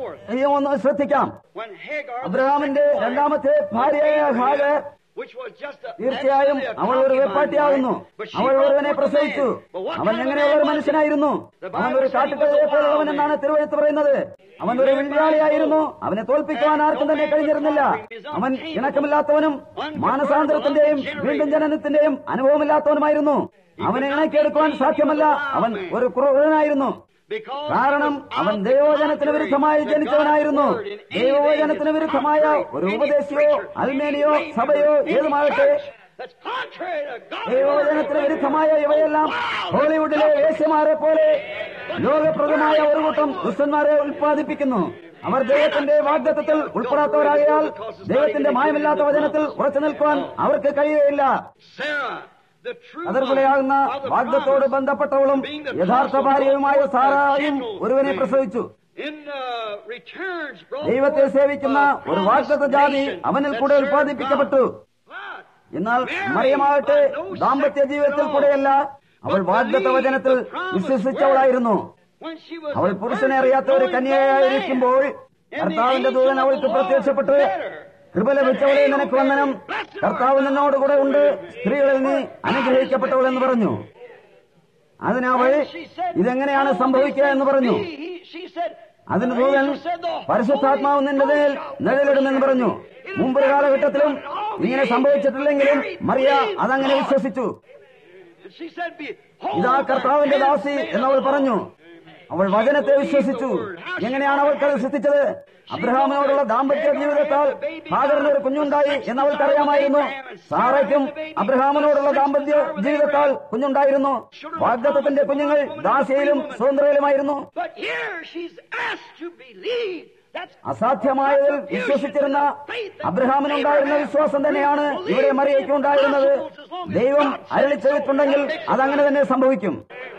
[SPEAKER 2] ഈ ഒന്ന് ശ്രദ്ധിക്കാം
[SPEAKER 1] when Hagar
[SPEAKER 2] അബ്രഹാമിന്റെ രണ്ടാമത്തെ ഭാര്യയായ Hagar
[SPEAKER 1] which was just a,
[SPEAKER 2] തീർച്ചയായും
[SPEAKER 1] actually a
[SPEAKER 2] അവൾ ഒരു
[SPEAKER 1] concubine
[SPEAKER 2] വെപ്പാട്ടിയാകുന്നു
[SPEAKER 1] wife, but she
[SPEAKER 2] അവൾ
[SPEAKER 1] brought
[SPEAKER 2] ഒരുവനെ
[SPEAKER 1] forth a
[SPEAKER 2] പ്രസവിച്ചു
[SPEAKER 1] man. But what
[SPEAKER 2] അവൻ
[SPEAKER 1] kind of
[SPEAKER 2] എങ്ങനെയുള്ള ഒരു
[SPEAKER 1] man was he?
[SPEAKER 2] മനുഷ്യനായിരുന്നു
[SPEAKER 1] The Bible
[SPEAKER 2] അവൻ ഒരു
[SPEAKER 1] said he was a
[SPEAKER 2] കാട്ടുകഥയെ
[SPEAKER 1] wild
[SPEAKER 2] പോലുള്ളവൻ എന്നാണ്
[SPEAKER 1] man.
[SPEAKER 2] തിരുവഴുത്ത് പറയുന്നത് അവൻ ഒരു വിളിയാളിയായിരുന്നു അവനെ തോൽപ്പിക്കുവാൻ ആർക്കും തന്നെ കഴിഞ്ഞിരുന്നില്ല അവൻ ഇണക്കമില്ലാത്തവനും മാനസാന്തരത്തിന്റെയും വീണ്ടും ജനനത്തിന്റെയും അനുഭവമില്ലാത്തവനുമായിരുന്നു അവനെ ഇണക്കിയെടുക്കുവാൻ സാധ്യമല്ല അവൻ ഒരു ക്രൂരനായിരുന്നു
[SPEAKER 1] Because
[SPEAKER 2] കാരണം
[SPEAKER 1] he was
[SPEAKER 2] അവൻ
[SPEAKER 1] of the
[SPEAKER 2] ദൈവവചനത്തിന്
[SPEAKER 1] contrary
[SPEAKER 2] വിരുദ്ധമായി
[SPEAKER 1] to
[SPEAKER 2] ജനിച്ചവനായിരുന്നു
[SPEAKER 1] God's word in anything
[SPEAKER 2] ദൈവവചനത്തിന്
[SPEAKER 1] that's
[SPEAKER 2] വിരുദ്ധമായ
[SPEAKER 1] contrary,
[SPEAKER 2] ഒരു
[SPEAKER 1] any
[SPEAKER 2] ഉപദേശിയോ
[SPEAKER 1] preacher,
[SPEAKER 2] അൽമേനിയോ
[SPEAKER 1] any
[SPEAKER 2] സഭയോ
[SPEAKER 1] layman, any
[SPEAKER 2] ഏതുമാകട്ടെ
[SPEAKER 1] church that's contrary to God's
[SPEAKER 2] ദൈവവചനത്തിന്
[SPEAKER 1] word.
[SPEAKER 2] വിരുദ്ധമായ ഇവയെല്ലാം ഹോളിവുഡിലെ വേശ്യമാരെ പോലെ ലോകപ്രദമായ ഒരു കൂട്ടം ദുഷ്ടന്മാരെ ഉൽപ്പാദിപ്പിക്കുന്നു അവർ ദൈവത്തിന്റെ വാഗ്ദത്തത്തിൽ ഉൾപ്പെടാത്തവരാകയാൽ ദൈവത്തിന്റെ മായമില്ലാത്ത വചനത്തിൽ ഉറച്ചു നിൽക്കുവാൻ അവർക്ക് കഴിയുകയില്ല
[SPEAKER 1] Sarah, the true
[SPEAKER 2] അതിർക്കുലയാകുന്ന
[SPEAKER 1] mother of the
[SPEAKER 2] വാഗ്ദത്തോട്
[SPEAKER 1] promise,
[SPEAKER 2] ബന്ധപ്പെട്ടവളും
[SPEAKER 1] being the
[SPEAKER 2] യഥാർത്ഥ
[SPEAKER 1] trust of
[SPEAKER 2] ഭാര്യയുമായ
[SPEAKER 1] both
[SPEAKER 2] സാറായും
[SPEAKER 1] the
[SPEAKER 2] ഒരുവനെ
[SPEAKER 1] gentle
[SPEAKER 2] പ്രസവിച്ചു
[SPEAKER 1] in uh, returns brought
[SPEAKER 2] ദൈവത്തെ
[SPEAKER 1] forth
[SPEAKER 2] സേവിക്കുന്ന
[SPEAKER 1] a
[SPEAKER 2] ഒരു
[SPEAKER 1] promised
[SPEAKER 2] വാഗ്ദത്ത ജാതി
[SPEAKER 1] nation
[SPEAKER 2] അവനിൽ
[SPEAKER 1] that
[SPEAKER 2] കൂടെ
[SPEAKER 1] served
[SPEAKER 2] ഉൽപ്പാദിപ്പിക്കപ്പെട്ടു
[SPEAKER 1] God. But
[SPEAKER 2] എന്നാൽ മറിയമാകട്ടെ ദാമ്പത്യ ജീവിതത്തിൽ കൂടെയല്ല അവൾ വാഗ്ദത്ത വചനത്തിൽ വിശ്വസിച്ചവളായിരുന്നു
[SPEAKER 1] when she was
[SPEAKER 2] അവൾ
[SPEAKER 1] a
[SPEAKER 2] പുരുഷനെ
[SPEAKER 1] virgin,
[SPEAKER 2] അറിയാത്ത ഒരു
[SPEAKER 1] knowing no
[SPEAKER 2] കന്യകയായിരിക്കുമ്പോൾ
[SPEAKER 1] man. And the
[SPEAKER 2] കർത്താവിന്റെ
[SPEAKER 1] angel
[SPEAKER 2] ദൂതൻ
[SPEAKER 1] of
[SPEAKER 2] അവൾക്ക്
[SPEAKER 1] the Lord
[SPEAKER 2] പ്രത്യക്ഷപ്പെട്ട്
[SPEAKER 1] better.
[SPEAKER 2] കൃപ ലഭിച്ചവളെ നിനക്ക് വന്ദനം കർത്താവ് നിന്നോട് കൂടെ ഉണ്ട് സ്ത്രീകളിൽ നീ അനുഗ്രഹിക്കപ്പെട്ടവൾ എന്ന് പറഞ്ഞു അതിനവൾ
[SPEAKER 1] And she said,
[SPEAKER 2] ഇതെങ്ങനെയാണ്
[SPEAKER 1] "How will
[SPEAKER 2] സംഭവിക്കുക
[SPEAKER 1] these
[SPEAKER 2] എന്ന്
[SPEAKER 1] things
[SPEAKER 2] പറഞ്ഞു
[SPEAKER 1] be?" He- she said,
[SPEAKER 2] അതിന്
[SPEAKER 1] the
[SPEAKER 2] ദൂതൻ
[SPEAKER 1] angel said, "The
[SPEAKER 2] പരിശുദ്ധാത്മാവ്
[SPEAKER 1] Holy
[SPEAKER 2] നിന്റെ മേൽ
[SPEAKER 1] Ghost
[SPEAKER 2] നിഴലിടുമെന്ന് പറഞ്ഞു
[SPEAKER 1] shall
[SPEAKER 2] മുമ്പൊരു കാലഘട്ടത്തിലും ഇങ്ങനെ സംഭവിച്ചിട്ടില്ലെങ്കിലും മറിയ അതങ്ങനെ വിശ്വസിച്ചു
[SPEAKER 1] And she said, "Behold,
[SPEAKER 2] ഇതാ കർത്താവിന്റെ ദാസി എന്നവൾ പറഞ്ഞു അവൾ വചനത്തെ വിശ്വസിച്ചു എങ്ങനെയാണ് അവൾക്കത് സിദ്ധിച്ചത് അബ്രഹാമിനോടുള്ള ദാമ്പത്യ ജീവിതത്താൽ ഹാഗറിന് ഒരു കുഞ്ഞുണ്ടായി എന്ന് അവൾക്കറിയാമായിരുന്നു സാറയ്ക്കും അബ്രഹാമിനോടുള്ള ദാമ്പത്യ ജീവിതത്താൽ കുഞ്ഞുണ്ടായിരുന്നു വാഗ്ദത്തത്തിന്റെ കുഞ്ഞുങ്ങൾ ദാസയിലും സ്വതന്ത്രയിലുമായിരുന്നു
[SPEAKER 1] But here she's asked to believe. That's
[SPEAKER 2] അസാധ്യമായതിൽ വിശ്വസിച്ചിരുന്ന അബ്രഹാമിനുണ്ടായിരുന്ന വിശ്വാസം തന്നെയാണ് ഇവിടെ മറിയയ്ക്ക് ഉണ്ടായിരുന്നത് ദൈവം അരളി ചെയ്തിട്ടുണ്ടെങ്കിൽ അതങ്ങനെ തന്നെ സംഭവിക്കും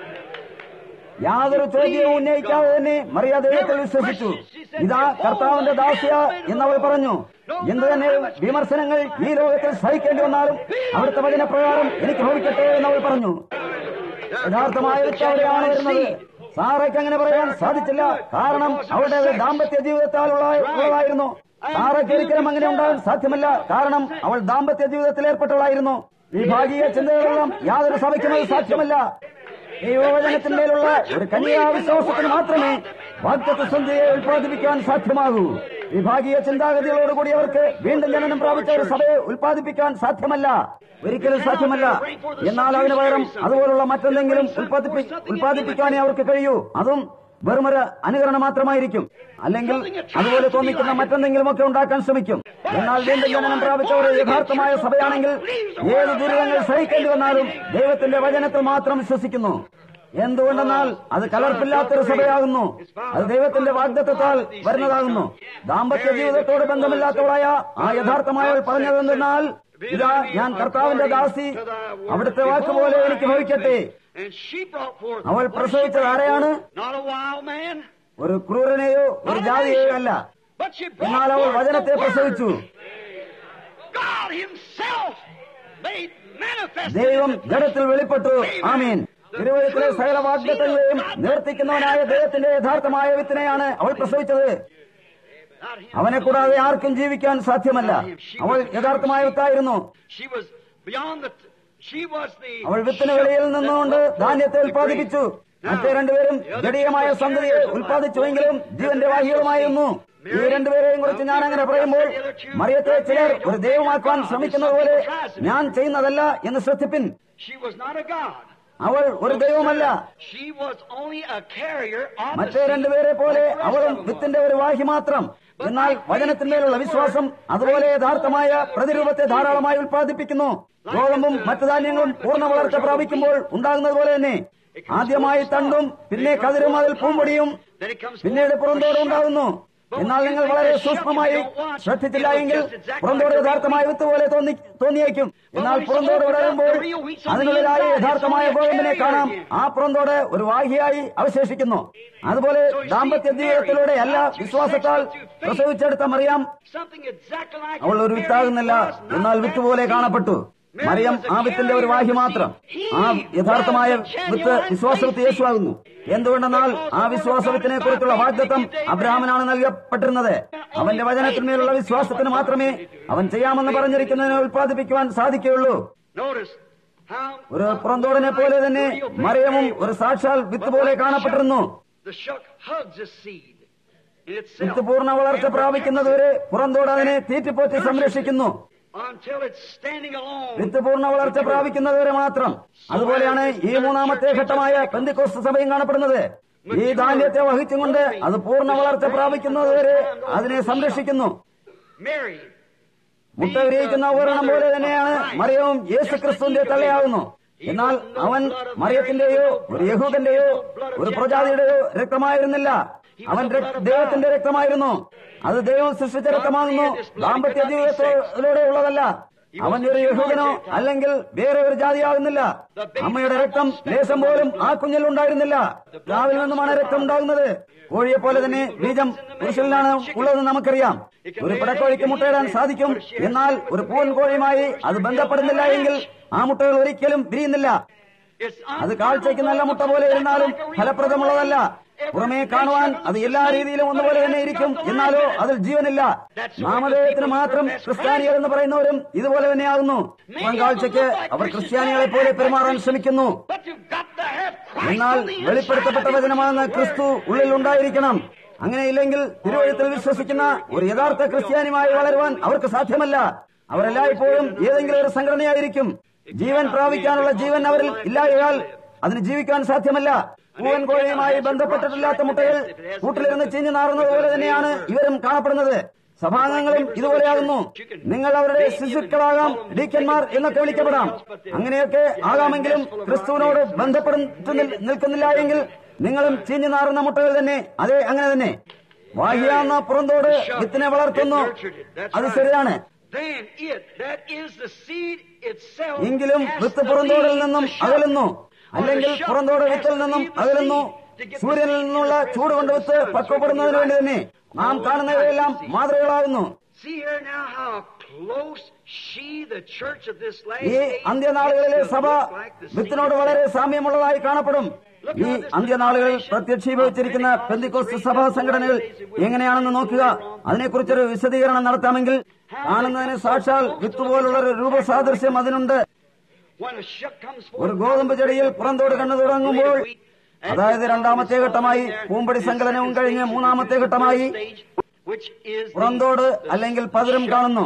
[SPEAKER 2] യാതൊരു ചോദ്യവും ഉന്നയിക്കാതെ തന്നെ മറിയ ദൈവത്തിൽ വിശ്വസിച്ചു ഇതാ കർത്താവിന്റെ ദാസ്യ എന്നവൾ പറഞ്ഞു എന്തു തന്നെ വിമർശനങ്ങൾ ഈ ലോകത്തിൽ സഹിക്കേണ്ടി വന്നാലും അവിടുത്തെ വചനപ്രകാരം എനിക്ക് ഭവിക്കട്ടെ എന്നവൾ പറഞ്ഞു യഥാർത്ഥമായ വ്യക്തി അവിടെയാണ് വരുന്നത് സാറയ്ക്ക് അങ്ങനെ പറയാൻ സാധിച്ചില്ല കാരണം അവരുടെ ദാമ്പത്യ ജീവിതത്താൽ ഉള്ള- ഉള്ളതായിരുന്നു സാറയ്ക്ക് ഒരിക്കലും അങ്ങനെ ഉണ്ടാകാൻ സാധ്യമല്ല കാരണം അവൾ ദാമ്പത്യ ജീവിതത്തിൽ ഏർപ്പെട്ടവളായിരുന്നു വിഭാഗീയ ചിന്തകളെല്ലാം യാതൊരു സഭയ്ക്കും അത് സാധ്യമല്ല ദൈവവചനത്തിന്മേലുള്ള ഒരു കന്യാ വിശ്വാസത്തിന് മാത്രമേ വാഗ്ദത്ത സന്ധ്യയെ ഉൽപ്പാദിപ്പിക്കാൻ സാധ്യമാകൂ വിഭാഗീയ ചിന്താഗതികളോടുകൂടി അവർക്ക് വീണ്ടും ജനനം പ്രാപിച്ച ഒരു സഭയെ ഉൽപ്പാദിപ്പിക്കാൻ സാധ്യമല്ല ഒരിക്കലും സാധ്യമല്ല എന്നാൽ അതിനു പകരം അതുപോലുള്ള മറ്റെന്തെങ്കിലും ഉൽപ്പാദിപ്പി ഉൽപ്പാദിപ്പിക്കാനേ അവർക്ക് കഴിയൂ അതും വെറുമൊരു അനുകരണം മാത്രമായിരിക്കും അല്ലെങ്കിൽ അതുപോലെ തോന്നിക്കുന്ന മറ്റെന്തെങ്കിലും ഒക്കെ ഉണ്ടാക്കാൻ ശ്രമിക്കും എന്നാൽ വീണ്ടും ജനനം പ്രാപിച്ച ഒരു യഥാർത്ഥമായ സഭയാണെങ്കിൽ ഏത് ദുരിതങ്ങൾ സഹിക്കേണ്ടി വന്നാലും ദൈവത്തിന്റെ വചനത്തിൽ മാത്രം വിശ്വസിക്കുന്നു എന്തുകൊണ്ടെന്നാൽ അത് കലർപ്പില്ലാത്തൊരു സഭയാകുന്നു അത് ദൈവത്തിന്റെ വാഗ്ദത്വത്താൽ വരുന്നതാകുന്നു ദാമ്പത്യ ജീവിതത്തോട് ബന്ധമില്ലാത്തവളായ ആ യഥാർത്ഥമായവൾ പറഞ്ഞതെന്തെന്നാൽ ഇതാ ഞാൻ കർത്താവിന്റെ ദാസി അവിടുത്തെ വാക്കുപോലെ എനിക്ക് ഭവിക്കട്ടെ
[SPEAKER 1] and she brought forth.
[SPEAKER 2] അവൾ പ്രസവിച്ചത് ആരെയാണ്
[SPEAKER 1] Not a wild man,
[SPEAKER 2] ഒരു ക്രൂരനെയോ ഒരു ജാതിയെയോ അല്ല
[SPEAKER 1] but she
[SPEAKER 2] എന്നാൽ
[SPEAKER 1] brought
[SPEAKER 2] അവൾ
[SPEAKER 1] forth
[SPEAKER 2] വചനത്തെ
[SPEAKER 1] the word.
[SPEAKER 2] പ്രസവിച്ചു
[SPEAKER 1] God Himself made manifest.
[SPEAKER 2] ദൈവം ജഡത്തിൽ വെളിപ്പെട്ടു ആമീൻ തിരുവഴുത്തിലെ സകല വാഗ്ദത്തങ്ങളെയും നിവർത്തിക്കുന്നവനായ ദൈവത്തിന്റെ യഥാർത്ഥമായ വിത്തിനെയാണ് അവൾ പ്രസവിച്ചത്
[SPEAKER 1] Not him.
[SPEAKER 2] അവനെ കൂടാതെ ആർക്കും ജീവിക്കാൻ സാധ്യമല്ല അവൾ യഥാർത്ഥമായ വിത്തായിരുന്നു
[SPEAKER 1] She was beyond the. She was the.
[SPEAKER 2] അവൾ വിത്തിന് വെളിയിൽ നിന്നുകൊണ്ട് ധാന്യത്തെ ഉൽപ്പാദിപ്പിച്ചു മറ്റേ രണ്ടുപേരും ജടീയമായ സന്തതിയെ ഉൽപ്പാദിച്ചുവെങ്കിലും ജീവന്റെ വാഹികളുമായിരുന്നു ഈ രണ്ടുപേരെയും കുറിച്ച് ഞാൻ അങ്ങനെ പറയുമ്പോൾ മറിയത്തെ ചിലർ ഒരു ദൈവമാക്കാൻ ശ്രമിക്കുന്നത് പോലെ ഞാൻ ചെയ്യുന്നതല്ല എന്ന് ശ്രദ്ധിപ്പിൻ
[SPEAKER 1] She was not a God.
[SPEAKER 2] അവൾ ഒരു ദൈവമല്ല
[SPEAKER 1] She was only a carrier of the
[SPEAKER 2] മറ്റേ
[SPEAKER 1] seed
[SPEAKER 2] രണ്ടുപേരെ പോലെ
[SPEAKER 1] like the rest
[SPEAKER 2] അവളും
[SPEAKER 1] of them was.
[SPEAKER 2] വിത്തിന്റെ ഒരു വാഹി മാത്രം എന്നാൽ വചനത്തിന്മേലുള്ള വിശ്വാസം അതുപോലെ യഥാർത്ഥമായ പ്രതിരൂപത്തെ ധാരാളമായി ഉൽപ്പാദിപ്പിക്കുന്നു ഗോതമ്പും മറ്റു ധാന്യങ്ങളും പൂർണ്ണ വളർച്ച പ്രാപിക്കുമ്പോൾ ഉണ്ടാകുന്നത് പോലെ തന്നെ ആദ്യമായി തണ്ടും പിന്നെ കതിരും അതിൽ പൂമ്പൊടിയും
[SPEAKER 1] Then it comes
[SPEAKER 2] പിന്നീട്
[SPEAKER 1] forth
[SPEAKER 2] പുറന്തോട്
[SPEAKER 1] a
[SPEAKER 2] ഉണ്ടാകുന്നു എന്നാൽ നിങ്ങൾ വളരെ സൂക്ഷ്മമായി ശ്രദ്ധിച്ചില്ല എങ്കിൽ പുറന്തോട് യഥാർത്ഥമായ വിത്ത് പോലെ തോന്നി തോന്നിയേക്കും എന്നാൽ പുറന്തോട് വിടരുമ്പോൾ അതിനുള്ളിലായി യഥാർത്ഥമായ ഗോതമ്പിനെ കാണാം ആ പുറന്തോട് ഒരു വാഹിയായി അവശേഷിക്കുന്നു അതുപോലെ ദാമ്പത്യ ജീവിതത്തിലൂടെ അല്ല വിശ്വാസത്താൽ പ്രസവിച്ചെടുത്ത മറിയാം
[SPEAKER 1] something exactly like
[SPEAKER 2] അവൾ ഒരു വിത്താകുന്നില്ല എന്നാൽ വിത്ത് പോലെ കാണപ്പെട്ടു മറിയം ആ വിത്തിന്റെ ഒരു വാഹി മാത്രം ആ യഥാർത്ഥമായ വിത്ത് വിശ്വാസവിത്ത് യേശുവാകുന്നു എന്തുകൊണ്ടെന്നാൽ ആ വിശ്വാസവിത്തിനെ കുറിച്ചുള്ള വാഗ്ദത്വം അബ്രഹാമിനാണ് നൽകപ്പെട്ടിരുന്നത് അവന്റെ വചനത്തിന്മേലുള്ള വിശ്വാസത്തിന് മാത്രമേ അവൻ ചെയ്യാമെന്ന് പറഞ്ഞിരിക്കുന്നതിനെ ഉൽപ്പാദിപ്പിക്കുവാൻ സാധിക്കുകയുള്ളൂ
[SPEAKER 1] Notice how
[SPEAKER 2] ഒരു പുറന്തോടിനെ പോലെ തന്നെ മറിയമും ഒരു സാക്ഷാൽ വിത്ത് പോലെ കാണപ്പെട്ടിരുന്നു
[SPEAKER 1] the shuck hugs the seed in
[SPEAKER 2] with
[SPEAKER 1] itself
[SPEAKER 2] പൂർണ്ണ വളർച്ച പ്രാപിക്കുന്നതുവരെ പുറന്തോട് അതിനെ തീറ്റിപ്പോറ്റി സംരക്ഷിക്കുന്നു
[SPEAKER 1] until it's standing alone.
[SPEAKER 2] വിത്ത് പൂർണ്ണ വളർച്ച പ്രാപിക്കുന്നതുവരെ മാത്രം അതുപോലെയാണ് ഈ മൂന്നാമത്തെ ഘട്ടമായ പെന്തിക്കോസ്ത് സഭയും കാണപ്പെടുന്നത് ഈ ധാന്യത്തെ വഹിച്ചുകൊണ്ട് അത് പൂർണ്ണ വളർച്ച പ്രാപിക്കുന്നതുവരെ അതിനെ സംരക്ഷിക്കുന്നു
[SPEAKER 1] Mary,
[SPEAKER 2] മുട്ട വിരിയിക്കുന്ന ഉപകരണം പോലെ തന്നെയാണ് മറിയവും യേശു ക്രിസ്തുവിന്റെ തള്ളയാകുന്നു എന്നാൽ അവൻ മറിയത്തിന്റെയോ ഒരു യഹൂദന്റെയോ ഒരു പ്രജാതിയുടെയോ രക്തമായിരുന്നില്ല അവൻ രക്- ദൈവത്തിന്റെ രക്തമായിരുന്നു അത് ദൈവം സൃഷ്ടിച്ച രക്തമാകുന്നു ദാമ്പത്യ ജീവിതത്തിലൂടെ ഉള്ളതല്ല അവൻ ഒരു യഹൂദനോ അല്ലെങ്കിൽ വേറെ ഒരു ജാതിയാകുന്നില്ല അമ്മയുടെ രക്തം ലേശം പോലും ആ കുഞ്ഞിൽ ഉണ്ടായിരുന്നില്ല രാവിൽ നിന്നുമാണ് രക്തം ഉണ്ടാകുന്നത് കോഴിയെ പോലെ തന്നെ ബീജം പുരുഷനിലാണ് ഉള്ളതെന്ന് നമുക്കറിയാം ഒരു പിടക്കോഴിക്ക് മുട്ടയിടാൻ സാധിക്കും എന്നാൽ ഒരു പൂവൻ കോഴിയുമായി അത് ബന്ധപ്പെടുന്നില്ല എങ്കിൽ ആ മുട്ടകൾ ഒരിക്കലും വിരിയുന്നില്ല
[SPEAKER 1] it's
[SPEAKER 2] അത് കാഴ്ചയ്ക്ക് നല്ല മുട്ട പോലെ ഇരുന്നാലും ഫലപ്രദമുള്ളതല്ല പുറമേ കാണുവാൻ അത് എല്ലാ രീതിയിലും ഒന്നുപോലെ തന്നെ ഇരിക്കും എന്നാലോ അതിൽ ജീവനില്ല നാമധേയത്തിന് മാത്രം ക്രിസ്ത്യാനികൾ എന്ന് പറയുന്നവരും ഇതുപോലെ തന്നെയാകുന്നു പുറം കാഴ്ചയ്ക്ക് അവർ ക്രിസ്ത്യാനികളെ പോലെ പെരുമാറാൻ ശ്രമിക്കുന്നു
[SPEAKER 1] But you've got to have Christ
[SPEAKER 2] എന്നാൽ
[SPEAKER 1] on the inside
[SPEAKER 2] വെളിപ്പെടുത്തപ്പെട്ട
[SPEAKER 1] of you.
[SPEAKER 2] വചനമാകുന്ന ക്രിസ്തു ഉള്ളിൽ ഉണ്ടായിരിക്കണം അങ്ങനെയില്ലെങ്കിൽ തിരുവഴുത്തിൽ വിശ്വസിക്കുന്ന ഒരു യഥാർത്ഥ ക്രിസ്ത്യാനിയുമായി വളരുവാൻ അവർക്ക് സാധ്യമല്ല അവരെല്ലായ്പ്പോഴും ഏതെങ്കിലും ഒരു സംഘടനയായിരിക്കും ജീവൻ പ്രാപിക്കാനുള്ള ജീവൻ അവരിൽ ഇല്ലായകാൽ അതിന് ജീവിക്കാൻ സാധ്യമല്ല പൂവൻ കോഴിയുമായി ബന്ധപ്പെട്ടിട്ടില്ലാത്ത മുട്ടകൾ കൂട്ടിലിരുന്ന് ചീഞ്ഞു നാറുന്നത് പോലെ തന്നെയാണ് ഇവരും കാണപ്പെടുന്നത് സഭാംഗങ്ങളും ഇതുപോലെയാകുന്നു നിങ്ങൾ അവരുടെ ശിശുക്കളാകാം ഡീക്കന്മാർ എന്നൊക്കെ വിളിക്കപ്പെടാം അങ്ങനെയൊക്കെ ആകാമെങ്കിലും ക്രിസ്തുവിനോട് ബന്ധപ്പെടുത്തു നിൽക്കുന്നില്ല എങ്കിൽ നിങ്ങളും ചീഞ്ഞു നാറുന്ന മുട്ടകൾ തന്നെ അതെ അങ്ങനെ തന്നെ വാഹിയാന്ന പുറന്തോട് വിത്തിനെ വളർത്തുന്നു അത് ശരിയാണ്
[SPEAKER 1] Then it, that is the seed itself,
[SPEAKER 2] എങ്കിലും
[SPEAKER 1] has
[SPEAKER 2] വിത്ത്
[SPEAKER 1] to
[SPEAKER 2] പുറന്തോടിൽ
[SPEAKER 1] leave
[SPEAKER 2] നിന്നും
[SPEAKER 1] the shock.
[SPEAKER 2] അകലുന്നു
[SPEAKER 1] Or
[SPEAKER 2] അല്ലെങ്കിൽ
[SPEAKER 1] the shock
[SPEAKER 2] പുറന്തോട്
[SPEAKER 1] has
[SPEAKER 2] വിത്തിൽ
[SPEAKER 1] to
[SPEAKER 2] നിന്നും
[SPEAKER 1] leave the
[SPEAKER 2] അകലുന്നു
[SPEAKER 1] seed to get the
[SPEAKER 2] സൂര്യനിൽ
[SPEAKER 1] seed in
[SPEAKER 2] നിന്നുള്ള
[SPEAKER 1] the
[SPEAKER 2] ചൂട് കൊണ്ട്
[SPEAKER 1] presence
[SPEAKER 2] with
[SPEAKER 1] of the sun,
[SPEAKER 2] പക്വപ്പെടുന്നതിന്
[SPEAKER 1] so it
[SPEAKER 2] വേണ്ടി
[SPEAKER 1] can
[SPEAKER 2] തന്നെ
[SPEAKER 1] be
[SPEAKER 2] നാം
[SPEAKER 1] right.
[SPEAKER 2] കാണുന്നവയെല്ലാം
[SPEAKER 1] See.
[SPEAKER 2] മാതൃകളാകുന്നു
[SPEAKER 1] See here now how close she, the church of this last
[SPEAKER 2] ഈ
[SPEAKER 1] age,
[SPEAKER 2] അന്ത്യനാളുകളിലെ
[SPEAKER 1] gets to
[SPEAKER 2] സഭ
[SPEAKER 1] look like the seed
[SPEAKER 2] വിത്തിനോട് വളരെ സാമ്യമുള്ളതായി കാണപ്പെടും ഈ അന്ത്യനാളുകളിൽ പ്രത്യക്ഷീഭവിച്ചിരിക്കുന്ന പെന്തിക്കോസ്റ്റ് സഭാ സംഘടനകൾ എങ്ങനെയാണെന്ന് നോക്കുക അതിനെക്കുറിച്ചൊരു വിശദീകരണം നടത്താമെങ്കിൽ കാണുന്നതിന് സാക്ഷാൽ വിത്ത് പോലുള്ള ഒരു രൂപസാദൃശ്യം അതിനുണ്ട്
[SPEAKER 1] When a shook comes
[SPEAKER 2] ഒരു
[SPEAKER 1] forth,
[SPEAKER 2] ഗോതമ്പ് ചെടിയിൽ പുറന്തോട് കണ്ണു തുടങ്ങുമ്പോൾ അതായത് രണ്ടാമത്തെ ഘട്ടമായി പൂമ്പടി സങ്കലനവും കഴിഞ്ഞ് മൂന്നാമത്തെ ഘട്ടമായി പുറന്തോട് അല്ലെങ്കിൽ പതിരും കാണുന്നു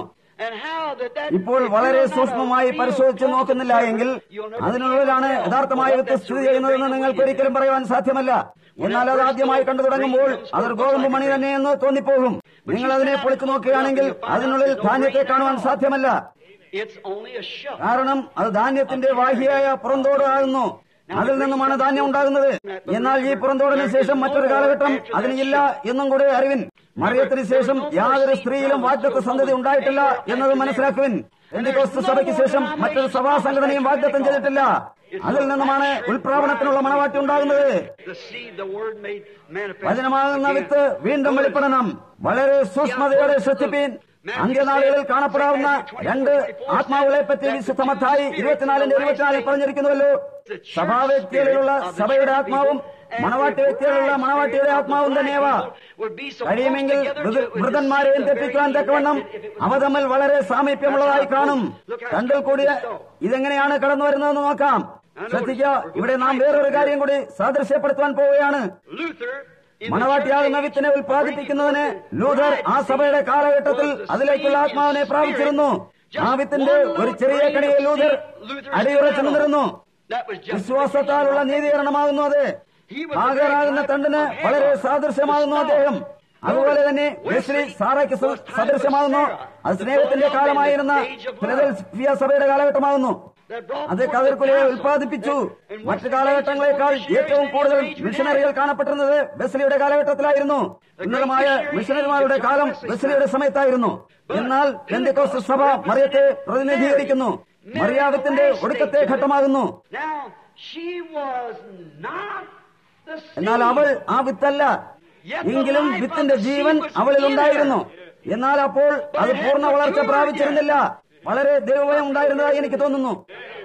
[SPEAKER 2] ഇപ്പോൾ വളരെ സൂക്ഷ്മമായി പരിശോധിച്ച് നോക്കുന്നില്ല എങ്കിൽ അതിനുള്ളിലാണ് യഥാർത്ഥമായ വിത്ത് സ്ഥിതി ചെയ്യുന്നതെന്ന് നിങ്ങൾക്ക് ഒരിക്കലും പറയുവാൻ സാധ്യമല്ല എന്നാൽ അത് ആദ്യമായി കണ്ടു തുടങ്ങുമ്പോൾ അതൊരു ഗോതമ്പ് മണി തന്നെയെന്ന് തോന്നിപ്പോകും നിങ്ങൾ അതിനെ പൊളിച്ചു നോക്കുകയാണെങ്കിൽ അതിനുള്ളിൽ ധാന്യത്തെ കാണുവാൻ സാധ്യമല്ല
[SPEAKER 1] It's only a shook.
[SPEAKER 2] കാരണം അത് ധാന്യത്തിന്റെ വാഹിയായ പുറന്തോട് ആകുന്നു അതിൽ നിന്നുമാണ് ധാന്യം ഉണ്ടാകുന്നത് എന്നാൽ ഈ പുറന്തോടിന് ശേഷം മറ്റൊരു കാലഘട്ടം അതിനില്ല എന്നും കൂടെ അറിവിൻ മറിയത്തിന് ശേഷം യാതൊരു സ്ത്രീയിലും വാഗ്ദത്ത സന്ധതി ഉണ്ടായിട്ടില്ല എന്നത് മനസ്സിലാക്കുവിൻ എന്തിക്കോസ്തു സഭയ്ക്ക് ശേഷം മറ്റൊരു സഭാ സംഘടനയും വാഗ്ദത്തം ചെയ്തിട്ടില്ല അതിൽ നിന്നുമാണ് ഉൾപ്രാവണത്തിനുള്ള മണവാട്ടി ഉണ്ടാകുന്നത്
[SPEAKER 1] The seed, the word made manifest.
[SPEAKER 2] വചനമാകുന്ന
[SPEAKER 1] again.
[SPEAKER 2] വിത്ത് വീണ്ടും വെളിപ്പെടണം വളരെ സൂക്ഷ്മതയോടെ ശ്രദ്ധിപ്പീൻ അന്ത്യനാളുകളിൽ കാണപ്പെടാവുന്ന രണ്ട് ആത്മാവുകളെ പറ്റി വിശുദ്ധമത്തായി ഇരുപത്തിനാലിന്റെ ഇരുപത്തിനാലിൽ പറഞ്ഞിരിക്കുന്നുവല്ലോ സഭാവ്യക്തികളിലുള്ള സഭയുടെ ആത്മാവും മണവാട്ടി വ്യക്തികളിലുള്ള മണവാട്ടിയുടെ ആത്മാവും തന്നെയവ
[SPEAKER 1] Would be so
[SPEAKER 2] കഴിയുമെങ്കിൽ
[SPEAKER 1] close together
[SPEAKER 2] വൃത-
[SPEAKER 1] to it.
[SPEAKER 2] വൃതന്മാരെയും തെറ്റിക്കുവാൻ തക്കവണ്ണം അവ തമ്മിൽ വളരെ സാമീപ്യമുള്ളതായി കാണും രണ്ടിൽ കൂടി ഇതെങ്ങനെയാണ് കടന്നു വരുന്നതെന്ന് നോക്കാം ശ്രദ്ധിക്കുക ഇവിടെ നാം വേറൊരു കാര്യം കൂടി സാദൃശ്യപ്പെടുത്തുവാൻ പോവുകയാണ്
[SPEAKER 1] Luther, in the
[SPEAKER 2] മണവാട്ടിയാകുന്ന
[SPEAKER 1] church
[SPEAKER 2] വിത്തിനെ
[SPEAKER 1] age,
[SPEAKER 2] ഉൽപ്പാദിപ്പിക്കുന്നതിന് ലൂഥർ ആ സഭയുടെ കാലഘട്ടത്തിൽ അതിലേക്കുള്ള ആത്മാവിനെ പ്രാപിച്ചിരുന്നു ആ വിത്തിന്റെ ഒരു ചെറിയ കണിയെ ലൂഥർ അടിയുറച്ചു നിന്നിരുന്നു
[SPEAKER 1] That was just
[SPEAKER 2] വിശ്വാസത്താലുള്ള നീതീകരണമാകുന്നു അത് ആകരാകുന്ന തണ്ടിന് വളരെ സാദൃശ്യമാകുന്നു അദ്ദേഹം അതുപോലെ തന്നെ വെസ്ലി സാറയ്ക്ക് സ- സദൃശ്യമാകുന്നു അത് സ്നേഹത്തിന്റെ കാലമായിരുന്ന ഫിലദൽഫിയ സഭയുടെ കാലഘട്ടമാകുന്നു
[SPEAKER 1] that brought
[SPEAKER 2] അത്
[SPEAKER 1] forth
[SPEAKER 2] കതിർക്കുലയെ
[SPEAKER 1] the
[SPEAKER 2] ഉൽപ്പാദിപ്പിച്ചു
[SPEAKER 1] And
[SPEAKER 2] മറ്റു
[SPEAKER 1] what's
[SPEAKER 2] കാലഘട്ടങ്ങളെക്കാൾ
[SPEAKER 1] the
[SPEAKER 2] ഏറ്റവും കൂടുതൽ
[SPEAKER 1] missionaries
[SPEAKER 2] മിഷനറികൾ കാണപ്പെട്ടിരുന്നത് വെസ്ലിയുടെ കാലഘട്ടത്തിലായിരുന്നു ഉന്നതമായ മിഷനറിമാരുടെ കാലം വെസ്ലിയുടെ സമയത്തായിരുന്നു എന്നാൽ പെന്തക്കോസ്ത് സഭ മറിയത്തെ പ്രതിനിധീകരിക്കുന്നു മറിയാവത്തിന്റെ ഒടുക്കത്തെ ഘട്ടമാകുന്നു
[SPEAKER 1] Now, she was not the seed.
[SPEAKER 2] എന്നാൽ അവൾ ആ വിത്തല്ല എങ്കിലും വിത്തിന്റെ ജീവൻ അവളിൽ ഉണ്ടായിരുന്നു എന്നാൽ അപ്പോൾ അത് പൂർണ്ണ വളർച്ച പ്രാപിച്ചിരുന്നില്ല വളരെ ദൈവഭയം ഉണ്ടായിരുന്നതായി എനിക്ക് തോന്നുന്നു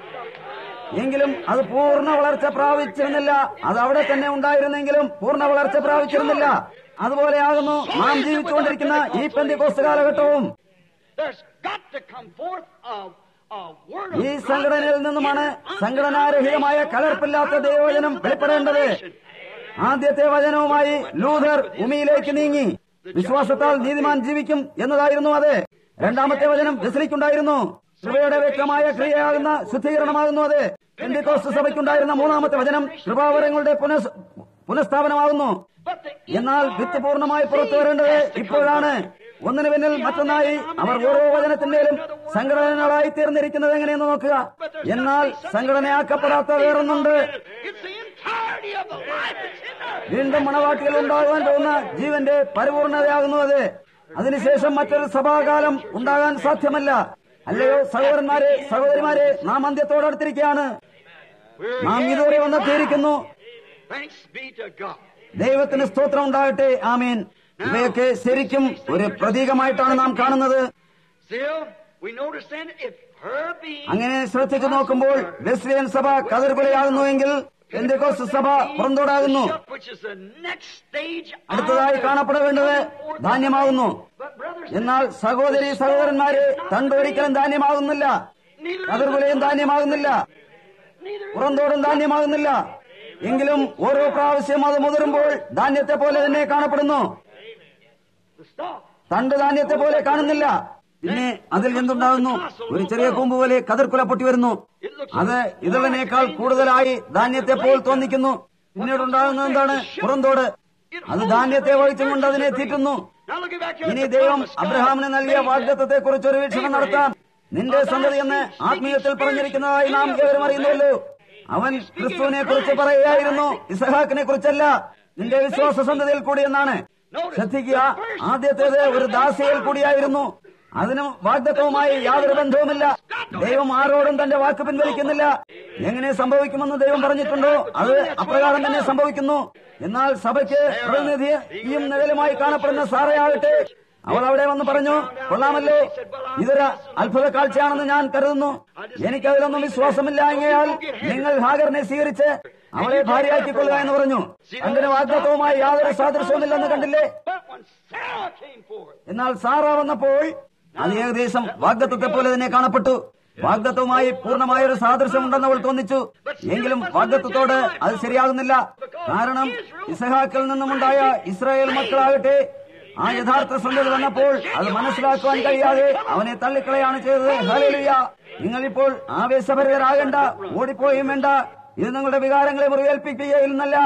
[SPEAKER 2] എങ്കിലും അത് പൂർണ്ണ വളർച്ച പ്രാപിച്ചിരുന്നില്ല അത് അവിടെ തന്നെ ഉണ്ടായിരുന്നെങ്കിലും പൂർണ്ണ വളർച്ച പ്രാപിച്ചിരുന്നില്ല അതുപോലെയാകുന്നു നാം ജീവിച്ചുകൊണ്ടിരിക്കുന്ന ഈ പെന്തിക്കോസ്ത് കാലഘട്ടവും
[SPEAKER 1] There's got to come forth a, a word of
[SPEAKER 2] ഈ
[SPEAKER 1] God
[SPEAKER 2] സംഘടനയിൽ നിന്നുമാണ് സംഘടനാരഹിതമായ കലർപ്പില്ലാത്ത ദൈവവചനം വെളിപ്പെടേണ്ടത് ആദ്യത്തെ വചനവുമായി ലൂഥർ ഭൂമിയിലേക്ക് നീങ്ങി വിശ്വാസത്താൽ നീതിമാൻ ജീവിക്കും എന്നതായിരുന്നു അത് രണ്ടാമത്തെ വചനം വെസ്ലിക്കുണ്ടായിരുന്നു കൃപയുടെ വ്യക്തമായ ക്രിയയാകുന്ന ശുദ്ധീകരണമാകുന്നു അത് പെന്തിക്കോസ്ത് സഭയ്ക്കുണ്ടായിരുന്ന മൂന്നാമത്തെ വചനം കൃപാവരങ്ങളുടെ പുനഃ പുനഃസ്ഥാപനമാകുന്നു
[SPEAKER 1] But the
[SPEAKER 2] എന്നാൽ വിത്ത് പൂർണ്ണമായി പുറത്തു വരേണ്ടത് ഇപ്പോഴാണ് ഒന്നിനു പിന്നിൽ മറ്റൊന്നായി അവർ ഓരോ വചനത്തിന്റെയും സംഘടനകളായി തീർന്നിരിക്കുന്നത് എങ്ങനെയെന്ന് നോക്കുക എന്നാൽ സംഘടനയാക്കപ്പെടാത്ത വേറൊന്നുണ്ട്
[SPEAKER 1] It's the entirety of the life that's in her.
[SPEAKER 2] വീണ്ടും മണവാട്ടികൾ ഉണ്ടാകുവാൻ പോകുന്ന ജീവന്റെ പരിപൂർണതയാകുന്നു അത് അതിനുശേഷം മറ്റൊരു സഭാകാലം ഉണ്ടാകാൻ സാധ്യമല്ല അല്ലയോ സഹോദരന്മാരെ സഹോദരിമാരെ നാം അന്ത്യത്തോടടുത്തിരിക്കുകയാണ്
[SPEAKER 1] We're
[SPEAKER 2] നാം
[SPEAKER 1] here.
[SPEAKER 2] ഇതുവരെ വന്നെത്തിയിരിക്കുന്നു
[SPEAKER 1] Thanks be to God.
[SPEAKER 2] ദൈവത്തിന് സ്തോത്രം ഉണ്ടാകട്ടെ ആമീൻ ഇവയൊക്കെ ശരിക്കും ഒരു പ്രതീകമായിട്ടാണ് നാം കാണുന്നത്
[SPEAKER 1] Still, we notice then if her being
[SPEAKER 2] അങ്ങനെ ശ്രദ്ധിച്ചു നോക്കുമ്പോൾ ബെസ്ലിയൻ സഭ കതിർകുലയാകുന്നുവെങ്കിൽ എന്തൊക്കെ സഭ പുറന്തോടാകുന്നു
[SPEAKER 1] which is the next stage of
[SPEAKER 2] അടുത്തതായി
[SPEAKER 1] the-
[SPEAKER 2] കാണപ്പെടേണ്ടത് ധാന്യമാകുന്നു
[SPEAKER 1] But brothers,
[SPEAKER 2] എന്നാൽ സഹോദരി സഹോദരന്മാരെ തണ്ട് ഒരിക്കലും ധാന്യമാകുന്നില്ല
[SPEAKER 1] neither
[SPEAKER 2] കതിർകുലയും ധാന്യമാകുന്നില്ല
[SPEAKER 1] neither
[SPEAKER 2] പുറന്തോടും ധാന്യമാകുന്നില്ല എങ്കിലും ഓരോ പ്രാവശ്യം അത് മുതിരുമ്പോൾ ധാന്യത്തെ പോലെ തന്നെ കാണപ്പെടുന്നു
[SPEAKER 1] the stalk.
[SPEAKER 2] തണ്ട് ധാന്യത്തെ പോലെ കാണുന്നില്ല പിന്നെ അതിൽ എന്തുണ്ടാകുന്നു ഒരു ചെറിയ കൂമ്പ് പോലെ കതിർക്കുല പൊട്ടി വരുന്നു അത് ഇതളിനേക്കാൾ കൂടുതലായി ധാന്യത്തെ പോൽ തോന്നിക്കുന്നു പിന്നീടുണ്ടാകുന്നത് എന്താണ് പുറന്തോട് അത് ധാന്യത്തെ വഹിച്ചും കൊണ്ട് അതിനെ തീറ്റുന്നു
[SPEAKER 1] Now looking back here at
[SPEAKER 2] ഇനി
[SPEAKER 1] the
[SPEAKER 2] ദൈവം
[SPEAKER 1] promise, God
[SPEAKER 2] അബ്രഹാമിന് നൽകിയ
[SPEAKER 1] made
[SPEAKER 2] വാഗ്ദത്തത്തെ കുറിച്ച് ഒരു വീക്ഷണം നടത്താം നിന്റെ സന്തതി എന്ന് ആത്മീയത്തിൽ പറഞ്ഞിരിക്കുന്നതായി നാം ഏവരും അറിയുന്നുവല്ലോ അവൻ ക്രിസ്തുവിനെ കുറിച്ച് പറയുകയായിരുന്നു ഇസഹാക്കിനെ കുറിച്ചല്ല നിന്റെ വിശ്വാസ സന്തതിയിൽ കൂടി എന്നാണ് ശ്രദ്ധിക്കുക ആദ്യത്തേത് ഒരു ദാസിയിൽ കൂടിയായിരുന്നു അതിനും വാഗ്ദത്വവുമായി യാതൊരു ബന്ധവുമില്ല ദൈവം ആരോടും തന്റെ വാക്ക് പിൻവലിക്കുന്നില്ല എങ്ങനെ സംഭവിക്കുമെന്ന് ദൈവം പറഞ്ഞിട്ടുണ്ടോ അത് അപ്രകാരം തന്നെ സംഭവിക്കുന്നു എന്നാൽ സഭയ്ക്ക് പ്രതിനിധിയും നിഴലുമായി കാണപ്പെടുന്ന സാറയാകട്ടെ അവൾ അവിടെ വന്ന് പറഞ്ഞു കൊള്ളാമല്ലോ ഇതൊരു അത്ഭുത കാഴ്ചയാണെന്ന് ഞാൻ കരുതുന്നു എനിക്കതിലൊന്നും വിശ്വാസമില്ല എങ്ങയാൽ നിങ്ങൾ ഹാഗറിനെ സ്വീകരിച്ച് അവളെ ഭാര്യയാക്കിക്കൊള്ളുക എന്ന് പറഞ്ഞു തന്റെ വാഗ്ദത്വവുമായി യാതൊരു സാദൃശ്യവുമില്ലെന്ന് കണ്ടില്ലേ
[SPEAKER 1] But when Sarah came forth,
[SPEAKER 2] എന്നാൽ സാറ വന്നപ്പോൾ അത് ഏകദേശം വാഗ്ദത്വത്തെ പോലെ തന്നെ കാണപ്പെട്ടു വാഗ്ദത്വമായി പൂർണ്ണമായ ഒരു സാദൃശ്യം ഉണ്ടെന്ന് അവൾ തോന്നിച്ചു എങ്കിലും വാഗ്ദത്വത്തോട് അത് ശരിയാകുന്നില്ല കാരണം ഇസഹാക്കിൽ നിന്നുമുണ്ടായ ഇസ്രായേൽ മക്കളാകട്ടെ ആ യഥാർത്ഥ സന്ധതി വന്നപ്പോൾ അത് മനസ്സിലാക്കുവാൻ കഴിയാതെ അവനെ തള്ളിക്കളയാണ് ചെയ്തത് ഹല്ലേലൂയ നിങ്ങളിപ്പോൾ ആവേശഭരിതരാകേണ്ട ഓടിപ്പോയും വേണ്ട ഇത് നിങ്ങളുടെ വികാരങ്ങളെ മുറിവേൽപ്പിക്കുകയില്ലെന്നല്ല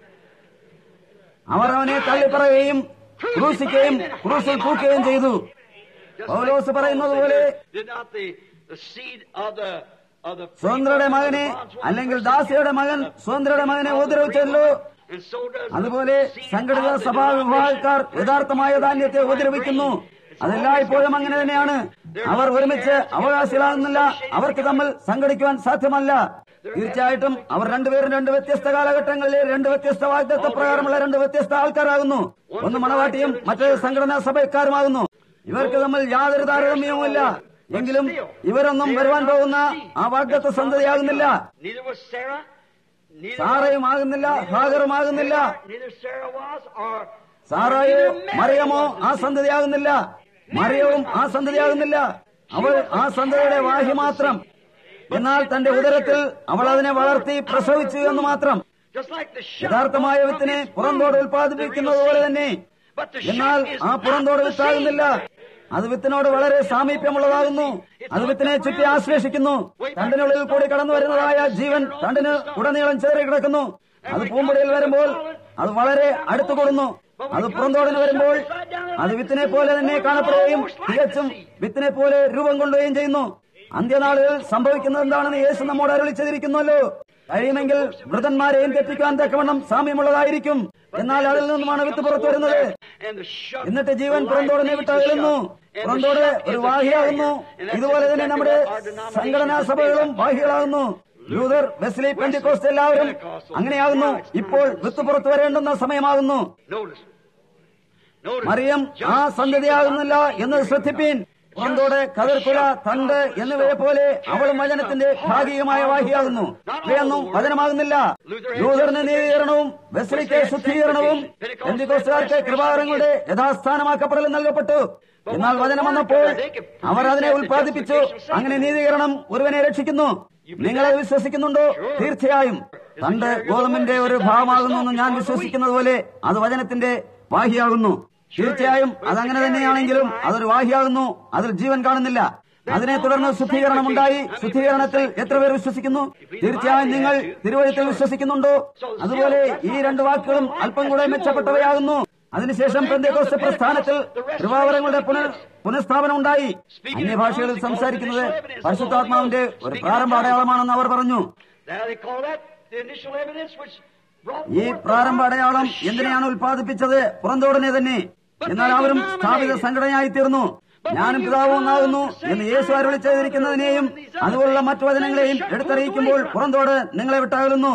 [SPEAKER 2] അവർ അവനെ തള്ളിപ്പറയുകയും ക്രൂശിക്കുകയും ക്രൂശിൽ തൂക്കുകയും ചെയ്തു
[SPEAKER 1] just
[SPEAKER 2] പൗലോസ് പറയുന്നത് പോലെ
[SPEAKER 1] did not the, the seed of the of the
[SPEAKER 2] സ്വതന്ത്രയുടെ മകനെ അല്ലെങ്കിൽ ദാസിയുടെ മകൻ സ്വതന്ത്രയുടെ മകനെ ഉപദ്രവിച്ചല്ലോ
[SPEAKER 1] and so does
[SPEAKER 2] അതുപോലെ സംഘടിത സഭാ വിഭാഗക്കാർ യഥാർത്ഥമായ ധാന്യത്തെ ഉപദ്രവിക്കുന്നു അതെല്ലായ്പ്പോഴും അങ്ങനെ തന്നെയാണ് അവർ ഒരുമിച്ച് അവകാശികളാകുന്നില്ല അവർക്ക് തമ്മിൽ സംഘടിക്കുവാൻ സാധ്യമല്ല തീർച്ചയായിട്ടും അവർ രണ്ടുപേരും രണ്ട് വ്യത്യസ്ത കാലഘട്ടങ്ങളിലെ രണ്ട് വ്യത്യസ്ത വാഗ്ദത്ത പ്രകാരമുള്ള രണ്ട് വ്യത്യസ്ത ആൾക്കാരാകുന്നു ഒന്ന് മണവാട്ടിയും മറ്റേത് സംഘടനാ സഭക്കാരുമാകുന്നു ഇവർക്ക് തമ്മിൽ യാതൊരു താരതമ്യവുമില്ല എങ്കിലും ഇവരൊന്നും വരുവാൻ പോകുന്ന ആ വാഗ്ദത്ത സന്തതിയാകുന്നില്ല
[SPEAKER 1] neither was Sarah, neither
[SPEAKER 2] സാറയും ആകുന്നില്ല ഹാഗറും ആകുന്നില്ല
[SPEAKER 1] neither Sarah was or
[SPEAKER 2] സാറായോ മറിയമോ ആ സന്തതിയാകുന്നില്ല മറിയവും ആ സന്തതിയാകുന്നില്ല അവൾ ആ സന്തതിയുടെ വാഹി മാത്രം എന്നാൽ തന്റെ ഉദരത്തിൽ അവൾ അതിനെ വളർത്തി പ്രസവിച്ചു എന്ന് മാത്രം
[SPEAKER 1] just like the shock
[SPEAKER 2] യഥാർത്ഥമായ വിത്തിനെ പുറന്തോട് ഉൽപ്പാദിപ്പിക്കുന്നത് പോലെ തന്നെ
[SPEAKER 1] but the
[SPEAKER 2] എന്നാൽ
[SPEAKER 1] shock is
[SPEAKER 2] ആ
[SPEAKER 1] not
[SPEAKER 2] പുറന്തോട്
[SPEAKER 1] the
[SPEAKER 2] വിത്താകുന്നില്ല
[SPEAKER 1] seed.
[SPEAKER 2] അത് വിത്തിനോട് വളരെ സാമീപ്യമുള്ളതാകുന്നു അത് വിത്തിനെ ചുറ്റി ആശ്ലേഷിക്കുന്നു തണ്ടിനുള്ളിൽ കൂടി കടന്നു വരുന്നതായ ജീവൻ തണ്ടിന് ഉടനീളം ചേറി കിടക്കുന്നു അത് പൂമ്പൊടിയിൽ വരുമ്പോൾ അത് വളരെ അടുത്തു കൂടുന്നു അത് പുറന്തോടിന് വരുമ്പോൾ അത് വിത്തിനെ പോലെ തന്നെ കാണപ്പെടുകയും തികച്ചും വിത്തിനെ പോലെ രൂപം കൊള്ളുകയും ചെയ്യുന്നു അന്ത്യനാളുകളിൽ സംഭവിക്കുന്നത് എന്താണെന്ന് യേശു നമ്മോട് അരുളി ചെയ്തിരിക്കുന്നുവല്ലോ കഴിയുമെങ്കിൽ മൃതന്മാരെയും തെറ്റിക്കാൻ തക്കവണ്ണം സാമ്യമുള്ളതായിരിക്കും എന്നാൽ അതിൽ നിന്നുമാണ് വിത്ത് പുറത്തു വരുന്നത്
[SPEAKER 1] And the shock
[SPEAKER 2] എന്നിട്ട് ജീവൻ പുറന്തോടിനെ വിട്ടകലുന്നു പുറന്തോട് ഒരു വാഹിയാകുന്നു ഇതുപോലെ തന്നെ നമ്മുടെ സംഘടനാ സഭകളും വാഹികളാകുന്നു ലൂതർ വെസ്ലി പെന്റിക്കോസ്റ്റ് എല്ലാവരും അങ്ങനെയാകുന്നു ഇപ്പോൾ വിത്ത് പുറത്തു വരേണ്ടുന്ന സമയമാകുന്നു
[SPEAKER 1] Notice. Notice.
[SPEAKER 2] മറിയം ആ സന്തതിയാകുന്നില്ല എന്ന് ശ്രദ്ധിപ്പീൻ പുറന്തോട് കതിർക്കുല തണ്ട് എന്നിവയെ പോലെ അവളും വചനത്തിന്റെ ഭാഗികമായ വാഹിയാകുന്നു ഇവയൊന്നും വചനമാകുന്നില്ല ലൂതറിന് നീതീകരണവും വെസ്ലിക്ക് ശുദ്ധീകരണവും പെന്തിക്കോസ്റ്റുകാർക്ക് കൃപാകരങ്ങളുടെ യഥാസ്ഥാനമാക്കപ്പെടലും നൽകപ്പെട്ടു എന്നാൽ വചനം വന്നപ്പോൾ അവർ അതിനെ ഉൽപ്പാദിപ്പിച്ചു അങ്ങനെ നീതീകരണം ഒരുവനെ രക്ഷിക്കുന്നു നിങ്ങളത് വിശ്വസിക്കുന്നുണ്ടോ തീർച്ചയായും തണ്ട് ഗോതമ്പിന്റെ ഒരു ഭാഗമാകുന്നു എന്ന് ഞാൻ വിശ്വസിക്കുന്നത് പോലെ അത് വചനത്തിന്റെ വാഹിയാകുന്നു തീർച്ചയായും അതങ്ങനെ തന്നെയാണെങ്കിലും അതൊരു വാഹിയാകുന്നു അതിൽ ജീവൻ കാണുന്നില്ല അതിനെ തുടർന്ന് ശുദ്ധീകരണം ഉണ്ടായി ശുദ്ധീകരണത്തിൽ എത്ര പേർ വിശ്വസിക്കുന്നു തീർച്ചയായും നിങ്ങൾ തിരുവഴുത്തിൽ വിശ്വസിക്കുന്നുണ്ടോ അതുപോലെ ഈ രണ്ട് വാക്കുകളും അല്പം കൂടെ മെച്ചപ്പെട്ടവയാകുന്നു അതിനുശേഷം പെന്തേക്കോസ്ത് പ്രസ്ഥാനത്തിൽ കൃപാവരങ്ങളുടെ പുനർ പുനഃസ്ഥാപനം ഉണ്ടായി അന്യഭാഷകളിൽ സംസാരിക്കുന്നത് പരിശുദ്ധാത്മാവിന്റെ ഒരു പ്രാരംഭ അടയാളമാണെന്ന് അവർ പറഞ്ഞു
[SPEAKER 1] Now they call that the initial evidence which brought
[SPEAKER 2] ഈ
[SPEAKER 1] forth
[SPEAKER 2] പ്രാരംഭ അടയാളം എന്തിനെയാണ് ഉൽപ്പാദിപ്പിച്ചത് പുറന്തോടനെ തന്നെ എന്നാൽ അവരും സ്ഥാപിത സംഘടനയായി തീർന്നു ഞാനും പിതാവും ഒന്നാകുന്നു എന്ന് യേശു അരുളി ചെയ്തിരിക്കുന്നതിനെയും അതുപോലുള്ള മറ്റു വചനങ്ങളെയും എടുത്തറിയിക്കുമ്പോൾ പുറന്തോട് നിങ്ങളെ വിട്ടാകുന്നു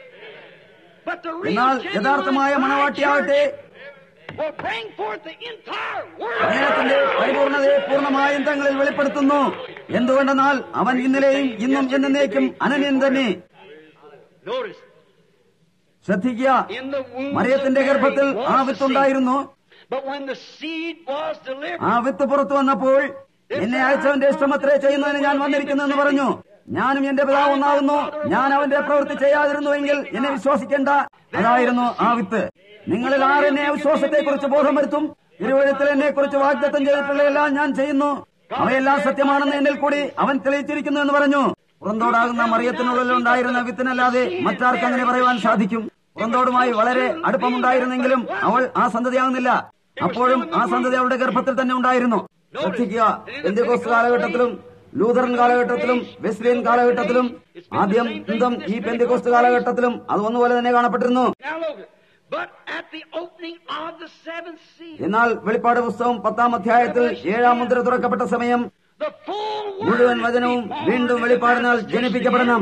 [SPEAKER 1] But the real
[SPEAKER 2] എന്നാൽ
[SPEAKER 1] genuine
[SPEAKER 2] യഥാർത്ഥമായ മണവാട്ടിയാവട്ടെ
[SPEAKER 1] will bring forth the entire word.
[SPEAKER 2] വചനത്തിന്റെ പരിപൂർണതയെ പൂർണ്ണമായും തങ്ങളിൽ വെളിപ്പെടുത്തുന്നു എന്തുകൊണ്ടെന്നാൽ അവൻ ഇന്നലെയും ഇന്നും എന്നേക്കും അനന്യൻ തന്നെ
[SPEAKER 1] Notice,
[SPEAKER 2] ശ്രദ്ധിക്കുക
[SPEAKER 1] in the womb
[SPEAKER 2] മറിയത്തിന്റെ
[SPEAKER 1] of Mary
[SPEAKER 2] ഗർഭത്തിൽ
[SPEAKER 1] was
[SPEAKER 2] ആ
[SPEAKER 1] the
[SPEAKER 2] വിത്തുണ്ടായിരുന്നു
[SPEAKER 1] seed. But when the seed was delivered,
[SPEAKER 2] ആ വിത്ത് പുറത്തു വന്നപ്പോൾ എന്നെ അയച്ചവന്റെ ഇഷ്ടമത്രേ ചെയ്യുന്നതിന് ഞാൻ വന്നിരിക്കുന്നെന്ന് പറഞ്ഞു ഞാനും എന്റെ പിതാവ് ഒന്നാകുന്നു ഞാൻ അവന്റെ പ്രവൃത്തി ചെയ്യാതിരുന്നുവെങ്കിൽ എന്നെ വിശ്വസിക്കേണ്ട അതായിരുന്നു ആ വിത്ത് നിങ്ങളിൽ ആരെന്നെ വിശ്വാസത്തെക്കുറിച്ച് ബോധം വരുത്തും തിരുവഴുത്തിൽ എന്നെ കുറിച്ച് വാഗ്ദത്തം ചെയ്തിട്ടുള്ളതെല്ലാം ഞാൻ ചെയ്യുന്നു അവയെല്ലാം സത്യമാണെന്ന് എന്നിൽ കൂടി അവൻ തെളിയിച്ചിരിക്കുന്നു എന്ന് പറഞ്ഞു പുറന്തോടാകുന്ന മറിയത്തിനുള്ളിൽ ഉണ്ടായിരുന്ന വിത്തിനല്ലാതെ മറ്റാർക്ക് അങ്ങനെ പറയുവാൻ സാധിക്കും പുറന്തോടുമായി വളരെ അടുപ്പമുണ്ടായിരുന്നെങ്കിലും അവൾ ആ സന്തതിയാകുന്നില്ല അപ്പോഴും ആ സന്തതി അവളുടെ ഗർഭത്തിൽ തന്നെ ഉണ്ടായിരുന്നു ശ്രദ്ധിക്കുക എന്ത്യകോസ് കാലഘട്ടത്തിലും ലൂതറൻ കാലഘട്ടത്തിലും വെസ്ലിയൻ കാലഘട്ടത്തിലും ആദ്യം അന്തം ഈ പെന്തിക്കോസ്റ്റ് കാലഘട്ടത്തിലും അത് ഒന്നുപോലെ തന്നെ കാണപ്പെട്ടിരുന്നു
[SPEAKER 1] Now look, but at the opening of the seventh seal,
[SPEAKER 2] എന്നാൽ വെളിപ്പാട് പുസ്തകം പത്താം അധ്യായത്തിൽ ഏഴാം മുദ്ര തുറക്കപ്പെട്ട സമയം
[SPEAKER 1] the full
[SPEAKER 2] മുഴുവൻ
[SPEAKER 1] word
[SPEAKER 2] വചനവും വീണ്ടും വെളിപ്പാടിനാൽ ജനിപ്പിക്കപ്പെടണം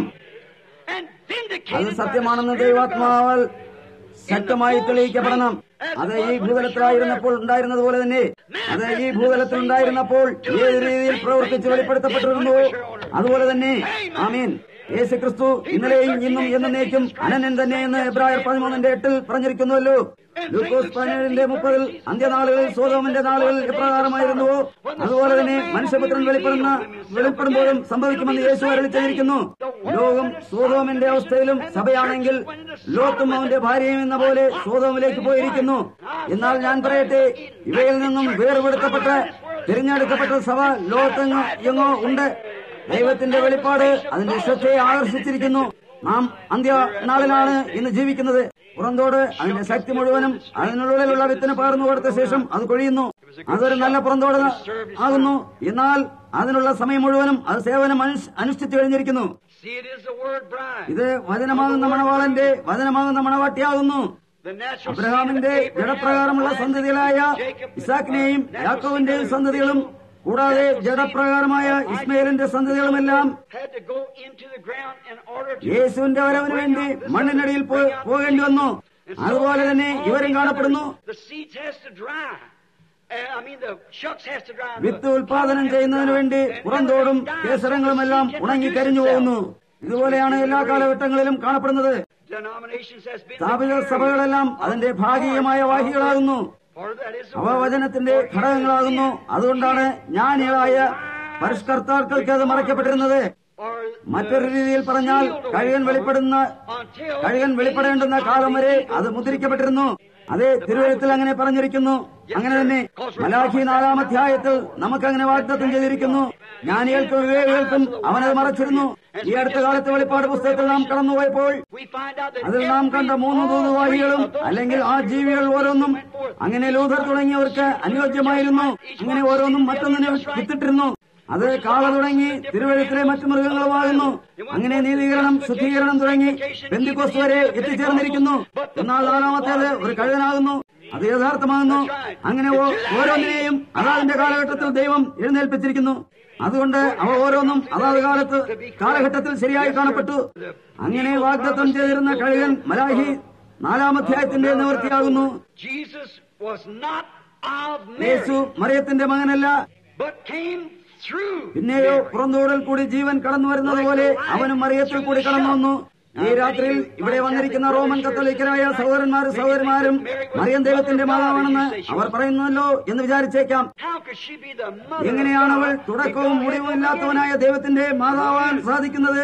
[SPEAKER 1] and
[SPEAKER 2] അത്
[SPEAKER 1] vindicated by
[SPEAKER 2] സത്യമാണെന്ന്
[SPEAKER 1] the Spirit of God.
[SPEAKER 2] ദൈവാത്മാവാൽ ശക്തമായി തെളിയിക്കപ്പെടണം അത് ഈ ഭൂതലത്തിലായിരുന്നപ്പോൾ ഉണ്ടായിരുന്നത് പോലെ തന്നെ അത് ഈ ഭൂതലത്തിൽ ഉണ്ടായിരുന്നപ്പോൾ ഏത് രീതിയിൽ പ്രവർത്തിച്ച് വെളിപ്പെടുത്തപ്പെട്ടിരുന്നുവോ അതുപോലെ തന്നെ ആമീൻ യേശു ക്രിസ്തു ഇന്നലെയും ഇന്നും എന്നേക്കും അനന്യൻ തന്നെ എന്ന് എബ്രായർ പതിമൂന്നിന്റെ എട്ടിൽ പറഞ്ഞിരിക്കുന്നുവല്ലോ ലൂക്കോസ് പതിനേഴിന്റെ മുപ്പതിൽ അന്ത്യനാളുകളിൽ സോതോമിന്റെ നാളുകളിൽ എപ്രകാരമായിരുന്നുവോ അതുപോലെ തന്നെ മനുഷ്യപുത്രൻ വെളിപ്പെടുന്ന വെളിപ്പെടുമ്പോഴും സംഭവിക്കുമെന്ന് യേശു അരളിച്ചിരിക്കുന്നു ലോകം സോതോമിന്റെ അവസ്ഥയിലും സഭയാണെങ്കിൽ ലോത്തും അവന്റെ ഭാര്യയും എന്ന പോലെ സോതോമിലേക്ക് പോയിരിക്കുന്നു എന്നാൽ ഞാൻ പറയട്ടെ ഇവയിൽ നിന്നും വേർപെടുത്തപ്പെട്ട് തിരഞ്ഞെടുക്കപ്പെട്ട സഭ ലോകത്തെങ്ങോ എങ്ങോ ഉണ്ട് ദൈവത്തിന്റെ വെളിപ്പാട് അതിന്റെ ശ്രദ്ധയെ ആകർഷിച്ചിരിക്കുന്നു നാം അന്ത്യ നാളിലാണ് ഇന്ന് ജീവിക്കുന്നത് പുറന്തോട് അതിന്റെ ശക്തി മുഴുവനും അതിനുള്ളിലുള്ള വിത്തിന് പകർന്നു കൊടുത്ത ശേഷം അത് കൊഴിയുന്നു അതൊരു നല്ല പുറന്തോട് ആകുന്നു എന്നാൽ അതിനുള്ള സമയം മുഴുവനും അത് സേവനം അനുഷ്- അനുഷ്ഠിച്ചു കഴിഞ്ഞിരിക്കുന്നു
[SPEAKER 1] See, it is the word bride.
[SPEAKER 2] ഇത് വചനമാകുന്ന മണവാളന്റെ വചനമാകുന്ന മണവാട്ടിയാകുന്നു
[SPEAKER 1] The natural
[SPEAKER 2] അബ്രഹാമിന്റെ
[SPEAKER 1] seed of Abraham,
[SPEAKER 2] ജഡപ്രകാരമുള്ള
[SPEAKER 1] Isaac,
[SPEAKER 2] സന്തതികളായ
[SPEAKER 1] Jacob,
[SPEAKER 2] ഇസാക്കിനെയും
[SPEAKER 1] natural
[SPEAKER 2] യാക്കോവിന്റെയും
[SPEAKER 1] seed of
[SPEAKER 2] സന്തതികളും കൂടാതെ ജഡപ്രകാരമായ ഇസ്മയിലിന്റെ സന്തതികളുമെല്ലാം
[SPEAKER 1] had to go into the ground in order to
[SPEAKER 2] യേശുവിന്റെ വരവിന് വേണ്ടി മണ്ണിനടിയിൽ പോ- പോകേണ്ടി വന്നു അതുപോലെ തന്നെ ഇവരും കാണപ്പെടുന്നു
[SPEAKER 1] The seeds has to dry. Uh, I mean, the shucks has to dry. and
[SPEAKER 2] with
[SPEAKER 1] the
[SPEAKER 2] ഉൽപാദനം ചെയ്യുന്നതിന് വേണ്ടി പുറന്തോടും കേസരങ്ങളുമെല്ലാം ഉണങ്ങി കരിഞ്ഞു പോകുന്നു ഇതുപോലെയാണ് എല്ലാ കാലഘട്ടങ്ങളിലും കാണപ്പെടുന്നത്
[SPEAKER 1] Denominations has been
[SPEAKER 2] സ്ഥാപിത
[SPEAKER 1] declared.
[SPEAKER 2] സഭകളെല്ലാം അതിന്റെ ഭാഗികമായ വാഹികളാകുന്നു
[SPEAKER 1] Part of that is the
[SPEAKER 2] അവ
[SPEAKER 1] word.
[SPEAKER 2] വചനത്തിന്റെ ഘടകങ്ങളാകുന്നു അതുകൊണ്ടാണ് ജ്ഞാനികളായ പരിഷ്കർത്താക്കൾക്ക് അത് മറയ്ക്കപ്പെട്ടിരുന്നത്
[SPEAKER 1] Or
[SPEAKER 2] മറ്റൊരു രീതിയിൽ പറഞ്ഞാൽ കഴുകൻ വെളിപ്പെടുന്ന
[SPEAKER 1] until
[SPEAKER 2] കഴുകൻ വെളിപ്പെടേണ്ടുന്ന കാലം വരെ അത് മുദ്രിക്കപ്പെട്ടിരുന്നു അതേ തിരുവഴുത്തിൽ അങ്ങനെ പറഞ്ഞിരിക്കുന്നു അങ്ങനെ തന്നെ മലാഖി നാലാം അധ്യായത്തിൽ നമുക്കങ്ങനെ വാഗ്ദത്തം ചെയ്തിരിക്കുന്നു ജ്ഞാനികൾക്കും വിവേകികൾക്കും അവനത് മറച്ചിരുന്നു ഈ അടുത്ത കാലത്ത് വെളിപ്പാട് പുസ്തകത്തിൽ നാം കടന്നുപോയപ്പോൾ
[SPEAKER 1] we find out that
[SPEAKER 2] അതിൽ നാം കണ്ട മൂന്ന് ദൂതുവാഹികളും അല്ലെങ്കിൽ ആ ജീവികൾ ഓരോന്നും അങ്ങനെ ലൂഥർ തുടങ്ങിയവർക്ക് അനുയോജ്യമായിരുന്നു അങ്ങനെ ഓരോന്നും മറ്റൊന്നിനെ വിത്തിട്ടിരുന്നു അത് കാള തുടങ്ങി തിരുവഴുത്തിലെ മറ്റു മൃഗങ്ങളുമാകുന്നു അങ്ങനെ നീതീകരണം ശുദ്ധീകരണം തുടങ്ങി ബന്ധിക്കോസ് വരെ എത്തിച്ചേർന്നിരിക്കുന്നു എന്നാൽ നാലാമത്തേത് ഒരു കഴുകനാകുന്നു അത് യഥാർത്ഥമാകുന്നു അങ്ങനെ ഓ- ഓരോന്നിനെയും അതാതിന്റെ കാലഘട്ടത്തിൽ ദൈവം എഴുന്നേൽപ്പിച്ചിരിക്കുന്നു അതുകൊണ്ട് അവ ഓരോന്നും അതാത് കാലത്ത് കാലഘട്ടത്തിൽ ശരിയായി കാണപ്പെട്ടു അങ്ങനെ വാഗ്ദത്തം ചെയ്തിരുന്ന കഴുകൻ മലാഹി നാലാമധ്യായത്തിന്റെ നിവൃത്തിയാകുന്നു
[SPEAKER 1] Jesus was not of
[SPEAKER 2] Yeshu
[SPEAKER 1] Mary,
[SPEAKER 2] മറിയത്തിന്റെ മകനല്ല
[SPEAKER 1] but came through
[SPEAKER 2] പിന്നെയോ
[SPEAKER 1] Mary.
[SPEAKER 2] പുറന്തോടൽ കൂടി ജീവൻ കടന്നു വരുന്നത് പോലെ അവനും മറിയത്തിൽ കൂടി കടന്നു വന്നു ഈ രാത്രിയിൽ ഇവിടെ വന്നിരിക്കുന്ന റോമൻ കത്തോലിക്കരായ സഹോദരന്മാരും സഹോദരിമാരും മറിയം ദൈവത്തിന്റെ മാതാവാണെന്ന് അവർ പറയുന്നല്ലോ എന്ന് വിചാരിച്ചേക്കാം
[SPEAKER 1] How could she be the mother
[SPEAKER 2] എങ്ങനെയാണ്
[SPEAKER 1] of
[SPEAKER 2] അവൾ
[SPEAKER 1] God?
[SPEAKER 2] തുടക്കവും മുടിവും ഇല്ലാത്തവനായ ദൈവത്തിന്റെ മാതാവാൻ സാധിക്കുന്നത്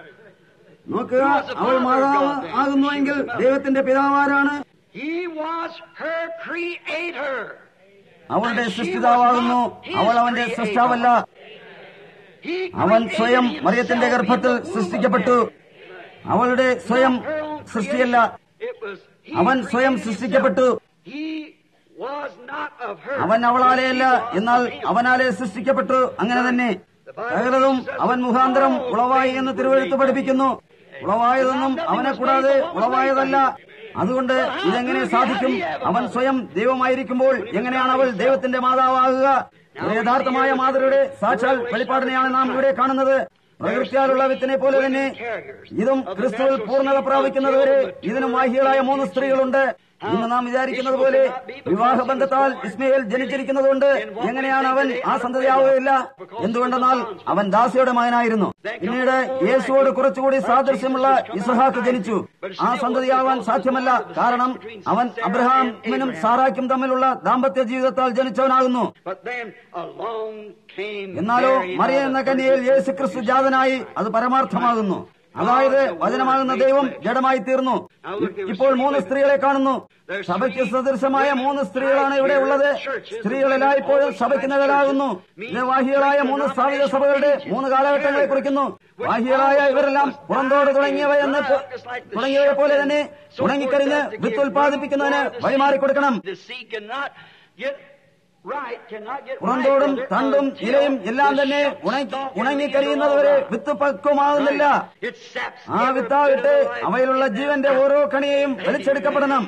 [SPEAKER 2] നോക്കുക അവൾ മാതാവ് ആകുന്നുവെങ്കിൽ ദൈവത്തിന്റെ പിതാവാരാണ്
[SPEAKER 1] He was her creator.
[SPEAKER 2] അവളുടെ സൃഷ്ടിതാവാകുന്നു അവൾ അവന്റെ സൃഷ്ടാവല്ല
[SPEAKER 1] He
[SPEAKER 2] അവൻ
[SPEAKER 1] created
[SPEAKER 2] സ്വയം
[SPEAKER 1] himself
[SPEAKER 2] മറിയത്തിന്റെ
[SPEAKER 1] in the
[SPEAKER 2] ഗർഭത്തിൽ
[SPEAKER 1] womb of
[SPEAKER 2] സൃഷ്ടിക്കപ്പെട്ടു
[SPEAKER 1] Mary.
[SPEAKER 2] അവളുടെ സ്വയം
[SPEAKER 1] Not her own
[SPEAKER 2] സൃഷ്ടിയല്ല
[SPEAKER 1] creation. It was he
[SPEAKER 2] അവൻ സ്വയം
[SPEAKER 1] created
[SPEAKER 2] സൃഷ്ടിക്കപ്പെട്ടു
[SPEAKER 1] himself. He was not of her.
[SPEAKER 2] അവൻ അവളാലെയല്ല
[SPEAKER 1] but she was
[SPEAKER 2] എന്നാൽ
[SPEAKER 1] of him.
[SPEAKER 2] അവനാലെ സൃഷ്ടിക്കപ്പെട്ടു അങ്ങനെ തന്നെ സകലതും അവൻ മുഖാന്തരം ഉളവായി എന്ന് തിരുവഴുത്ത് പഠിപ്പിക്കുന്നു ഉളവായതൊന്നും അവനെ കൂടാതെ ഉളവായതല്ല അതുകൊണ്ട് ഇതെങ്ങനെ സാധിക്കും അവൻ സ്വയം ദൈവമായിരിക്കുമ്പോൾ എങ്ങനെയാണ് അവൾ ദൈവത്തിന്റെ മാതാവാകുക ഒരു യഥാർത്ഥമായ മാതൃയുടെ സാക്ഷാൽ വെളിപ്പാടിനെയാണ് നാം ഇവിടെ കാണുന്നത് പ്രകൃത്യാലുള്ള വിത്തിനെ പോലെ തന്നെ ഇതും ക്രിസ്തുവിൽ പൂർണ്ണത പ്രാപിക്കുന്നതുവരെ ഇതിനും വാഹികളായ മൂന്ന് സ്ത്രീകളുണ്ട് ഇന്ന് നാം വിചാരിക്കുന്നത് പോലെ വിവാഹബന്ധത്താൽ ഇസ്മയിൽ ജനിച്ചിരിക്കുന്നതുകൊണ്ട് എങ്ങനെയാണ് അവൻ ആ സന്തതിയാവുകയില്ല എന്തുകൊണ്ടെന്നാൽ അവൻ ദാസിയുടെ മകനായിരുന്നു പിന്നീട് യേശുവോട് കുറച്ചുകൂടി സാദൃശ്യമുള്ള ഇസഹാക്ക് ജനിച്ചു ആ സന്തതിയാവാൻ സാധ്യമല്ല കാരണം അവൻ അബ്രഹാമിനും സാറാക്കും തമ്മിലുള്ള ദാമ്പത്യ ജീവിതത്താൽ ജനിച്ചവനാകുന്നു
[SPEAKER 1] But then along came
[SPEAKER 2] എന്നാലോ
[SPEAKER 1] Mary,
[SPEAKER 2] മറിയ
[SPEAKER 1] now
[SPEAKER 2] എന്ന
[SPEAKER 1] the
[SPEAKER 2] കന്യയിൽ
[SPEAKER 1] Virgin
[SPEAKER 2] യേശു ക്രിസ്തു ജാതനായി അത് പരമാർത്ഥമാകുന്നു അതായത് വചനമാകുന്ന ദൈവം ജഡമായി തീർന്നു ഇപ്പോൾ മൂന്ന് സ്ത്രീകളെ കാണുന്നു സഭയ്ക്ക് സദൃശമായ മൂന്ന് സ്ത്രീകളാണ് ഇവിടെ ഉള്ളത് സ്ത്രീകൾ എല്ലായ്പ്പോഴും സഭയ്ക്ക് നിഴലാകുന്നു ഇത് വാഹികളായ മൂന്ന് സ്ഥാപിത സഭകളുടെ മൂന്ന് കാലഘട്ടങ്ങളെ കുറിക്കുന്നു വാഹികളായ ഇവരെല്ലാം പുറന്തോട് തുടങ്ങിയവ എന്ന് പോ- തുടങ്ങിയവയെ പോലെ തന്നെ ഉണങ്ങിക്കരിഞ്ഞ് വിത്ത് ഉൽപ്പാദിപ്പിക്കുന്നതിന് വഴിമാറി കൊടുക്കണം
[SPEAKER 1] The seed cannot get right, cannot get
[SPEAKER 2] പുറന്തോടും
[SPEAKER 1] right.
[SPEAKER 2] തണ്ടും ഇലയും എല്ലാം തന്നെ ഉണങ്ങി ഉണങ്ങിക്കരിയുന്നതുവരെ വിത്ത് പക്വമാകുന്നില്ല
[SPEAKER 1] It saps
[SPEAKER 2] ആ
[SPEAKER 1] every
[SPEAKER 2] വിത്താകട്ടെ
[SPEAKER 1] bit of life.
[SPEAKER 2] അവയിലുള്ള ജീവന്റെ ഓരോ കണിയെയും വലിച്ചെടുക്കപ്പെടണം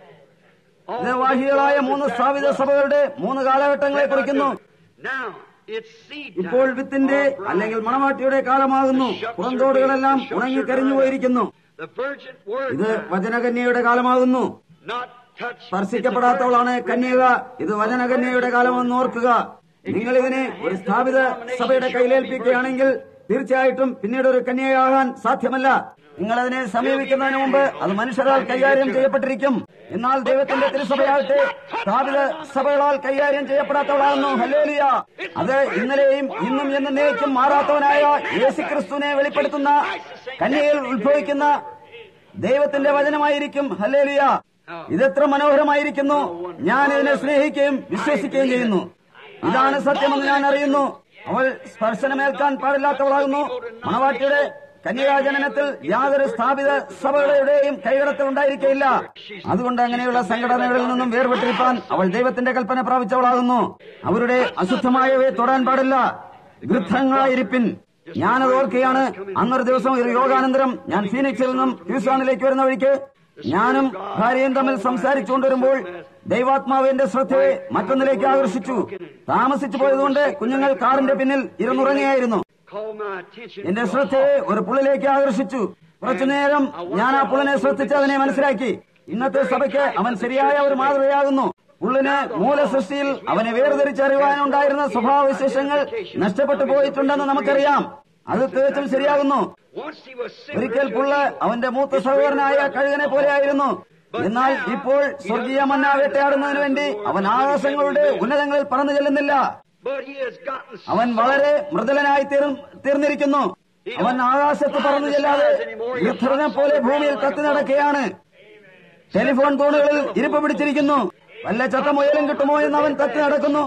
[SPEAKER 2] ഇത് വാഹികളായ മൂന്ന് സ്ഥാപിത സഭകളുടെ മൂന്ന് കാലഘട്ടങ്ങളെ കുറിക്കുന്നു
[SPEAKER 1] Now, it's seed time.
[SPEAKER 2] ഇപ്പോൾ വിത്തിന്റെ
[SPEAKER 1] All right.
[SPEAKER 2] അല്ലെങ്കിൽ മണവാട്ടിയുടെ കാലമാകുന്നു പുറന്തോടുകളെല്ലാം ഉണങ്ങിക്കരിഞ്ഞു പോയിരിക്കുന്നു
[SPEAKER 1] The virgin word
[SPEAKER 2] ഇത്
[SPEAKER 1] time.
[SPEAKER 2] വചനകന്യയുടെ കാലമാകുന്നു
[SPEAKER 1] Not touched.
[SPEAKER 2] സ്പർശിക്കപ്പെടാത്തവളാണ് കന്യക ഇത് വചനകന്യയുടെ കാലമെന്ന് ഓർക്കുക നിങ്ങൾ ഇതിനെ ഒരു സ്ഥാപിത സഭയുടെ കയ്യിലേൽപ്പിക്കുകയാണെങ്കിൽ തീർച്ചയായിട്ടും പിന്നീട് ഒരു കന്യകയാകാൻ സാധ്യമല്ല നിങ്ങൾ അതിനെ സമീപിക്കുന്നതിന് മുമ്പ് അത് മനുഷ്യരാൽ കൈകാര്യം ചെയ്യപ്പെട്ടിരിക്കും എന്നാൽ ദൈവത്തിന്റെ തിരുസഭയാകട്ടെ സ്ഥാപിത സഭകളാൽ കൈകാര്യം ചെയ്യപ്പെടാത്തവളാകുന്നു ഹല്ലേലിയ അത് ഇന്നലെയും ഇന്നും എന്നേക്കും മാറാത്തവനായ യേശുക്രിസ്തുവിനെ വെളിപ്പെടുത്തുന്ന കന്യകയിൽ ഉത്ഭവിക്കുന്ന ദൈവത്തിന്റെ വചനമായിരിക്കും ഹല്ലേലിയ ഇതെത്ര മനോഹരമായിരിക്കുന്നു ഞാൻ ഇതിനെ സ്നേഹിക്കുകയും വിശ്വസിക്കുകയും ചെയ്യുന്നു ഇതാണ് സത്യമെന്ന് ഞാൻ അറിയുന്നു അവൾ സ്പർശനമേൽക്കാൻ പാടില്ലാത്തവളാകുന്നു മണവാട്ടിയുടെ കന്യകാജനനത്തിൽ യാതൊരു സ്ഥാപിത സഭകളുടെയും കൈകടത്തിൽ ഉണ്ടായിരിക്കില്ല അതുകൊണ്ട് അങ്ങനെയുള്ള സംഘടനകളിൽ നിന്നും വേർപെട്ടിരിക്കാൻ അവൾ ദൈവത്തിന്റെ കൽപ്പന പ്രാപിച്ചവളാകുന്നു അവരുടെ അശുദ്ധമായവയെ തൊടാൻ പാടില്ല വൃദ്ധങ്ങളായിരിപ്പിൻ ഞാനത് ഓർക്കുകയാണ് അന്നൊരു ദിവസം ഒരു യോഗാനന്തരം ഞാൻ ഫീനിക്സിൽ നിന്നും ഹ്യൂസാണിലേക്ക് വരുന്ന വഴിക്ക് ഞാനും ഭാര്യയും തമ്മിൽ സംസാരിച്ചുകൊണ്ട് വരുമ്പോൾ ദൈവാത്മാവ് എന്റെ ശ്രദ്ധയെ മറ്റൊന്നിലേക്ക് ആകർഷിച്ചു താമസിച്ചു പോയതുകൊണ്ട് കുഞ്ഞുങ്ങൾ കാറിന്റെ പിന്നിൽ ഇരുന്നുറങ്ങിയായിരുന്നു
[SPEAKER 1] Call my attention.
[SPEAKER 2] എന്റെ ശ്രദ്ധയെ ഒരു പുള്ളിലേക്ക് ആകർഷിച്ചു കുറച്ചുനേരം ഞാൻ ആ പുള്ളിനെ ശ്രദ്ധിച്ച് അതിനെ മനസ്സിലാക്കി ഇന്നത്തെ സഭയ്ക്ക് അവൻ ശരിയായ ഒരു മാതൃകയാകുന്നു പുള്ളിന് മൂലസൃഷ്ടിയിൽ അവനെ വേർതിരിച്ചറിയുവാനുണ്ടായിരുന്ന സ്വഭാവവിശേഷങ്ങൾ നഷ്ടപ്പെട്ടു പോയിട്ടുണ്ടെന്ന് നമുക്കറിയാം അത് തികച്ചും ശരിയാകുന്നു
[SPEAKER 1] Once he was
[SPEAKER 2] ഒരിക്കൽ പുള്ള് അവന്റെ മൂത്ത സഹോദരനായ കഴുകനെ പോലെയായിരുന്നു എന്നാൽ ഇപ്പോൾ സ്വർഗീയ മന്ന വേട്ടയാടുന്നതിന് വേണ്ടി അവൻ ആകാശങ്ങളുടെ ഉന്നതങ്ങളിൽ പറന്നു ചെല്ലുന്നില്ല
[SPEAKER 1] But he has gotten
[SPEAKER 2] അവൻ വളരെ മൃദുലനായി തീർ- തീർന്നിരിക്കുന്നു അവൻ ആകാശത്ത് പറന്നു ചെല്ലാതെ യുദ്ധനെ പോലെ ഭൂമിയിൽ കത്തി നടക്കുകയാണ് ടെലിഫോൺ തൂണുകളിൽ ഇരിപ്പ് പിടിച്ചിരിക്കുന്നു വല്ല ചത്തമുയലും കിട്ടുമോ എന്ന് അവൻ തത്തി നടക്കുന്നു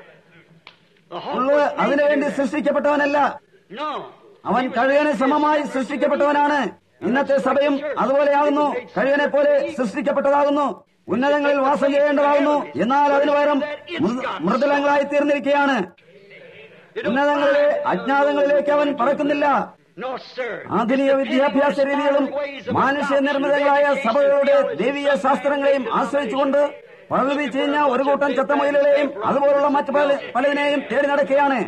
[SPEAKER 1] the
[SPEAKER 2] ഉള്ളു അതിനുവേണ്ടി സൃഷ്ടിക്കപ്പെട്ടവനല്ല
[SPEAKER 1] No.
[SPEAKER 2] അവൻ കഴുകനെ സമമായി സൃഷ്ടിക്കപ്പെട്ടവനാണ് ഇന്നത്തെ സഭയും അതുപോലെയാകുന്നു കഴുകനെ പോലെ സൃഷ്ടിക്കപ്പെട്ടതാകുന്നു ഉന്നതങ്ങളിൽ വാസം ചെയ്യേണ്ടതാകുന്നു എന്നാൽ അതിനു പകരം മൃദു- മൃദുലങ്ങളായി തീർന്നിരിക്കുകയാണ് ഉന്നതങ്ങളിലെ അജ്ഞാതങ്ങളിലേക്ക് അവൻ പറക്കുന്നില്ല
[SPEAKER 1] No, sir.
[SPEAKER 2] ആധുനിക വിദ്യാഭ്യാസ രീതികളും മാനുഷ്യ നിർമ്മിതങ്ങളായ സഭകളുടെ ദൈവീയ ശാസ്ത്രങ്ങളെയും ആശ്രയിച്ചുകൊണ്ട് പകുതി ചീഞ്ഞ ഒരു കൂട്ടം ചത്തമയിലുകളെയും അതുപോലുള്ള മറ്റു പല പലതിനെയും തേടി നടക്കുകയാണ്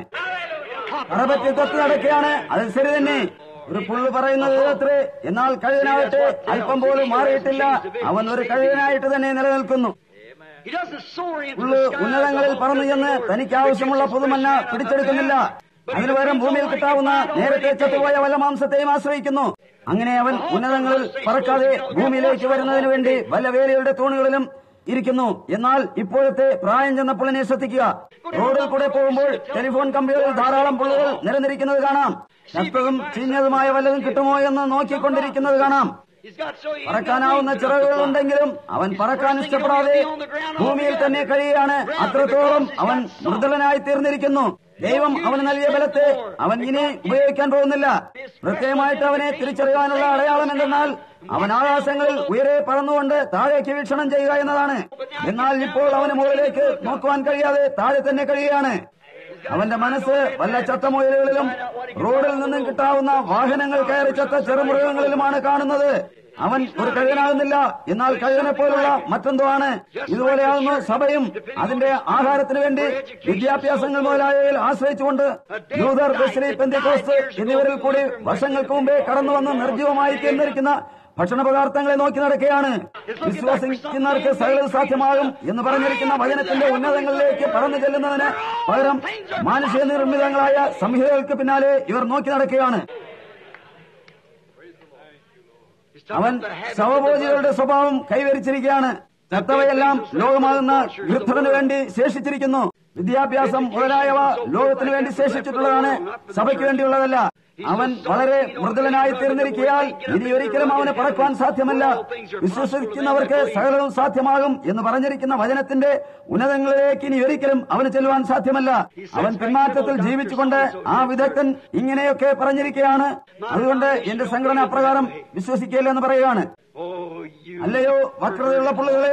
[SPEAKER 2] അറപറ്റി തൊട്ട് നടക്കുകയാണ് അത് ശരി തന്നെ ഒരു പുള്ളു പറയുന്നത് ഇതത്രേ എന്നാൽ കഴുകനാകട്ടെ അല്പം പോലും മാറിയിട്ടില്ല അവൻ ഒരു കഴുകനായിട്ട് തന്നെ നിലനിൽക്കുന്നു
[SPEAKER 1] He doesn't soar into
[SPEAKER 2] പുള്ളു
[SPEAKER 1] the sky.
[SPEAKER 2] ഉന്നതങ്ങളിൽ പറന്നു ചെന്ന് തനിക്ക് ആവശ്യമുള്ള പുതുമന്ന പിടിച്ചെടുക്കുന്നില്ല അതിനു പകരം ഭൂമിയിൽ കിട്ടാവുന്ന നേരത്തെ ചത്തുപോയ വല്ല മാംസത്തെയും ആശ്രയിക്കുന്നു അങ്ങനെ അവൻ ഉന്നതങ്ങളിൽ പറക്കാതെ ഭൂമിയിലേക്ക് വരുന്നതിന് വേണ്ടി വല്ല വേലിയുടെ തൂണുകളിലും ഇരിക്കുന്നു എന്നാൽ ഇപ്പോഴത്തെ പ്രായം ചെന്ന പുള്ളിനെ ശ്രദ്ധിക്കുക റോഡിൽ കൂടെ പോകുമ്പോൾ ടെലിഫോൺ കമ്പികളിൽ ധാരാളം പുള്ളുകൾ നിരന്നിരിക്കുന്നത് കാണാം ശക്തവും ചീഞ്ഞതുമായ വല്ലതും കിട്ടുമോ എന്ന് നോക്കിക്കൊണ്ടിരിക്കുന്നത് കാണാം
[SPEAKER 1] He's got so he
[SPEAKER 2] പറക്കാനാവുന്ന ചിറകുകളുണ്ടെങ്കിലും അവൻ പറക്കാൻ ഇഷ്ടപ്പെടാതെ ഭൂമിയിൽ തന്നെ കഴിയുകയാണ് അത്രത്തോളം അവൻ മൃദുലനായി തീർന്നിരിക്കുന്നു ദൈവം അവന് നൽകിയ ബലത്തെ അവൻ ഇനി ഉപയോഗിക്കാൻ പോകുന്നില്ല പ്രത്യേകമായിട്ട് അവനെ തിരിച്ചറിയാനുള്ള അടയാളം എന്തെന്നാൽ അവൻ ആകാശങ്ങളിൽ ഉയരെ പറന്നുകൊണ്ട് താഴേക്ക് വീക്ഷണം ചെയ്യുക എന്നതാണ് എന്നാൽ ഇപ്പോൾ അവന് മുകളിലേക്ക് നോക്കുവാൻ കഴിയാതെ താഴെ തന്നെ കഴിയുകയാണ് അവന്റെ മനസ്സ് വല്ല ചത്തമുയലുകളിലും റോഡിൽ നിന്നും കിട്ടാവുന്ന വാഹനങ്ങൾ കയറി ചത്ത ചെറുമൃഗങ്ങളിലുമാണ് കാണുന്നത് അവൻ ഒരു കഴുകനാകുന്നില്ല എന്നാൽ കഴുകനെ പോലുള്ള മറ്റെന്തോ ആണ് ഇതുപോലെയാകുന്നു സഭയും അതിന്റെ ആഹാരത്തിന് വേണ്ടി വിദ്യാഭ്യാസങ്ങൾ മുതലായവയിൽ ആശ്രയിച്ചുകൊണ്ട് യൂതർ ബെസ്ലി പെന്തിക്കോസ് എന്നിവരിൽ കൂടി വർഷങ്ങൾക്ക് മുമ്പേ കടന്നു വന്ന് നിർജ്ജീവമായി തീർന്നിരിക്കുന്ന ഭക്ഷണ പദാർത്ഥങ്ങളെ നോക്കി നടക്കുകയാണ് വിശ്വസിക്കുന്നവർക്ക് സകലത് സാധ്യമാകും എന്ന് പറഞ്ഞിരിക്കുന്ന വചനത്തിന്റെ ഉന്നതങ്ങളിലേക്ക് പറന്നു ചെല്ലുന്നതിന് പകരം മാനുഷിക നിർമ്മിതങ്ങളായ സംഹിതകൾക്ക് പിന്നാലെ ഇവർ നോക്കി നടക്കുകയാണ്
[SPEAKER 1] He's talking
[SPEAKER 2] അവൻ
[SPEAKER 1] about the habit of the
[SPEAKER 2] ശവഭോജികളുടെ സ്വഭാവം കൈവരിച്ചിരിക്കുകയാണ് ചത്തവയെല്ലാം ലോകമാകുന്ന വൃദ്ധന് വേണ്ടി ശേഷിച്ചിരിക്കുന്നു വിദ്യാഭ്യാസം മുതലായവ ലോകത്തിന് വേണ്ടി ശേഷിച്ചിട്ടുള്ളതാണ് സഭയ്ക്ക് വേണ്ടിയുള്ളതല്ല അവൻ വളരെ മൃദുലനായി തീർന്നിരിക്കയാൽ ഇനി ഒരിക്കലും അവന് പറക്കുവാൻ സാധ്യമല്ല വിശ്വസിക്കുന്നവർക്ക് സകലവും സാധ്യമാകും എന്ന് പറഞ്ഞിരിക്കുന്ന വചനത്തിന്റെ ഉന്നതങ്ങളിലേക്ക് ഇനി ഒരിക്കലും അവന് ചെല്ലുവാൻ സാധ്യമല്ല അവൻ പിന്മാറ്റത്തിൽ ജീവിച്ചുകൊണ്ട് ആ വിദഗ്ധൻ ഇങ്ങനെയൊക്കെ പറഞ്ഞിരിക്കുകയാണ് അതുകൊണ്ട് എന്റെ സംഘടന അപ്രകാരം വിശ്വസിക്കില്ല എന്ന് പറയുകയാണ്
[SPEAKER 1] Oh, you.
[SPEAKER 2] അല്ലയോ വക്രതയുള്ള പുള്ളികളെ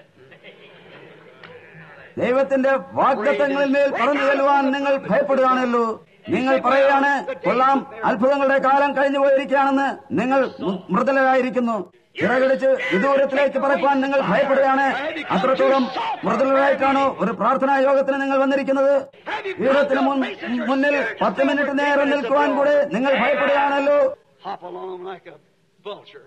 [SPEAKER 2] ദൈവത്തിന്റെ വാഗ്ദത്തങ്ങളിൽ മേൽ പറഞ്ഞു ചെല്ലുവാൻ നിങ്ങൾ ഭയപ്പെടുകയാണല്ലോ നിങ്ങൾ പറയുകയാണ് കൊള്ളാം അത്ഭുതങ്ങളുടെ കാലം കഴിഞ്ഞു പോയിരിക്കുകയാണെന്ന് നിങ്ങൾ മൃ- മൃദുലരായിരിക്കുന്നു ചിറകടിച്ച് വിദൂരത്തിലേക്ക് പറക്കുവാൻ നിങ്ങൾ ഭയപ്പെടുകയാണ് അത്രത്തോളം മൃദുലരായിട്ടാണോ ഒരു പ്രാർത്ഥനാ യോഗത്തിന് നിങ്ങൾ വന്നിരിക്കുന്നത് പീഠത്തിന് മുൻ- മുന്നിൽ പത്ത് മിനിറ്റ് നേരം നിൽക്കുവാൻ കൂടെ നിങ്ങൾ ഭയപ്പെടുകയാണല്ലോ
[SPEAKER 1] Hop along like a vulture.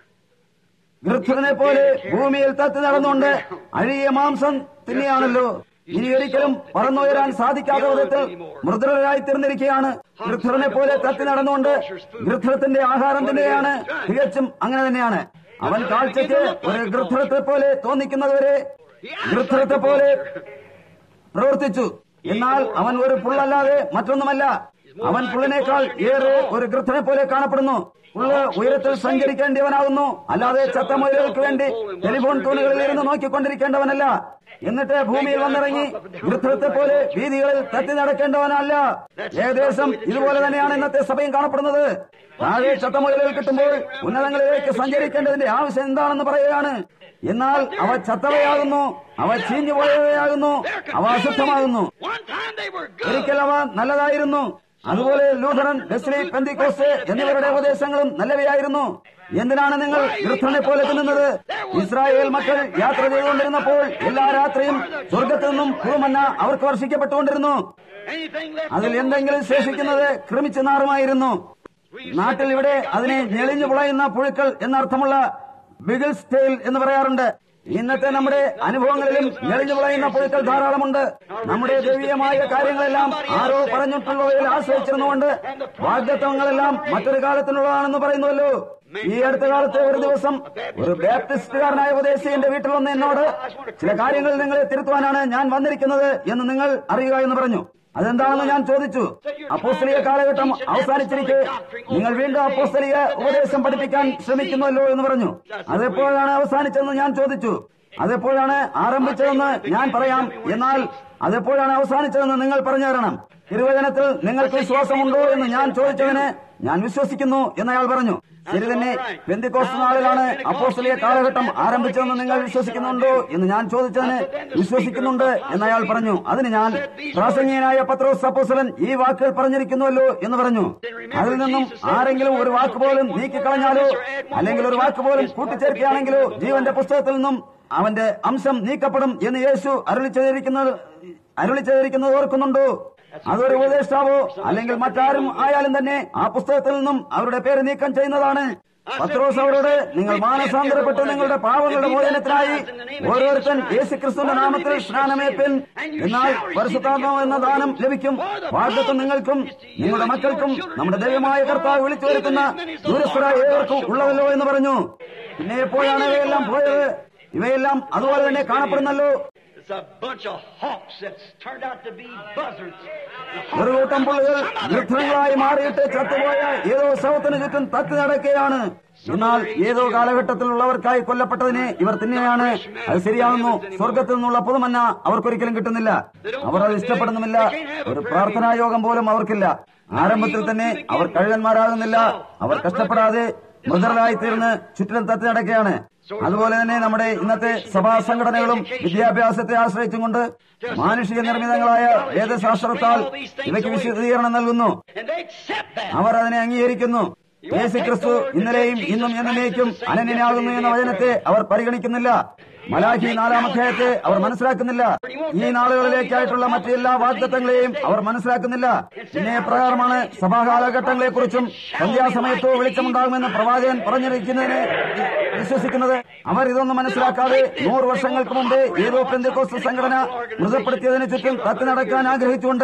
[SPEAKER 2] ഗൃദ്ധനെ പോലെ ഭൂമിയിൽ തത്തി നടന്നുകൊണ്ട് അഴിയ മാംസം തിന്നെയാണല്ലോ ഇനി ഒരിക്കലും പറന്നുയരാൻ സാധിക്കാത്ത വിധത്തിൽ മൃദുലരായി തീർന്നിരിക്കുകയാണ് ഗൃദ്ധനെ പോലെ തത്തി നടന്നുകൊണ്ട് ഗൃദ്ധത്തിന്റെ ആഹാരം തന്നെയാണ് തികച്ചും അങ്ങനെ തന്നെയാണ് അവൻ കാഴ്ചയ്ക്ക് ഒരു ഗൃദ്ധത്തെ പോലെ തോന്നിക്കുന്നതുവരെ ഗൃദ്ധത്തെ പോലെ പ്രവർത്തിച്ചു എന്നാൽ അവൻ ഒരു പുള്ളല്ലാതെ മറ്റൊന്നുമല്ല അവൻ പുള്ളിനേക്കാൾ ഏറെ ഒരു ഗൃദ്ധനെ പോലെ കാണപ്പെടുന്നു പുള്ള് ഉയരത്തിൽ സഞ്ചരിക്കേണ്ടവനാകുന്നു അല്ലാതെ ചത്തമൊയിലുകൾക്ക് വേണ്ടി ടെലിഫോൺ തൂണുകളിൽ ഇരുന്ന് നോക്കിക്കൊണ്ടിരിക്കേണ്ടവനല്ല എന്നിട്ട് ഭൂമിയിൽ വന്നിറങ്ങി ഗൃദ്ധത്തെ പോലെ വീതികളിൽ തട്ടി നടക്കേണ്ടവനല്ല ഏകദേശം ഇതുപോലെ തന്നെയാണ് ഇന്നത്തെ സഭയും കാണപ്പെടുന്നത് താഴെ ചത്തമൊയിലുകൾ കിട്ടുമ്പോൾ ഉന്നതങ്ങളിലേക്ക് സഞ്ചരിക്കേണ്ടതിന്റെ ആവശ്യം എന്താണെന്ന് പറയുകയാണ് എന്നാൽ അവ ചത്തവയാകുന്നു അവ ചീഞ്ഞുപോയവയാകുന്നു അവ അശുദ്ധമാകുന്നു
[SPEAKER 1] One time they were good.
[SPEAKER 2] ഒരിക്കൽ അവ നല്ലതായിരുന്നു അതുപോലെ ലൂഥറൻ വെസ്ലി പെന്തിക്കോസ് എന്നിവരുടെ ഉപദേശങ്ങളും നല്ലവയായിരുന്നു എന്തിനാണ് നിങ്ങൾ വൃദ്ധനെ പോലെ തിന്നുന്നത് ഇസ്രായേൽ മക്കൾ യാത്ര ചെയ്തുകൊണ്ടിരുന്നപ്പോൾ എല്ലാ രാത്രിയും സ്വർഗത്തിൽ നിന്നും കുറുമന്ന അവർക്ക് വർഷിക്കപ്പെട്ടുകൊണ്ടിരുന്നു
[SPEAKER 1] Anything left
[SPEAKER 2] അതിൽ എന്തെങ്കിലും ശേഷിക്കുന്നത് ക്രമിച്ചു നാറുമായിരുന്നു നാട്ടിൽ ഇവിടെ അതിനെ ഞെളിഞ്ഞു പുളയുന്ന പുഴുക്കൾ എന്നർത്ഥമുള്ള ബിഗിൾസ് ടെയിൽ എന്ന് പറയാറുണ്ട് ഇന്നത്തെ നമ്മുടെ അനുഭവങ്ങളിലും ഞെളിഞ്ഞു പുളയുന്ന പുഴുക്കൾ ധാരാളമുണ്ട് നമ്മുടെ ദൈവീയമായ കാര്യങ്ങളെല്ലാം ആരോ പറഞ്ഞിട്ടുള്ളവയിൽ ആശ്രയിച്ചിരുന്നുകൊണ്ട് വാഗ്ദത്വങ്ങളെല്ലാം മറ്റൊരു കാലത്തിനുള്ളതാണെന്ന് പറയുന്നുവല്ലോ ഈ അടുത്ത കാലത്തെ ഒരു ദിവസം ഒരു ബാപ്റ്റിസ്റ്റുകാരനായ ഉപദേശി എന്റെ വീട്ടിൽ വന്ന് എന്നോട് ചില കാര്യങ്ങൾ നിങ്ങളെ തിരുത്തുവാനാണ് ഞാൻ വന്നിരിക്കുന്നത് എന്ന് നിങ്ങൾ അറിയുക എന്ന് പറഞ്ഞു അതെന്താണെന്ന് ഞാൻ ചോദിച്ചു അപ്പോസ്തലിക കാലഘട്ടം അവസാനിച്ചിരിക്കെ നിങ്ങൾ വീണ്ടും അപ്പോസ്തലിക ഉപദേശം പഠിപ്പിക്കാൻ ശ്രമിക്കുന്നുവല്ലോ എന്ന് പറഞ്ഞു അതെപ്പോഴാണ് അവസാനിച്ചതെന്ന് ഞാൻ ചോദിച്ചു അതെപ്പോഴാണ് ആരംഭിച്ചതെന്ന് ഞാൻ പറയാം എന്നാൽ അതെപ്പോഴാണ് അവസാനിച്ചതെന്ന് നിങ്ങൾ പറഞ്ഞു തരണം തിരുവചനത്തിൽ നിങ്ങൾക്ക് വിശ്വാസമുണ്ടോ എന്ന് ഞാൻ ചോദിച്ചതിന് ഞാൻ വിശ്വസിക്കുന്നു എന്നയാൾ പറഞ്ഞു ശരി തന്നെ പെന്തിക്കോസ് നാളിലാണ് അപ്പോസ്തലിക കാലഘട്ടം ആരംഭിച്ചതെന്ന് നിങ്ങൾ വിശ്വസിക്കുന്നുണ്ടോ എന്ന് ഞാൻ ചോദിച്ചതിന് വിശ്വസിക്കുന്നുണ്ട് എന്നയാൾ പറഞ്ഞു അതിന് ഞാൻ പ്രാസംഗികനായ പത്രോസ് അപ്പോസ്തലൻ ഈ വാക്കുകൾ പറഞ്ഞിരിക്കുന്നുവല്ലോ എന്ന് പറഞ്ഞു അതിൽ നിന്നും ആരെങ്കിലും ഒരു വാക്ക് പോലും നീക്കിക്കളഞ്ഞാലോ അല്ലെങ്കിൽ ഒരു വാക്ക് പോലും കൂട്ടിച്ചേർക്കുകയാണെങ്കിലോ ജീവന്റെ പുസ്തകത്തിൽ നിന്നും അവന്റെ അംശം നീക്കപ്പെടും എന്ന് യേശു അരുളി ചെയ്തിരിക്കുന്നത് അരുളി ചെയ്തിരിക്കുന്നത് ഓർക്കുന്നുണ്ടോ അതൊരു ഉപദേഷ്ടാവോ അല്ലെങ്കിൽ മറ്റാരും ആയാലും തന്നെ ആ പുസ്തകത്തിൽ നിന്നും അവരുടെ പേര് നീക്കം ചെയ്യുന്നതാണ് പത്രോസ് അവരോട് നിങ്ങൾ മാനസാന്തരപ്പെട്ട് നിങ്ങളുടെ പാവങ്ങളുടെ മോചനത്തിനായി ഓരോരുത്തൻ യേശുക്രിസ്തുവിന്റെ നാമത്തിൽ സ്നാനമേപ്പിൻ എന്നാൽ പരിശുദ്ധാത്മാവ് എന്ന ദാനം ലഭിക്കും വാഗ്ദത്വം നിങ്ങൾക്കും നിങ്ങളുടെ മക്കൾക്കും നമ്മുടെ ദൈവമായ കർത്താവ് വിളിച്ചു വരുത്തുന്ന ദൂരസ്ഥരായ ഏവർക്കും ഉള്ളതല്ലോ എന്ന് പറഞ്ഞു പിന്നെ എപ്പോഴാണ് ഇവയെല്ലാം പോയത് ഇവയെല്ലാം അതുപോലെ തന്നെ കാണപ്പെടുന്നല്ലോ
[SPEAKER 1] It's a bunch of hawks that's turned out to be buzzards.
[SPEAKER 2] ഒരു കൂട്ടം പുള്ളികൾ യുദ്ധങ്ങളായി മാറിയിട്ട് ചത്തുപോയ ഏതോ ശവത്തിന് ചുറ്റും തത്തി നടക്കുകയാണ് എന്നാൽ ഏതോ കാലഘട്ടത്തിലുള്ളവർക്കായി കൊല്ലപ്പെട്ടതിനെ ഇവർ തിന്നുകയാണ് അത് ശരിയാകുന്നു സ്വർഗത്തിൽ നിന്നുള്ള പുതുമന്ന അവർക്കൊരിക്കലും കിട്ടുന്നില്ല അവർ അത് ഇഷ്ടപ്പെടുന്നുമില്ല ഒരു പ്രാർത്ഥനാ യോഗം പോലും അവർക്കില്ല ആരംഭത്തിൽ തന്നെ അവർ കഴുകന്മാരാകുന്നില്ല അവർ കഷ്ടപ്പെടാതെ മൃതരായി തീർന്ന് ചുറ്റിലും തത്തി നടക്കുകയാണ് അതുപോലെ തന്നെ നമ്മുടെ ഇന്നത്തെ സഭാ സംഘടനകളും വിദ്യാഭ്യാസത്തെ ആശ്രയിച്ചും കൊണ്ട് മാനുഷിക നിർമ്മിതങ്ങളായ വേദശാസ്ത്രത്താൽ ഇവയ്ക്ക് വിശദീകരണം നൽകുന്നു
[SPEAKER 1] And they accept that.
[SPEAKER 2] അവർ അതിനെ അംഗീകരിക്കുന്നു യേശു ക്രിസ്തു ഇന്നലെയും ഇന്നും എന്നേക്കും അനന്യനാകുന്നു എന്ന വചനത്തെ അവർ പരിഗണിക്കുന്നില്ല മലാഖി നാലാം അധ്യായത്തെ അവർ മനസ്സിലാക്കുന്നില്ല ഈ നാളുകളിലേക്കായിട്ടുള്ള മറ്റെല്ലാ വാഗ്ദത്തങ്ങളെയും അവർ മനസ്സിലാക്കുന്നില്ല പിന്നെ എപ്രകാരമാണ് സഭാകാലഘട്ടങ്ങളെക്കുറിച്ചും സന്ധ്യാസമയത്തോ വെളിച്ചമുണ്ടാകുമെന്ന് പ്രവാചകൻ പറഞ്ഞിരിക്കുന്നതിനെ വിശ്വസിക്കുന്നത് അവർ ഇതൊന്നും മനസ്സിലാക്കാതെ നൂറ് വർഷങ്ങൾക്ക് മുമ്പേ ഏതോ പെന്തക്കോസ്റ്റ് സംഘടന മൃതപ്പെടുത്തിയതിനു ചുറ്റും തത്തി നടക്കാൻ ആഗ്രഹിച്ചുകൊണ്ട്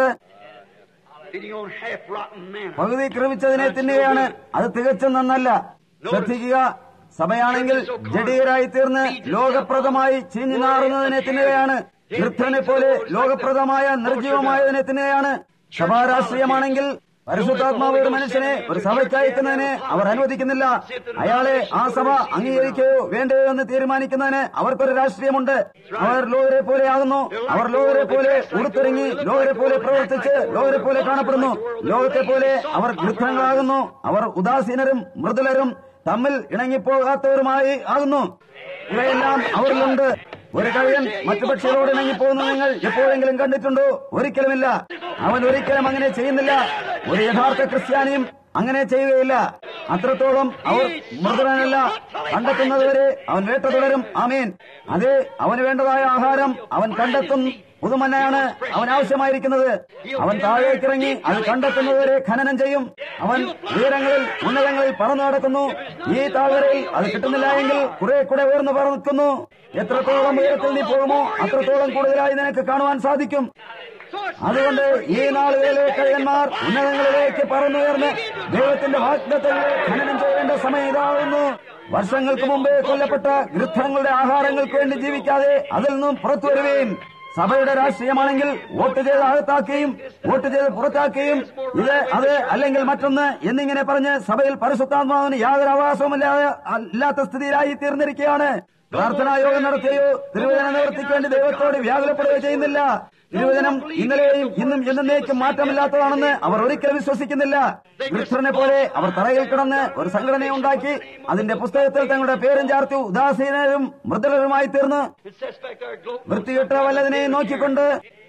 [SPEAKER 1] Feeding on half rotten manna.
[SPEAKER 2] പകുതി ക്രമിച്ചതിനെ തിന്നുകയാണ് അത് തികച്ചും നന്നല്ല ശ്രദ്ധിക്കുക സഭയാണെങ്കിൽ ജഡീയരായി തീർന്ന് ലോകപ്രദമായി ചീഞ്ഞു നാറുന്നതിനെ തിന്നുകയാണ് വൃദ്ധനെ പോലെ ലോകപ്രദമായ നിർജീവമായതിനെ തിന്നുകയാണ് സഭാരാഷ്ട്രീയമാണെങ്കിൽ പരിശുദ്ധാത്മാവ് ഒരു മനുഷ്യനെ ഒരു സഭയ്ക്ക് അയക്കുന്നതിന് അവർ അനുവദിക്കുന്നില്ല അയാളെ ആ സഭ അംഗീകരിക്കുകയോ വേണ്ടയോ എന്ന് തീരുമാനിക്കുന്നതിന് അവർക്കൊരു രാഷ്ട്രീയമുണ്ട് അവർ ലോകരെ പോലെ ആകുന്നു അവർ ലോകരെ പോലെ ഉടുത്തിറങ്ങി ലോകരെ പോലെ പ്രവർത്തിച്ച് ലോകരെ പോലെ കാണപ്പെടുന്നു ലോകത്തെ പോലെ അവർ ഗൃദ്ധങ്ങളാകുന്നു അവർ ഉദാസീനരും മൃദുലരും തമ്മിൽ ഇണങ്ങിപ്പോകാത്തവരുമായി ആകുന്നു ഇവയെല്ലാം അവരിലുണ്ട് ഒരു കഴിയൻ മറ്റു പക്ഷികളോട് ഇണങ്ങിപ്പോകുന്ന നിങ്ങൾ എപ്പോഴെങ്കിലും കണ്ടിട്ടുണ്ടോ ഒരിക്കലുമില്ല അവൻ ഒരിക്കലും അങ്ങനെ ചെയ്യുന്നില്ല ഒരു യഥാർത്ഥ ക്രിസ്ത്യാനിയും അങ്ങനെ ചെയ്യുകയില്ല അത്രത്തോളം അവർ മൃദുരനല്ല കണ്ടെത്തുന്നതുവരെ അവൻ വേട്ട തുടരും ആമീൻ അത് അവന് വേണ്ടതായ ആഹാരം അവൻ കണ്ടെത്തും പുതുമന്നയാണ് അവൻ ആവശ്യമായിരിക്കുന്നത് അവൻ താഴേക്കിറങ്ങി അത് കണ്ടെത്തുന്നതുവരെ ഖനനം ചെയ്യും അവൻ ഉയരങ്ങളിൽ ഉന്നതങ്ങളിൽ പറന്നു നടക്കുന്നു ഈ താഴ്വരയിൽ അത് കിട്ടുന്നില്ല എങ്കിൽ കുറെ കൂടെ ഉയർന്നു പറക്കുന്നു എത്രത്തോളം ഉയരത്തിൽ നീ പോകുമോ അത്രത്തോളം കൂടുതലായി നിനക്ക് കാണുവാൻ സാധിക്കും അതുകൊണ്ട് ഈ നാളുകളിലെ കഴിയന്മാർ ഉന്നതങ്ങളിലേക്ക് പറന്നുയർന്ന് ദൈവത്തിന്റെ വാഗ്ദത്തങ്ങളെ ഖനനം ചെയ്യേണ്ട സമയം ഇതാവുന്നു വർഷങ്ങൾക്ക് മുമ്പേ കൊല്ലപ്പെട്ട ഗൃദ്ധങ്ങളുടെ ആഹാരങ്ങൾക്ക് വേണ്ടി ജീവിക്കാതെ അതിൽ നിന്നും പുറത്തു വരുകയും സഭയുടെ രാഷ്ട്രീയമാണെങ്കിൽ വോട്ട് ചെയ്ത് അകത്താക്കുകയും വോട്ട് ചെയ്ത് പുറത്താക്കുകയും ഇത് അത് അല്ലെങ്കിൽ മറ്റൊന്ന് എന്നിങ്ങനെ പറഞ്ഞ് സഭയിൽ പരിശുദ്ധാത്മാവിന് യാതൊരു അവകാശവുമില്ലാതെ ഇല്ലാത്ത സ്ഥിതിയിലായി തീർന്നിരിക്കുകയാണ് പ്രാർത്ഥനാ യോഗം നടത്തുകയോ തിരുവചന നിവർത്തിക്ക് വേണ്ടി ദൈവത്തോട് വ്യാകുലപ്പെടുകയോ ചെയ്യുന്നില്ല തിരുവചനം ഇന്നലെയും ഇന്നും എന്നേക്കും മാറ്റമില്ലാത്തതാണെന്ന് അവർ ഒരിക്കലും വിശ്വസിക്കുന്നില്ല കൃഷ്ണനെ പോലെ അവർ തറയിൽ കിടന്ന് ഒരു സംഘടനയെ ഉണ്ടാക്കി അതിന്റെ പുസ്തകത്തിൽ തങ്ങളുടെ പേരും ചേർത്ത് ഉദാസീനരും മൃദുലരുമായി തീർന്ന് വൃത്തികെട്ട വല്ലതിനെയും നോക്കിക്കൊണ്ട്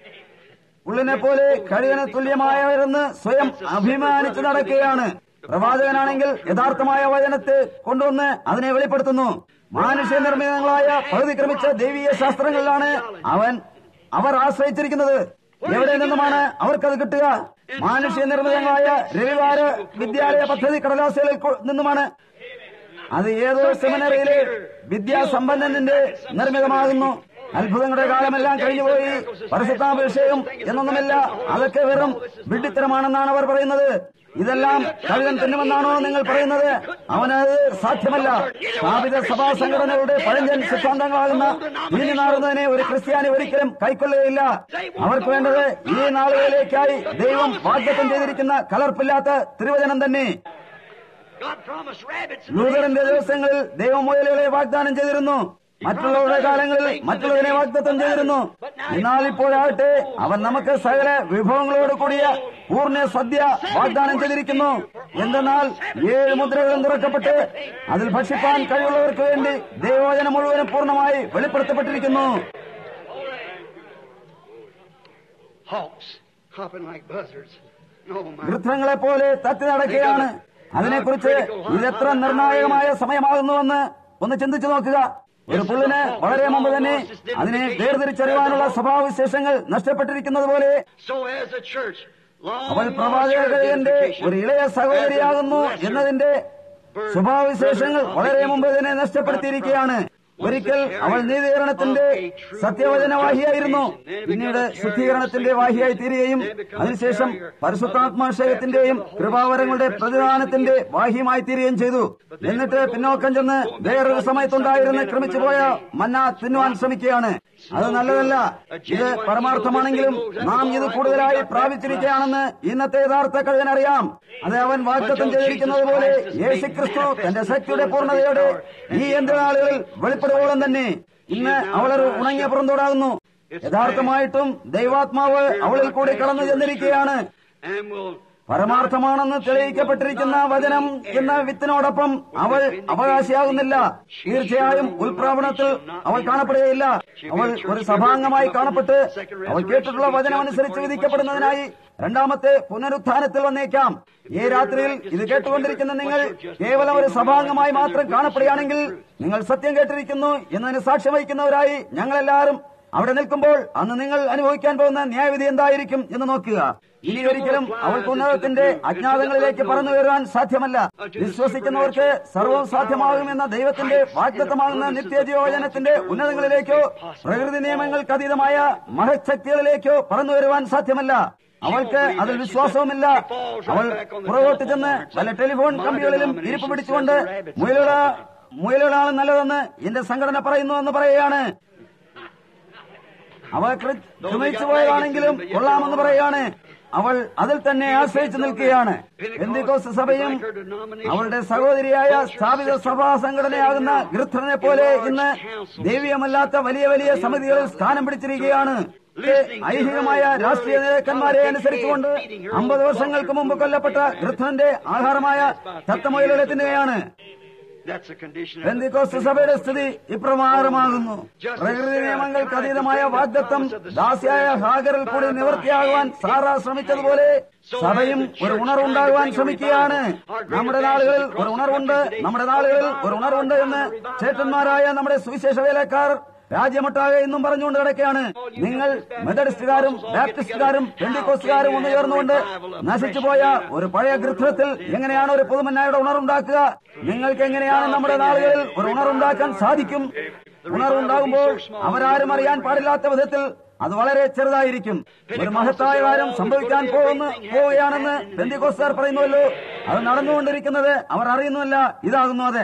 [SPEAKER 2] ഉള്ളിനെ പോലെ കഴിവിന് തുല്യമായവരെന്ന് സ്വയം അഭിമാനിച്ചു നടക്കുകയാണ് പ്രവാചകനാണെങ്കിൽ യഥാർത്ഥമായ വചനത്തെ കൊണ്ടുവന്ന് അതിനെ വെളിപ്പെടുത്തുന്നു മാനുഷ്യ നിർമ്മിതങ്ങളായ പകുതിക്രമിച്ച ദൈവീയ ശാസ്ത്രങ്ങളിലാണ് അവൻ അവർ ആശ്രയിച്ചിരിക്കുന്നത് എവിടെ നിന്നുമാണ് അവർക്കത് കിട്ടുക മാനുഷ്യ നിർമ്മിതങ്ങളായ രവിവാര വിദ്യാലയ പദ്ധതി കടലാസുകളിൽ നിന്നുമാണ് അത് ഏതോ സെമിനറിയിലെ വിദ്യാസമ്പന്നന്റെ നിർമ്മിതമാകുന്നു അത്ഭുതങ്ങളുടെ കാലമെല്ലാം കഴിഞ്ഞുപോയി പരിശുദ്ധാഭിഷേകം എന്നൊന്നുമില്ല അതൊക്കെ വെറും വിഡ്ഢിത്തരമാണെന്നാണ് അവർ പറയുന്നത് ഇതെല്ലാം കഴുകൻ തിന്നുമെന്നാണോ നിങ്ങൾ പറയുന്നത് അവനത് സാധ്യമല്ല സ്ഥാപിത സഭാ സംഘടനകളുടെ പഴഞ്ചൻ സിദ്ധാന്തങ്ങളാകുന്ന നീതി നാറുന്നതിനെ ഒരു ക്രിസ്ത്യാനി ഒരിക്കലും കൈക്കൊള്ളുകയില്ല അവർക്ക് വേണ്ടത് ഈ നാളുകളിലേക്കായി ദൈവം വാഗ്ദത്തം ചെയ്തിരിക്കുന്ന കലർപ്പില്ലാത്ത തിരുവചനം തന്നെ ലൂതറിന്റെ ദിവസങ്ങളിൽ ദൈവം മുയലുകളെ വാഗ്ദാനം ചെയ്തിരുന്നു മറ്റുള്ളവരുടെ കാലങ്ങളിൽ മറ്റുള്ളതിനെ വാഗ്ദത്തം ചെയ്തിരുന്നു എന്നാൽ ഇപ്പോഴാകട്ടെ അവൻ നമുക്ക് സകല വിഭവങ്ങളോട് കൂടിയ പൂർണ്ണ സദ്യ വാഗ്ദാനം ചെയ്തിരിക്കുന്നു എന്തെന്നാൽ ഏഴ് മുദ്രകളും തുറക്കപ്പെട്ട് അതിൽ ഭക്ഷിപ്പാൻ കഴിവുള്ളവർക്ക് വേണ്ടി ദൈവവചനം മുഴുവനും പൂർണ്ണമായി വെളിപ്പെടുത്തപ്പെട്ടിരിക്കുന്നു വൃദ്ധങ്ങളെ പോലെ തത്തി നടക്കുകയാണ് അതിനെക്കുറിച്ച് ഇതെത്ര നിർണായകമായ സമയമാകുന്നുവെന്ന് ഒന്ന് ചിന്തിച്ചു നോക്കുക ഒരു പുള്ളിന് വളരെ മുമ്പ് തന്നെ അതിനെ വേർതിരിച്ചറിയാനുള്ള സ്വഭാവവിശേഷങ്ങൾ നഷ്ടപ്പെട്ടിരിക്കുന്നത് പോലെ അവൾ പ്രവാചകന്റെ ഒരു ഇളയ സഹോദരിയാകുന്നു എന്നതിന്റെ സ്വഭാവവിശേഷങ്ങൾ വളരെ മുമ്പ് തന്നെ നഷ്ടപ്പെടുത്തിയിരിക്കുകയാണ് ഒരിക്കൽ അവൾ നീതീകരണത്തിന്റെ സത്യവചനവാഹിയായിരുന്നു പിന്നീട് ശുദ്ധീകരണത്തിന്റെ വാഹിയായി തീരുകയും അതിനുശേഷം പരിശുദ്ധാത്മാശയത്തിന്റെയും കൃപാവരങ്ങളുടെ പ്രതിദാനത്തിന്റെ വാഹിയുമായി തീരുകയും ചെയ്തു എന്നിട്ട് പിന്നോക്കം ചെന്ന് വേറൊരു സമയത്തുണ്ടായിരുന്ന് ക്രമിച്ചുപോയ മന്ന തിന്നുവാൻ ശ്രമിക്കുകയാണ് അത് നല്ലതല്ല ഇത് പരമാർത്ഥമാണെങ്കിലും നാം ഇത് കൂടുതലായി പ്രാപിച്ചിരിക്കുകയാണെന്ന് ഇന്നത്തെ യഥാർത്ഥ കഴിവനറിയാം അത് അവൻ വാഗ്ദത്തം ചെയ്തിരിക്കുന്നത് പോലെ യേശുക്രിസ്തു തന്റെ ശക്തിയുടെ പൂർണ്ണതയോടെ ഈ യന്ത്രനാളുകളിൽ വെളിപ്പെടുവോളം തന്നെ ഇന്ന് അവളൊരു ഉണങ്ങിയ പുറന്തോടാകുന്നു യഥാർത്ഥമായിട്ടും ദൈവാത്മാവ് അവളിൽ കൂടി കടന്നു ചെന്നിരിക്കുകയാണ് പരമാർത്ഥമാണെന്ന് തെളിയിക്കപ്പെട്ടിരിക്കുന്ന വചനം എന്ന വിത്തിനോടൊപ്പം അവൾ അവകാശിയാകുന്നില്ല തീർച്ചയായും ഉൽപ്രാവണത്തിൽ അവൾ കാണപ്പെടുകയില്ല അവൾ ഒരു സഭാംഗമായി കാണപ്പെട്ട് അവൾ കേട്ടിട്ടുള്ള വചനം അനുസരിച്ച് വിധിക്കപ്പെടുന്നതിനായി രണ്ടാമത്തെ പുനരുത്ഥാനത്തിൽ വന്നേക്കാം ഈ രാത്രിയിൽ ഇത് കേട്ടുകൊണ്ടിരിക്കുന്ന നിങ്ങൾ കേവലം ഒരു സഭാംഗമായി മാത്രം കാണപ്പെടുകയാണെങ്കിൽ നിങ്ങൾ സത്യം കേട്ടിരിക്കുന്നു എന്നതിന് സാക്ഷ്യം വഹിക്കുന്നവരായി ഞങ്ങളെല്ലാവരും അവിടെ നിൽക്കുമ്പോൾ അന്ന് നിങ്ങൾ അനുഭവിക്കാൻ പോകുന്ന ന്യായവിധി എന്തായിരിക്കും എന്ന് നോക്കുക ഇനി ഒരിക്കലും അവൾക്ക് ഉന്നതത്തിന്റെ അജ്ഞാതങ്ങളിലേക്ക് പറന്നു വരുവാൻ സാധ്യമല്ല വിശ്വസിക്കുന്നവർക്ക് സർവ്വം സാധ്യമാകുമെന്ന ദൈവത്തിന്റെ വാഗ്ദത്തമാകുന്ന നിത്യജീവചനത്തിന്റെ ഉന്നതങ്ങളിലേക്കോ പ്രകൃതി നിയമങ്ങൾക്ക് അതീതമായ മഹശക്തികളിലേക്കോ പറന്നു വരുവാൻ സാധ്യമല്ല അവൾക്ക് അതിൽ വിശ്വാസവുമില്ല അവൾ പുറകോട്ട് ചെന്ന് പല ടെലിഫോൺ കമ്പികളിലും ഇരിപ്പ് പിടിച്ചുകൊണ്ട് മുയലുകള മുയലുകളാണ് നല്ലതെന്ന് എന്റെ സംഘടന പറയുന്നു എന്ന് പറയുകയാണ് അവ ക്ഷമിച്ചു പോയതാണെങ്കിലും കൊള്ളാമെന്ന് പറയുകയാണ് അവൾ അതിൽ തന്നെ ആശ്രയിച്ചു നിൽക്കുകയാണ് എന്തിക്കോസ് സഭയും അവളുടെ സഹോദരിയായ സ്ഥാപിത സഭാ സംഘടനയാകുന്ന ഗൃത്രനെ പോലെ ഇന്ന് ദൈവീയമല്ലാത്ത വലിയ വലിയ സമിതികളിൽ സ്ഥാനം പിടിച്ചിരിക്കുകയാണ് ഇത് ഐഹികമായ രാഷ്ട്രീയ നേതാക്കന്മാരെ അനുസരിച്ചുകൊണ്ട് അമ്പത് വർഷങ്ങൾക്ക് മുമ്പ് കൊല്ലപ്പെട്ട ഗൃത്രന്റെ ആഹാരമായ തത്തമൊയിലുകളെ തിന്നുകയാണ് ബന്ദിക്കോസ് സഭയുടെ സ്ഥിതി ഇപ്രമാരമാകുന്നു പ്രകൃതി നിയമങ്ങൾക്ക് അതീതമായ വാഗ്ദത്വം ദാസ്യായ ഹാഗറിൽ കൂടി നിവൃത്തിയാകുവാൻ സാറ ശ്രമിച്ചതുപോലെ സഭയും ഒരു ഉണർവുണ്ടാകുവാൻ ശ്രമിക്കുകയാണ് നമ്മുടെ നാളുകളിൽ ഒരു ഉണർവുണ്ട് നമ്മുടെ നാളുകളിൽ ഒരു ഉണർവുണ്ട് എന്ന് ചേട്ടന്മാരായ നമ്മുടെ സുവിശേഷ വേലക്കാർ രാജ്യമൊട്ടാകെ ഇന്നും പറഞ്ഞുകൊണ്ട് കിടക്കുകയാണ് നിങ്ങൾ മെത്തഡിസ്റ്റുകാരും ബാപ്റ്റിസ്റ്റുകാരും പെന്തിക്കോസ്റ്റുകാരും ഒന്ന് ചേർന്നുകൊണ്ട് നശിച്ചുപോയ ഒരു പഴയ ഗൃഹത്തിൽ എങ്ങനെയാണ് ഒരു പുതുമന്നായുടെ ഉണർവുണ്ടാക്കുക നിങ്ങൾക്ക് എങ്ങനെയാണ് നമ്മുടെ നാളുകളിൽ ഒരു ഉണർവുണ്ടാക്കാൻ സാധിക്കും ഉണർവുണ്ടാകുമ്പോൾ അവരാരും അറിയാൻ പാടില്ലാത്ത വിധത്തിൽ അത് വളരെ ചെറുതായിരിക്കും ഒരു മഹത്തായ കാര്യം സംഭവിക്കാൻ പോകുന്നു പോവുകയാണെന്ന് ബന്ദിക്കോസ്താർ പറയുന്നുവല്ലോ അത് നടന്നുകൊണ്ടിരിക്കുന്നത് അവർ അറിയുന്നുവല്ല ഇതാകുന്നു അത്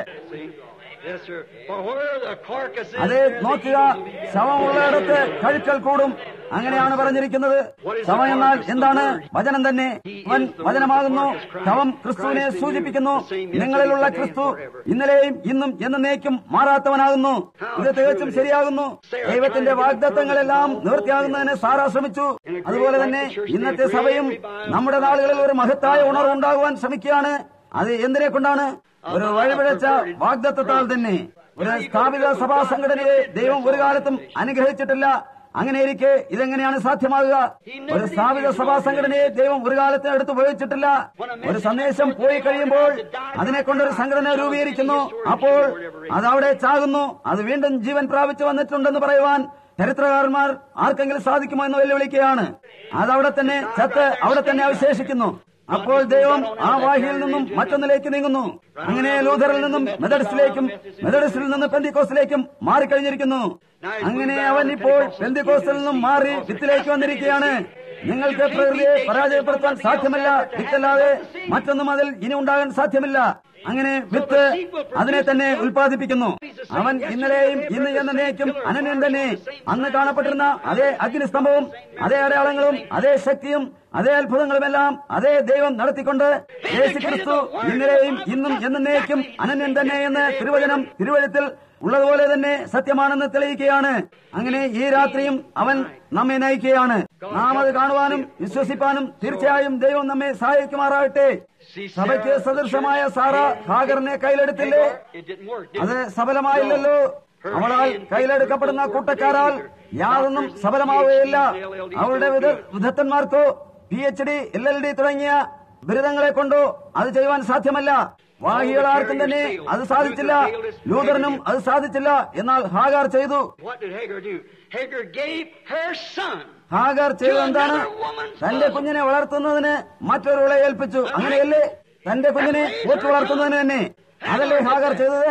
[SPEAKER 2] അതെ നോക്കുക ശവമുള്ളയിടത്ത് കഴുക്കൽ കൂടും അങ്ങനെയാണ് പറഞ്ഞിരിക്കുന്നത് ശവം എന്നാൽ എന്താണ് വചനം തന്നെ അവൻ വചനമാകുന്നു ശവം ക്രിസ്തുവിനെ സൂചിപ്പിക്കുന്നു നിങ്ങളിലുള്ള ക്രിസ്തു ഇന്നലെയും ഇന്നും എന്നേക്കും മാറാത്തവനാകുന്നു ഇത് തികച്ചും ശരിയാകുന്നു ദൈവത്തിന്റെ വാഗ്ദത്തങ്ങളെല്ലാം നിവൃത്തിയാകുന്നതിന് സാറാ ശ്രമിച്ചു അതുപോലെ തന്നെ ഇന്നത്തെ സഭയും നമ്മുടെ നാളുകളിൽ ഒരു മഹത്തായ ഉണർവുണ്ടാകുവാൻ ശ്രമിക്കുകയാണ് അത് എന്തിനെ കൊണ്ടാണ് ഒരു വഴിപിഴച്ച വാഗ്ദത്തത്താൽ തന്നെ ഒരു സ്ഥാപിത സഭാ സംഘടനയെ ദൈവം ഒരു കാലത്തും അനുഗ്രഹിച്ചിട്ടില്ല അങ്ങനെയിരിക്കെ ഇതെങ്ങനെയാണ് സാധ്യമാകുക ഒരു സ്ഥാപിത സഭാ സംഘടനയെ ദൈവം ഒരു കാലത്ത് എടുത്ത് ഉപയോഗിച്ചിട്ടില്ല ഒരു സന്ദേശം പോയി കഴിയുമ്പോൾ അതിനെ കൊണ്ടൊരു സംഘടന രൂപീകരിക്കുന്നു അപ്പോൾ അത് അവിടെ ചാകുന്നു അത് വീണ്ടും ജീവൻ പ്രാപിച്ചു വന്നിട്ടുണ്ടെന്ന് പറയുവാൻ ചരിത്രകാരന്മാർ ആർക്കെങ്കിലും സാധിക്കുമോ എന്ന് വെല്ലുവിളിക്കുകയാണ് അതവിടെ തന്നെ ചത്ത് അവിടെ തന്നെ അവശേഷിക്കുന്നു അപ്പോൾ ദൈവം ആ വാഹിയിൽ നിന്നും മറ്റൊന്നിലേക്ക് നീങ്ങുന്നു അങ്ങനെ ലൂഥറിൽ നിന്നും മെതഡിസ്റ്റിലേക്കും മെതഡിസ്റ്റിൽ നിന്ന് പെന്തിക്കോസിലേക്കും മാറിക്കഴിഞ്ഞിരിക്കുന്നു അങ്ങനെ അവൻ ഇപ്പോൾ പെന്തിക്കോസിൽ നിന്നും മാറി വിത്തിലേക്ക് വന്നിരിക്കുകയാണ് നിങ്ങൾക്ക് പ്രകൃതിയെ പരാജയപ്പെടുത്താൻ സാധ്യമല്ല വിത്തല്ലാതെ മറ്റൊന്നും അതിൽ ഇനി ഉണ്ടാകാൻ സാധ്യമല്ല അങ്ങനെ വിത്ത് അതിനെ തന്നെ ഉൽപ്പാദിപ്പിക്കുന്നു അവൻ ഇന്നലെയും ഇന്ന് എന്നേക്കും അനന്യൻ തന്നെ അന്ന് കാണപ്പെട്ടിരുന്ന അതേ അഗ്നിസ്തംഭവും അതേ അടയാളങ്ങളും അതേ ശക്തിയും അതേ അത്ഭുതങ്ങളുമെല്ലാം അതേ ദൈവം നടത്തിക്കൊണ്ട് യേശു ക്രിസ്തു ഇന്നലെയും ഇന്നും എന്നേക്കും അനന്യൻ തന്നെ എന്ന് തിരുവചനം തിരുവചനത്തിൽ ഉള്ളതുപോലെ തന്നെ സത്യമാണെന്ന് തെളിയിക്കുകയാണ് അങ്ങനെ ഈ രാത്രിയും അവൻ നമ്മെ നയിക്കുകയാണ് നാം അത് കാണുവാനും വിശ്വസിപ്പാനും തീർച്ചയായും ദൈവം നമ്മെ സഹായിക്കുമാറാകട്ടെ സഭയ്ക്ക് സദൃശമായ സാറ ഹാഗറിനെ കയ്യിലെടുത്തില്ലേ അത് സഫലമായില്ലല്ലോ അവളാൽ കയ്യിലെടുക്കപ്പെടുന്ന കൂട്ടക്കാരാൽ യാതൊന്നും സഫലമാവുകയില്ല അവളുടെ വിദഗ്ധന്മാർക്കോ P H D L L D തുടങ്ങിയ ബിരുദങ്ങളെ കൊണ്ടോ അത് ചെയ്യുവാൻ സാധ്യമല്ല വാഹികൾ ആർക്കും തന്നെ അത് സാധിച്ചില്ല ലൂതറിനും അത് സാധിച്ചില്ല എന്നാൽ ഹാഗാർ ചെയ്തു ഹാഗാർ ചെയ്തത് എന്താണ് തന്റെ കുഞ്ഞിനെ വളർത്തുന്നതിന് മറ്റൊരുളെ ഏൽപ്പിച്ചു അങ്ങനെയല്ലേ തന്റെ കുഞ്ഞിനെ പോറ്റി വളർത്തുന്നതിന് തന്നെ അതല്ലേ ഹാഗാർ ചെയ്തത്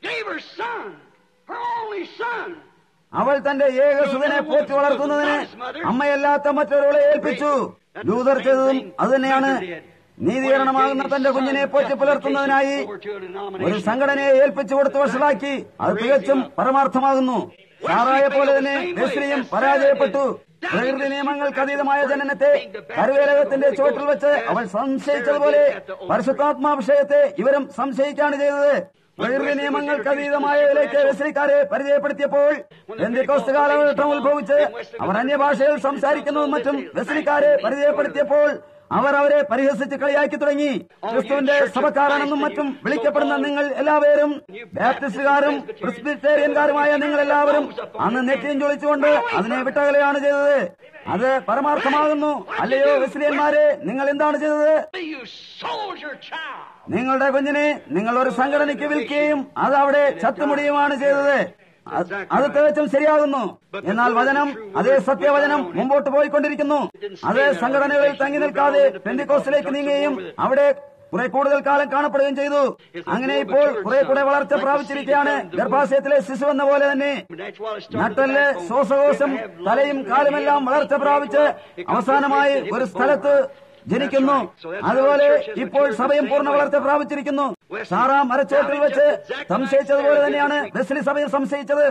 [SPEAKER 2] അവൾ തന്റെ ഏകസുതനെ പോറ്റി വളർത്തുന്നതിന് അമ്മയല്ലാത്ത മറ്റൊരുളെ ഏൽപ്പിച്ചു ലൂതർ ചെയ്തതും അതുതന്നെയാണ് നീതീകരണമാകുന്ന തന്റെ കുഞ്ഞിനെ പോറ്റി പുലർത്തുന്നതിനായി ഒരു സംഘടനയെ ഏൽപ്പിച്ചു കൊടുത്ത് വഷളാക്കി അത് തികച്ചും പരമാർത്ഥമാകുന്നു സാറായെ പോലെ തന്നെ വെസ്ലിയും പരാജയപ്പെട്ടു പ്രകൃതി നിയമങ്ങൾക്ക് അതീതമായ ജനനത്തെ കരുവേലകത്തിന്റെ ചുവട്ടിൽ വെച്ച് അവൾ സംശയിച്ചതുപോലെ പരിശുദ്ധാത്മാഭിഷയത്തെ ഇവരും സംശയിക്കാണ് ചെയ്തത് പ്രകൃതി നിയമങ്ങൾക്ക് അതീതമായതിലേക്ക് വെസ്ലിക്കാരെ പരിചയപ്പെടുത്തിയപ്പോൾ എന്തിക്കോസ്റ്റ് കാലഘട്ടം ഉത്ഭവിച്ച് അവർ അന്യഭാഷയിൽ സംസാരിക്കുന്നതും മറ്റും വെസ്ലിക്കാരെ പരിചയപ്പെടുത്തിയപ്പോൾ അവർ അവരെ പരിഹസിച്ച് കളിയാക്കി തുടങ്ങി ക്രിസ്തുവിന്റെ സഭക്കാരാണെന്നും മറ്റും വിളിക്കപ്പെടുന്ന നിങ്ങൾ എല്ലാവരും ബാപ്റ്റിസ്റ്റുകാരും ക്രിസ്പിറ്റേറിയൻകാരുമായ നിങ്ങൾ എല്ലാവരും അന്ന് നെറ്റിയും ചൊളിച്ചുകൊണ്ട് അതിനെ വിട്ടകലെയാണ് ചെയ്തത് അത് പരമാർത്ഥമാകുന്നു അല്ലയോ വെസ്ലിയന്മാരെ നിങ്ങൾ എന്താണ് ചെയ്തത് നിങ്ങളുടെ കുഞ്ഞിനെ നിങ്ങൾ ഒരു സംഘടനയ്ക്ക് വിൽക്കുകയും അത് അവിടെ ചത്തുമുടിയുമാണ് ചെയ്തത് അത് തികച്ചും ശരിയാകുന്നു എന്നാൽ വചനം അതേ സത്യവചനം മുമ്പോട്ട് പോയിക്കൊണ്ടിരിക്കുന്നു അതേ സംഘടനകളിൽ തങ്ങി നിൽക്കാതെ പെന്തിക്കോസിലേക്ക് നീങ്ങുകയും അവിടെ കുറെ കൂടുതൽ കാലം കാണപ്പെടുകയും ചെയ്തു അങ്ങനെ ഇപ്പോൾ കുറെ കൂടെ വളർച്ച പ്രാപിച്ചിരിക്കുകയാണ് ഗർഭാശയത്തിലെ ശിശു എന്ന പോലെ തന്നെ നട്ടല് ശ്വാസകോശം തലയും കാലുമെല്ലാം വളർച്ച പ്രാപിച്ച് അവസാനമായി ഒരു സ്ഥലത്ത് ജനിക്കുന്നു അതുപോലെ ഇപ്പോൾ സഭയും പൂർണ്ണ വളർച്ച പ്രാപിച്ചിരിക്കുന്നു സാറാ മരച്ചോട്ടിൽ വെച്ച് സംശയിച്ചതുപോലെ തന്നെയാണ് വെസ്ലി സഭയും സംശയിച്ചത്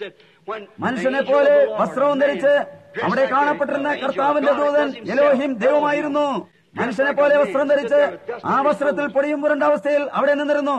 [SPEAKER 2] മനുഷ്യനെ പോലെ വസ്ത്രവും ധരിച്ച് അവിടെ കാണപ്പെട്ടിരുന്ന കർത്താവിന്റെ ദൂതൻ എലോഹിം ദൈവമായിരുന്നു മനുഷ്യനെ പോലെ വസ്ത്രം ധരിച്ച് ആ വസ്ത്രത്തിൽ പൊടിയും പുരണ്ട അവസ്ഥയിൽ അവിടെ നിന്നിരുന്നു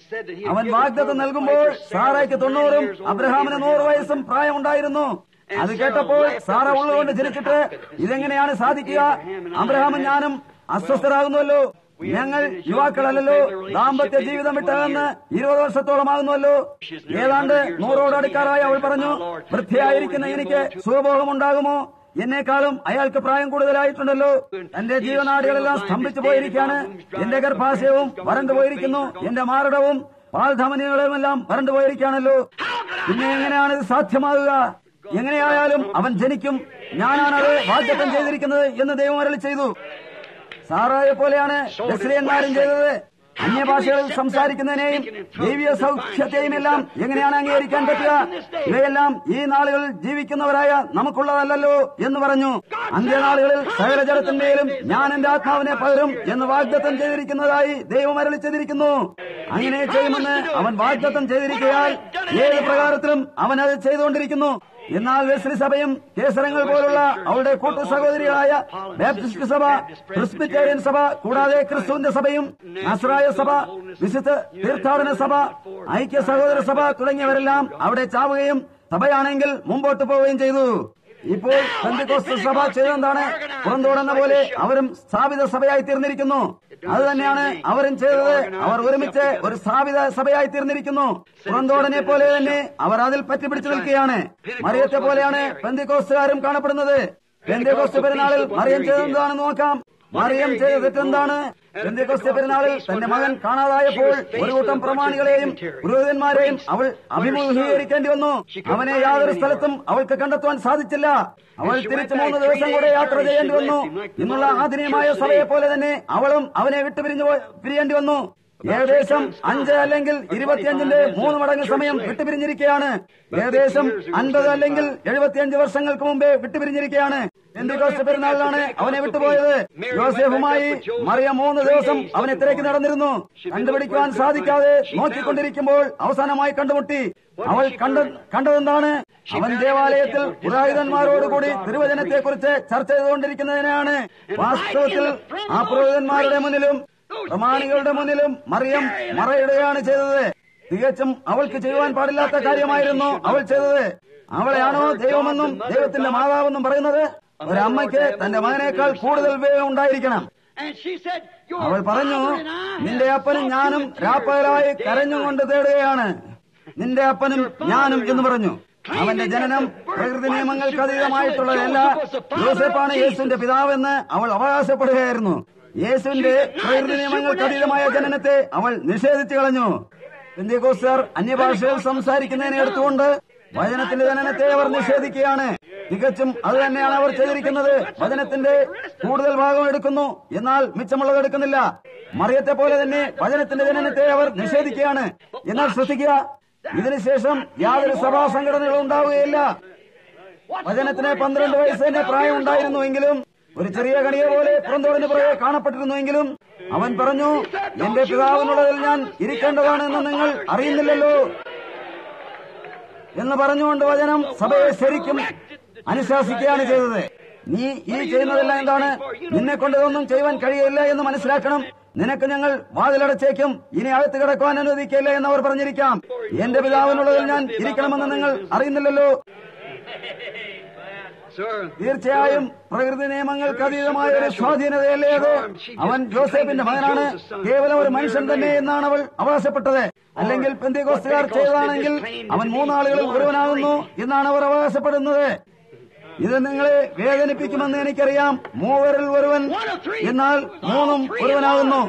[SPEAKER 2] അവൻ വാഗ്ദത്തം നൽകുമ്പോൾ സാറായ്ക്ക് തൊണ്ണൂറും അബ്രഹാമിന് നൂറ് വയസ്സും പ്രായമുണ്ടായിരുന്നു അത് കേട്ടപ്പോൾ സാറ ഉള്ളതുകൊണ്ട് ജനിച്ചിട്ട് ഇതെങ്ങനെയാണ് സാധിക്കുക അബ്രഹാമും ഞാനും അസ്വസ്ഥരാകുന്നുവല്ലോ ഞങ്ങൾ യുവാക്കളല്ലല്ലോ ദാമ്പത്യ ജീവിതം വിട്ടതെന്ന് ഇരുപത് വർഷത്തോളമാകുന്നുവല്ലോ ഏതാണ്ട് നൂറോട് അടുക്കാറായി അവൾ പറഞ്ഞു വൃത്തിയായിരിക്കുന്ന എനിക്ക് സുഖബോധമുണ്ടാകുമോ എന്നെക്കാളും അയാൾക്ക് പ്രായം കൂടുതലായിട്ടുണ്ടല്ലോ എന്റെ ജീവനാടികളെല്ലാം സ്തംഭിച്ചു പോയിരിക്കുകയാണ് എന്റെ ഗർഭാശയവും വരണ്ടു പോയിരിക്കുന്നു എന്റെ മാരടവും പാൽധമനികളും എല്ലാം വരണ്ടു പോയിരിക്കുകയാണല്ലോ പിന്നെ എങ്ങനെയാണ് ഇത് സാധ്യമാകുക എങ്ങനെയായാലും അവൻ ജനിക്കും ഞാനാണത് വാഗ്ദത്തം ചെയ്തിരിക്കുന്നത് എന്ന് ദൈവം അരളി ചെയ്തു സാറായെ പോലെയാണ് ബസ്രിയന്മാരും ചെയ്തത് അന്യഭാഷകളിൽ സംസാരിക്കുന്നതിനെയും ദൈവീയ സൗഖ്യത്തെയും എല്ലാം എങ്ങനെയാണ് അംഗീകരിക്കാൻ പറ്റുക ഇവയെല്ലാം ഈ നാളുകളിൽ ജീവിക്കുന്നവരായ നമുക്കുള്ളതല്ലല്ലോ എന്ന് പറഞ്ഞു അന്ത്യനാളുകളിൽ സകല ജലത്തിന്റെയും ഞാൻ എന്റെ ആത്മാവിനെ പകരും എന്ന് വാഗ്ദത്തം ചെയ്തിരിക്കുന്നതായി ദൈവം അരളി ചെയ്തിരിക്കുന്നു അങ്ങനെ ചെയ്യുമെന്ന് അവൻ വാഗ്ദത്തം ചെയ്തിരിക്കയാൽ ഏത് പ്രകാരത്തിലും അവൻ അത് ചെയ്തുകൊണ്ടിരിക്കുന്നു എന്നാൽ വെസ്ലി സഭയും കേസരങ്ങൾ പോലുള്ള അവളുടെ കൂട്ടു സഹോദരികളായ ബാപ്റ്റിസ്റ്റ് സഭ ക്രിസ്പിറ്റേറിയൻ സഭ കൂടാതെ ക്രിസ്തുവിന്റെ സഭയും നസ്രായ സഭ വിശുദ്ധ തീർത്ഥാടന സഭ ഐക്യ സഹോദര സഭ തുടങ്ങിയവരെല്ലാം അവിടെ ചാവുകയും സഭയാണെങ്കിൽ മുമ്പോട്ട് പോവുകയും ചെയ്തു ഇപ്പോൾ പെന്തിക്കോസ്ത് സഭ ചെയ്തെന്താണ് പുറന്തോടുന്ന പോലെ അവരും സ്ഥാപിത സഭയായി തീർന്നിരിക്കുന്നു അത് തന്നെയാണ് അവരും ചെയ്തത് അവർ ഒരുമിച്ച് ഒരു സ്ഥാപിത സഭയായി തീർന്നിരിക്കുന്നു പുറന്തോടനെ പോലെ തന്നെ അവർ അതിൽ പറ്റിപ്പിടിച്ചു നിൽക്കുകയാണ് മറിയത്തെ പോലെയാണ് പെന്തിക്കോസ്തുകാരും കാണപ്പെടുന്നത് പെന്തിക്കോസ്ത് പെരുന്നാളിൽ മറിയം ചെയ്തെന്താണെന്ന് നോക്കാം മറിയം ചെയ്ത തെറ്റെന്താണ് പെന്തിക്കോസ്ത് പെരുന്നാളിൽ തന്റെ മകൻ കാണാതായപ്പോൾ ഒരു കൂട്ടം പ്രമാണികളെയും പുരോഹിതന്മാരെയും അവൾ അഭിമുഖീകരിക്കേണ്ടി വന്നു അവനെ യാതൊരു സ്ഥലത്തും അവൾക്ക് കണ്ടെത്തുവാൻ സാധിച്ചില്ല അവൾ തിരിച്ചു മൂന്ന് ദിവസം കൂടെ യാത്ര ചെയ്യേണ്ടി വന്നു ഇന്നുള്ള ആധുനികമായ സഭയെ പോലെ തന്നെ അവളും അവനെ വിട്ടുപിരിഞ്ഞു പോ- പിരിയേണ്ടി വന്നു ഏകദേശം അഞ്ച് അല്ലെങ്കിൽ ഇരുപത്തിയഞ്ചിന്റെ മൂന്ന് മടങ്ങ് സമയം വിട്ടുപിരിഞ്ഞിരിക്കുകയാണ് ഏകദേശം അൻപത് അല്ലെങ്കിൽ എഴുപത്തിയഞ്ച് വർഷങ്ങൾക്ക് മുമ്പേ വിട്ടുപിരിഞ്ഞിരിക്കുകയാണ് എന്തിക്കോസ്റ്റ് പെരുന്നാളിലാണ് അവനെ വിട്ടുപോയത് യോസേഫുമായി മറിയ മൂന്ന് ദിവസം അവനെ തിരക്കി നടന്നിരുന്നു കണ്ടുപിടിക്കുവാൻ സാധിക്കാതെ നോക്കിക്കൊണ്ടിരിക്കുമ്പോൾ അവസാനമായി കണ്ടുമുട്ടി അവൾ കണ്ട കണ്ടതെന്താണ് അവൻ ദേവാലയത്തിൽ പുരോഹിതന്മാരോടുകൂടി തിരുവചനത്തെക്കുറിച്ച് ചർച്ച ചെയ്തുകൊണ്ടിരിക്കുന്നതിനാണ് വാസ്തവത്തിൽ ആ പുരോഹിതന്മാരുടെ മുന്നിലും പ്രമാണികളുടെ മുന്നിലും മറിയം മറയിടുകയാണ് ചെയ്തത് തികച്ചും അവൾക്ക് ചെയ്യുവാൻ പാടില്ലാത്ത കാര്യമായിരുന്നു അവൾ ചെയ്തത് അവളെയാണോ ദൈവമെന്നും ദൈവത്തിന്റെ മാതാവെന്നും പറയുന്നത് ഒരമ്മയ്ക്ക് തന്റെ മകനേക്കാൾ കൂടുതൽ വേഗം ഉണ്ടായിരിക്കണം അവൾ പറഞ്ഞു നിന്റെ അപ്പനും ഞാനും രാപ്പകലായി കരഞ്ഞുകൊണ്ട് തേടുകയാണ് നിന്റെ അപ്പനും ഞാനും എന്ന് പറഞ്ഞു അവന്റെ ജനനം പ്രകൃതി നിയമങ്ങൾക്ക് അതീതമായിട്ടുള്ളതല്ല യോസെപ്പാണ് യേശുവിന്റെ പിതാവെന്ന് അവൾ അവകാശപ്പെടുകയായിരുന്നു യേശുവിന്റെ പ്രകൃതി നിയമങ്ങൾക്ക് അതീതമായ ജനനത്തെ അവൾ നിഷേധിച്ചു കളഞ്ഞു പെന്തിക്കോസ്തർ അന്യഭാഷയിൽ സംസാരിക്കുന്നതിനെ എടുത്തുകൊണ്ട് വചനത്തിന്റെ ജനനത്തെ അവർ നിഷേധിക്കുകയാണ് തികച്ചും അത് തന്നെയാണ് അവർ ചെയ്തിരിക്കുന്നത് വചനത്തിന്റെ കൂടുതൽ ഭാഗം എടുക്കുന്നു എന്നാൽ മിച്ചമുള്ളത് എടുക്കുന്നില്ല മറിയത്തെ പോലെ തന്നെ വചനത്തിന്റെ ജനനത്തെ അവർ നിഷേധിക്കുകയാണ് എന്നാൽ ശ്രദ്ധിക്കുക ഇതിനുശേഷം യാതൊരു സഭാ സംഘടനകളും ഉണ്ടാവുകയില്ല വചനത്തിന് പന്ത്രണ്ട് വയസ്സ് തന്നെ പ്രായം ഉണ്ടായിരുന്നുവെങ്കിലും ഒരു ചെറിയ കണിക പോലെ പുറന്തോടിന് പുറകെ കാണപ്പെട്ടിരുന്നുവെങ്കിലും അവൻ പറഞ്ഞു എന്റെ പിതാവിനുള്ളതിൽ ഞാൻ ഇരിക്കേണ്ടതാണെന്ന് നിങ്ങൾ അറിയുന്നില്ലല്ലോ എന്ന് പറഞ്ഞുകൊണ്ട് വചനം സഭയെ ശരിക്കും അനുശാസിക്കുകയാണ് ചെയ്തത് നീ ഈ ചെയ്യുന്നതെല്ലാം എന്താണ് നിന്നെ കൊണ്ട് ഇതൊന്നും ചെയ്യുവാൻ കഴിയില്ല എന്ന് മനസ്സിലാക്കണം നിനക്ക് ഞങ്ങൾ വാതിലടച്ചേക്കും ഇനി അകത്ത് കിടക്കുവാൻ അനുവദിക്കില്ല എന്ന് അവർ പറഞ്ഞിരിക്കാം എന്റെ പിതാവിനുള്ളതിൽ ഞാൻ ഇരിക്കണമെന്ന് നിങ്ങൾ അറിയുന്നില്ലല്ലോ തീർച്ചയായും പ്രകൃതി നിയമങ്ങൾക്ക് അതീതമായ ഒരു സ്വാധീനതയല്ലേ അത് അവൻ ജോസഫിന്റെ മകനാണ് കേവലം ഒരു മനുഷ്യൻ തന്നെ എന്നാണ് അവൾ അവകാശപ്പെട്ടത് അല്ലെങ്കിൽ പെന്തികോസ്തുകാർ ചെയ്തതാണെങ്കിൽ അവൻ മൂന്നാളുകളിൽ ഒരുവനാകുന്നു എന്നാണ് അവർ അവകാശപ്പെടുന്നത് ഇത് നിങ്ങളെ വേദനിപ്പിക്കുമെന്ന് എനിക്കറിയാം മൂവരിൽ ഒരുവൻ എന്നാൽ മൂന്നും ഒരുവനാകുന്നു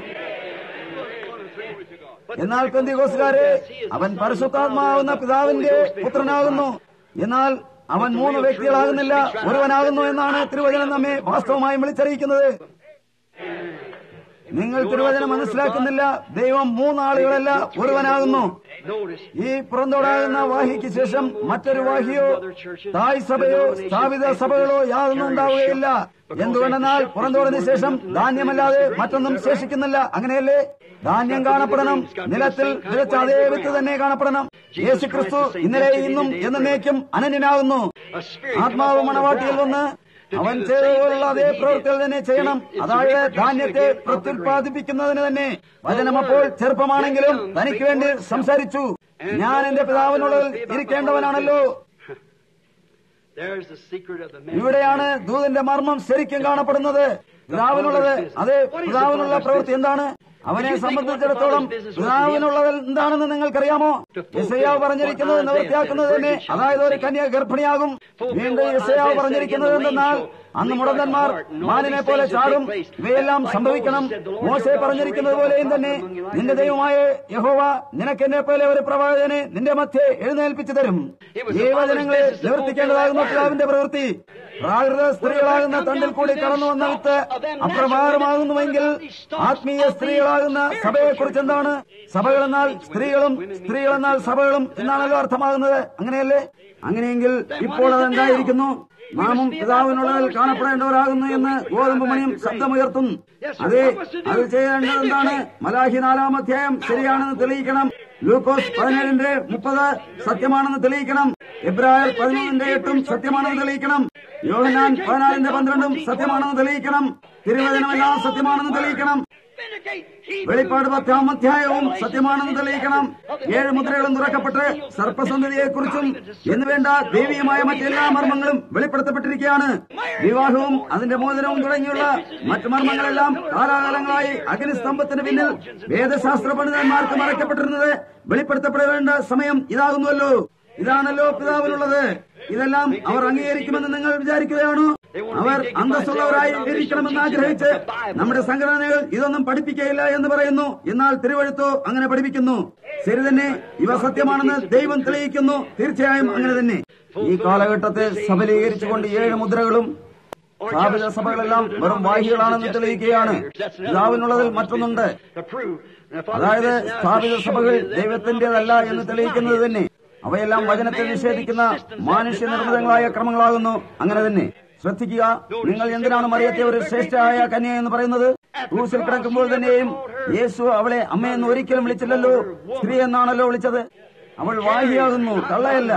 [SPEAKER 2] എന്നാൽ പെന്തികോസുകാരെ അവൻ പരിശുദ്ധാത്മാവുന്ന പിതാവിന്റെ പുത്രനാകുന്നു എന്നാൽ അവൻ മൂന്ന് വ്യക്തികളാകുന്നില്ല ഒരുവനാകുന്നു എന്നാണ് തിരുവചനം നമ്മെ വാസ്തവമായും വിളിച്ചറിയിക്കുന്നത് നിങ്ങൾ തിരുവചനം മനസ്സിലാക്കുന്നില്ല ദൈവം മൂന്നാളുകളല്ല ഒരുവനാകുന്നു
[SPEAKER 1] Notice,
[SPEAKER 2] ഈ പുറന്തോടാകുന്ന വാഹിക്ക് ശേഷം മറ്റൊരു വാഹിയോ തായ് സഭയോ സ്ഥാപിത സഭകളോ യാതൊന്നും ഉണ്ടാവുകയില്ല എന്തുകൊണ്ടെന്നാൽ പുറന്തോടിന് ശേഷം ധാന്യമല്ലാതെ മറ്റൊന്നും ശേഷിക്കുന്നില്ല അങ്ങനെയല്ലേ ധാന്യം കാണപ്പെടണം നിലത്തിൽ വിതച്ച അതേ വിത്ത് തന്നെ കാണപ്പെടണം യേശു ക്രിസ്തു ഇന്നലെ ഇന്നും എന്നേക്കും അനന്യനാകുന്നു
[SPEAKER 1] a spirit
[SPEAKER 2] ആത്മാവ് മണവാട്ടിയിൽ വന്ന് അവൻ ചെയ്തതുപോലുള്ള അതേ പ്രവൃത്തികൾ തന്നെ ചെയ്യണം അതായത് ധാന്യത്തെ പ്രത്യുൽപാദിപ്പിക്കുന്നതിന് തന്നെ വചനം അപ്പോൾ ചെറുപ്പമാണെങ്കിലും തനിക്ക് വേണ്ടി സംസാരിച്ചു ഞാൻ എന്റെ പിതാവിനുള്ളിൽ ഇരിക്കേണ്ടവനാണല്ലോ
[SPEAKER 1] There's the secret of the message.
[SPEAKER 2] ഇവിടെയാണ് ദൂതന്റെ മർമ്മം ശരിക്കും കാണപ്പെടുന്നത് പിതാവിനുള്ളത് അതെ പിതാവിനുള്ള പ്രവൃത്തി എന്താണ് അവനെ സംബന്ധിച്ചിടത്തോളം പിതാവിനുള്ളത് എന്താണെന്ന് നിങ്ങൾക്കറിയാമോ യസയാവ് പറഞ്ഞിരിക്കുന്നത് നിവൃത്തിയാക്കുന്നത് തന്നെ അതായത് ഒരു കന്യ ഗർഭിണിയാകും വീണ്ടും യസയാവ് പറഞ്ഞിരിക്കുന്നത് എന്തെന്നാൽ അന്ന് മുടന്തന്മാർ മാനിനെ പോലെ ചാടും ഇവയെല്ലാം സംഭവിക്കണം മോശെ പറഞ്ഞിരിക്കുന്നത് പോലെയും തന്നെ നിന്റെ ദൈവമായ യഹോവ നിനക്ക് എന്നെ പോലെ ഒരു പ്രവാചകനെ നിന്റെ മധ്യേ എഴുന്നേൽപ്പിച്ചു തരും ഈ വചനങ്ങളെ നിവർത്തിക്കേണ്ടതാകുന്ന പിതാവിന്റെ പ്രവൃത്തി പ്രാകൃത സ്ത്രീകളാകുന്ന തണ്ടിൽ കൂടി കടന്നു വന്ന വിത്ത് അപ്രകാരമാകുന്നുവെങ്കിൽ ആത്മീയ സ്ത്രീകളാകുന്ന സഭയെക്കുറിച്ച് എന്താണ് സഭകളെന്നാൽ സ്ത്രീകളും സ്ത്രീകളെന്നാൽ സഭകളും എന്നാണല്ലോ അർത്ഥമാകുന്നത് അങ്ങനെയല്ലേ അങ്ങനെയെങ്കിൽ ഇപ്പോൾ അതെന്തായിരിക്കുന്നു നാമും പിതാവിനുള്ളതിൽ കാണപ്പെടേണ്ടവരാകുന്നു എന്ന് ഗോതമ്പ് മണിയും ശബ്ദമുയർത്തും അതെ അത് ചെയ്യേണ്ടത് എന്താണ് മലാഹി നാലാം അധ്യായം ശരിയാണെന്ന് തെളിയിക്കണം ലൂക്കോസ് പതിനേഴിന്റെ മുപ്പത് സത്യമാണെന്ന് തെളിയിക്കണം എബ്രായർ പതിനൊന്നിന്റെ എട്ടും സത്യമാണെന്ന് തെളിയിക്കണം യോഹനാൻ പതിനാലിന്റെ പന്ത്രണ്ടും സത്യമാണെന്ന് തെളിയിക്കണം തിരുവചനമെല്ലാം സത്യമാണെന്ന് തെളിയിക്കണം
[SPEAKER 1] Vindicate. He
[SPEAKER 2] വെളിപ്പാട് പത്താം അധ്യായവും സത്യമാണെന്ന് തെളിയിക്കണം ഏഴ് മുദ്രകളും തുറക്കപ്പെട്ട് സർപ്പസന്ധതിയെക്കുറിച്ചും എന്നുവേണ്ട ദൈവീയമായ മറ്റെല്ലാ മർമ്മങ്ങളും വെളിപ്പെടുത്തപ്പെട്ടിരിക്കുകയാണ് വിവാഹവും അതിന്റെ മോചനവും തുടങ്ങിയുള്ള മറ്റു മർമ്മങ്ങളെല്ലാം കാലാകാലങ്ങളായി അഗ്നിസ്തംഭത്തിന് പിന്നിൽ വേദശാസ്ത്ര പണ്ഡിതന്മാർക്ക് മറയ്ക്കപ്പെട്ടിരുന്നത് വെളിപ്പെടുത്തപ്പെടേണ്ട സമയം ഇതാകുന്നുവല്ലോ ഇതാണല്ലോ പിതാവിനുള്ളത് ഇതെല്ലാം അവർ അംഗീകരിക്കുമെന്ന് നിങ്ങൾ വിചാരിക്കുകയാണോ അവർ അന്തസ്സുള്ളവരായി ഇരിക്കണമെന്ന് ആഗ്രഹിച്ച് നമ്മുടെ സംഘടനകൾ ഇതൊന്നും പഠിപ്പിക്കുകയില്ല എന്ന് പറയുന്നു എന്നാൽ തിരുവഴുത്തോ അങ്ങനെ പഠിപ്പിക്കുന്നു ശരി തന്നെ ഇവ സത്യമാണെന്ന് ദൈവം തെളിയിക്കുന്നു തീർച്ചയായും അങ്ങനെ തന്നെ ഈ കാലഘട്ടത്തെ സബലീകരിച്ചുകൊണ്ട് ഏഴ് മുദ്രകളും സ്ഥാപിത സഭകളെല്ലാം വെറും വാഹികളാണെന്ന് തെളിയിക്കുകയാണ് പിതാവിനുള്ളതിൽ മറ്റൊന്നുണ്ട്
[SPEAKER 1] to prove. Now, Father,
[SPEAKER 2] അതായത്
[SPEAKER 1] this is not
[SPEAKER 2] സ്ഥാപിത
[SPEAKER 1] the
[SPEAKER 2] സഭകൾ
[SPEAKER 1] Son of God.
[SPEAKER 2] ദൈവത്തിന്റേതല്ല എന്ന് തെളിയിക്കുന്നത് തന്നെ അവയെല്ലാം വചനത്തെ നിഷേധിക്കുന്ന മാനുഷ്യ നിർമ്മിതങ്ങളായ ക്രമങ്ങളാകുന്നു അങ്ങനെ തന്നെ ശ്രദ്ധിക്കുക നിങ്ങൾ എന്തിനാണ് മറിയത്തെ ഒരു ശ്രേഷ്ഠയായ കന്യ എന്ന് പറയുന്നത് ക്രൂസിൽ കിടക്കുമ്പോൾ തന്നെയും യേശു അവളെ അമ്മയെന്ന് ഒരിക്കലും വിളിച്ചില്ലല്ലോ സ്ത്രീ എന്നാണല്ലോ വിളിച്ചത് അവൾ വാഹിയാകുന്നു തള്ളയല്ല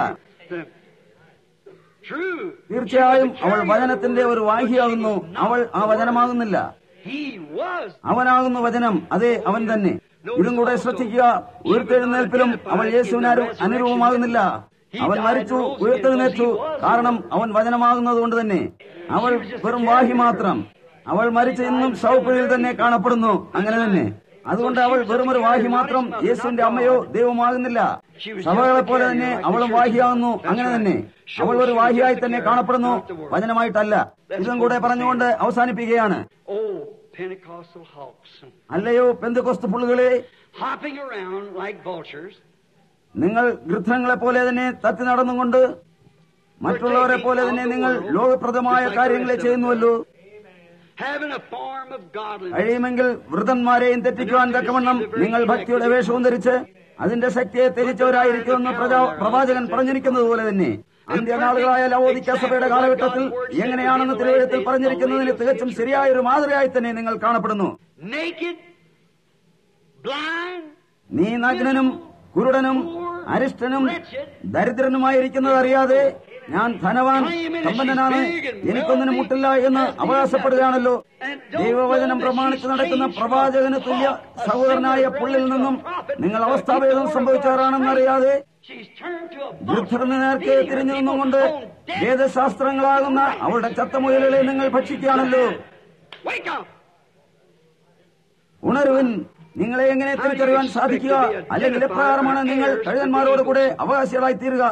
[SPEAKER 1] True.
[SPEAKER 2] തീർച്ചയായും അവൾ വചനത്തിന്റെ ഒരു വാഹിയാകുന്നു അവൾ ആ വചനമാകുന്നില്ല
[SPEAKER 1] He was.
[SPEAKER 2] അവനാകുന്നു വചനം അതെ അവൻ തന്നെ ഇതും കൂടെ ശ്രദ്ധിക്കുക ഉയർത്തെഴുന്നേൽപ്പിലും അവൾ യേശുവിന് അരു- അനുരൂപമാകുന്നില്ല അവൻ മരിച്ചു ഉയർത്തെഴുന്നേറ്റു കാരണം അവൻ വചനമാകുന്നത് കൊണ്ട് തന്നെ അവൾ വെറും വാഹി മാത്രം അവൾ മരിച്ച ഇന്നും സൗപ്പഴിയിൽ തന്നെ കാണപ്പെടുന്നു അങ്ങനെ തന്നെ അതുകൊണ്ട് അവൾ വെറും ഒരു വാഹി മാത്രം യേശുവിന്റെ അമ്മയോ ദൈവമാകുന്നില്ല സഭകളെ പോലെ തന്നെ അവളും വാഹിയാകുന്നു അങ്ങനെ തന്നെ അവൾ ഒരു വാഹിയായി തന്നെ കാണപ്പെടുന്നു വചനമായിട്ടല്ല ഇതും കൂടെ പറഞ്ഞുകൊണ്ട് അവസാനിപ്പിക്കുകയാണ്
[SPEAKER 1] Oh, Pentecostal hawks.
[SPEAKER 2] അല്ലയോ പെന്തുകൊസ്തു പുള്ളുകളെ
[SPEAKER 1] Hopping around like vultures.
[SPEAKER 2] നിങ്ങൾ ഗൃദ്ധങ്ങളെ പോലെ തന്നെ തത്തി നടന്നുകൊണ്ട് മറ്റുള്ളവരെ പോലെ തന്നെ നിങ്ങൾ ലോകപ്രദമായ കാര്യങ്ങളെ ചെയ്യുന്നുവല്ലോ
[SPEAKER 1] Having a form of godliness.
[SPEAKER 2] കഴിയുമെങ്കിൽ വൃതന്മാരെയും തെറ്റിക്കുവാൻ തക്കവണ്ണം നിങ്ങൾ ഭക്തിയുടെ വേഷവും ധരിച്ച് അതിന്റെ ശക്തിയെ ത്യജിച്ചവരായിരിക്കുമെന്ന് പ്രജാ- പ്രവാചകൻ പറഞ്ഞിരിക്കുന്നത് പോലെ തന്നെ അന്ത്യനാളുകളായ ലവോദിക്ക സഭയുടെ കാലഘട്ടത്തിൽ എങ്ങനെയാണെന്ന് തിരുവഴുത്തിൽ പറഞ്ഞിരിക്കുന്നതിന് തികച്ചും ശരിയായ ഒരു മാതൃകയായി തന്നെ നിങ്ങൾ കാണപ്പെടുന്നു
[SPEAKER 1] Naked. Blind.
[SPEAKER 2] നീ നഗ്നനും കുരുടനും അരിഷ്ടനും ദരിദ്രനുമായിരിക്കുന്നത് അറിയാതെ ഞാൻ ധനവാൻ സമ്പന്നനാണ് എനിക്കൊന്നിനും മുട്ടില്ല എന്ന് അവകാശപ്പെടുകയാണല്ലോ ദൈവവചനം പ്രമാണിച്ച് നടക്കുന്ന പ്രവാചകന് തുല്യ സഹോദരനായ പുള്ളിൽ നിന്നും നിങ്ങൾ അവസ്ഥാഭേദം സംഭവിച്ചവരാണെന്നറിയാതെ
[SPEAKER 1] She's turned to a
[SPEAKER 2] വൃദ്ധറിന് നേർക്ക് തിരിഞ്ഞു നിന്നുകൊണ്ട് വേദശാസ്ത്രങ്ങളാകുന്ന അവളുടെ ചത്തമുയലുകളെ നിങ്ങൾ ഭക്ഷിക്കുകയാണല്ലോ
[SPEAKER 1] Wake up!
[SPEAKER 2] ഉണരുവിൻ നിങ്ങളെ എങ്ങനെ തിരിച്ചറിയാൻ സാധിക്കുക അല്ലെങ്കിൽ എപ്രകാരമാണ് നിങ്ങൾ കഴുകന്മാരോട് കൂടെ അവകാശികളായി തീരുക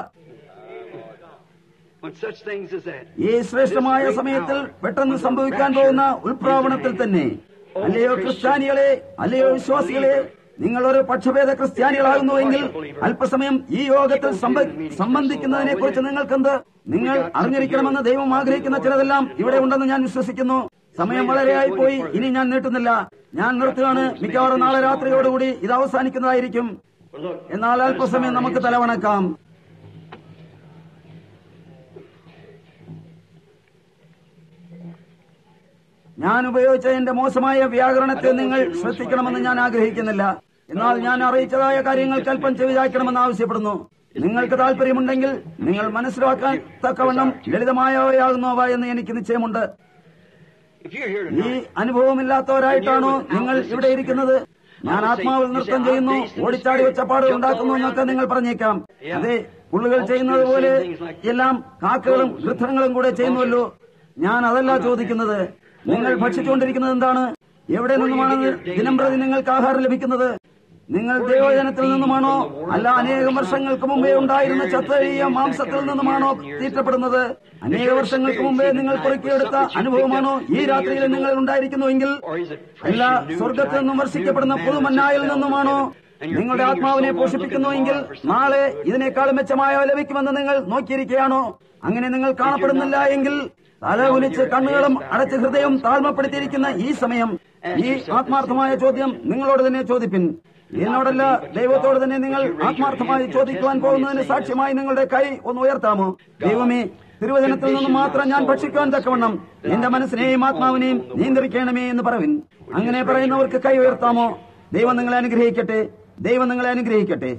[SPEAKER 1] When such things as that.
[SPEAKER 2] ഈ ശ്രേഷ്ഠമായ സമയത്തിൽ പെട്ടെന്ന് സംഭവിക്കാൻ പോകുന്ന ഉൾപ്രാവണത്തിൽ തന്നെ അല്ലയോ ക്രിസ്ത്യാനികളെ അല്ലയോ വിശ്വാസികളെ നിങ്ങൾ ഒരു പക്ഷഭേദ ക്രിസ്ത്യാനികളാകുന്നുവെങ്കിൽ അല്പസമയം ഈ യോഗത്തിൽ സംബ- സംബന്ധിക്കുന്നതിനെ കുറിച്ച് നിങ്ങൾക്കെന്ത് നിങ്ങൾ അറിഞ്ഞിരിക്കണമെന്ന് ദൈവം ആഗ്രഹിക്കുന്ന ചിലതെല്ലാം ഇവിടെ ഉണ്ടെന്ന് ഞാൻ വിശ്വസിക്കുന്നു സമയം വളരെയായി പോയി ഇനി ഞാൻ നീട്ടുന്നില്ല ഞാൻ നിർത്തുകയാണ് മിക്കവാറും നാളെ രാത്രിയോടുകൂടി ഇത് അവസാനിക്കുന്നതായിരിക്കും
[SPEAKER 1] But look,
[SPEAKER 2] എന്നാൽ അല്പസമയം നമുക്ക് തലവണക്കാം ഞാൻ ഉപയോഗിച്ച എന്റെ മോശമായ വ്യാകരണത്തെ നിങ്ങൾ ശ്രദ്ധിക്കണമെന്ന് ഞാൻ ആഗ്രഹിക്കുന്നില്ല എന്നാൽ ഞാൻ അറിയിച്ചതായ കാര്യങ്ങൾക്ക് അല്പം ചെവിചായ്ക്കണമെന്ന് ആവശ്യപ്പെടുന്നു നിങ്ങൾക്ക് താല്പര്യമുണ്ടെങ്കിൽ നിങ്ങൾ മനസ്സിലാക്കാൻ തക്കവണ്ണം ലളിതമായവയാകുന്നവ എന്ന് എനിക്ക് നിശ്ചയമുണ്ട്
[SPEAKER 1] if you're here
[SPEAKER 2] ഈ
[SPEAKER 1] tonight,
[SPEAKER 2] അനുഭവമില്ലാത്തവരായിട്ടാണോ നിങ്ങൾ ഇവിടെ ഇരിക്കുന്നത് ഞാൻ ആത്മാവിൽ നൃത്തം ചെയ്യുന്നു ഓടിച്ചാടി വെച്ചപ്പാടുകൾ ഉണ്ടാക്കുന്നു എന്നൊക്കെ നിങ്ങൾ പറഞ്ഞേക്കാം അതെ പുള്ളുകൾ ചെയ്യുന്നത് പോലെ എല്ലാം കാക്കകളും വൃദ്ധങ്ങളും കൂടെ ചെയ്യുന്നുവല്ലോ ഞാൻ അതല്ല ചോദിക്കുന്നത് നിങ്ങൾ ഭക്ഷിച്ചുകൊണ്ടിരിക്കുന്നത് എന്താണ് എവിടെ നിന്നുമാണ് ദിനം പ്രതി നിങ്ങൾക്ക് ആഹാരം ലഭിക്കുന്നത് നിങ്ങൾ ദൈവജനത്തിൽ നിന്നുമാണോ അല്ല അനേകം വർഷങ്ങൾക്ക് മുമ്പേ ഉണ്ടായിരുന്ന ചത്തഴിയ മാംസത്തിൽ നിന്നുമാണോ തീറ്റപ്പെടുന്നത് അനേക വർഷങ്ങൾക്ക് മുമ്പേ നിങ്ങൾ കുറുക്കിയെടുത്ത അനുഭവമാണോ ഈ രാത്രിയിൽ നിങ്ങൾ ഉണ്ടായിരിക്കുന്നുവെങ്കിൽ
[SPEAKER 1] or is it fresh
[SPEAKER 2] അല്ല
[SPEAKER 1] and new
[SPEAKER 2] സ്വർഗത്തിൽ
[SPEAKER 1] tonight?
[SPEAKER 2] നിന്നും വർഷിക്കപ്പെടുന്ന പുതുമന്നായിൽ നിന്നുമാണോ നിങ്ങളുടെ ആത്മാവിനെ പോഷിപ്പിക്കുന്നുവെങ്കിൽ നാളെ ഇതിനേക്കാളും മെച്ചമായ ലഭിക്കുമെന്ന് നിങ്ങൾ നോക്കിയിരിക്കുകയാണോ അങ്ങനെ നിങ്ങൾ കാണപ്പെടുന്നില്ല എങ്കിൽ തല ഒലിച്ച് കണ്ണുകളും അടച്ച് ഹൃദയം താഴ്മപ്പെടുത്തിയിരിക്കുന്ന ഈ സമയം ഈ ആത്മാർത്ഥമായ ചോദ്യം നിങ്ങളോട് തന്നെ ചോദിപ്പിൻ എന്നോടല്ല ദൈവത്തോട് തന്നെ നിങ്ങൾ ആത്മാർത്ഥമായി ചോദിക്കുവാൻ പോകുന്നതിന് സാക്ഷ്യമായി നിങ്ങളുടെ കൈ ഒന്ന് ഉയർത്താമോ ദൈവമേ തിരുവചനത്തിൽ നിന്ന് മാത്രം ഞാൻ ഭക്ഷിക്കുവാൻ തക്കവണ്ണം എന്റെ മനസ്സിനെയും ആത്മാവിനെയും നിയന്ത്രിക്കണമേ എന്ന് പറവിൻ അങ്ങനെ പറയുന്നവർക്ക് കൈ ഉയർത്താമോ ദൈവം നിങ്ങളെ അനുഗ്രഹിക്കട്ടെ ദൈവം നിങ്ങളെ അനുഗ്രഹിക്കട്ടെ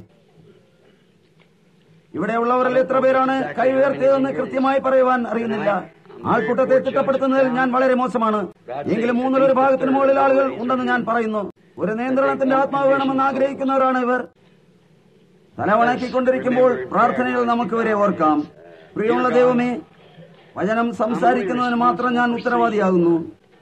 [SPEAKER 2] ഇവിടെ ഉള്ളവരിൽ എത്ര പേരാണ് കൈ ഉയർത്തിയതെന്ന് കൃത്യമായി പറയുവാൻ അറിയുന്നില്ല ആൾക്കൂട്ടത്തെ തിട്ടപ്പെടുത്തുന്നതിൽ ഞാൻ വളരെ മോശമാണ് എങ്കിലും മൂന്നിലൊരു ഭാഗത്തിന് മുകളിൽ ആളുകൾ ഉണ്ടെന്ന് ഞാൻ പറയുന്നു ഒരു നിയന്ത്രണത്തിന്റെ ആത്മാവ് വേണമെന്ന് ആഗ്രഹിക്കുന്നവരാണ് ഇവർ തലവണക്കിക്കൊണ്ടിരിക്കുമ്പോൾ പ്രാർത്ഥനകൾ നമുക്ക് ഇവരെ ഓർക്കാം പ്രിയമുള്ള ദൈവമേ വചനം സംസാരിക്കുന്നതിന് മാത്രം ഞാൻ ഉത്തരവാദിയാകുന്നു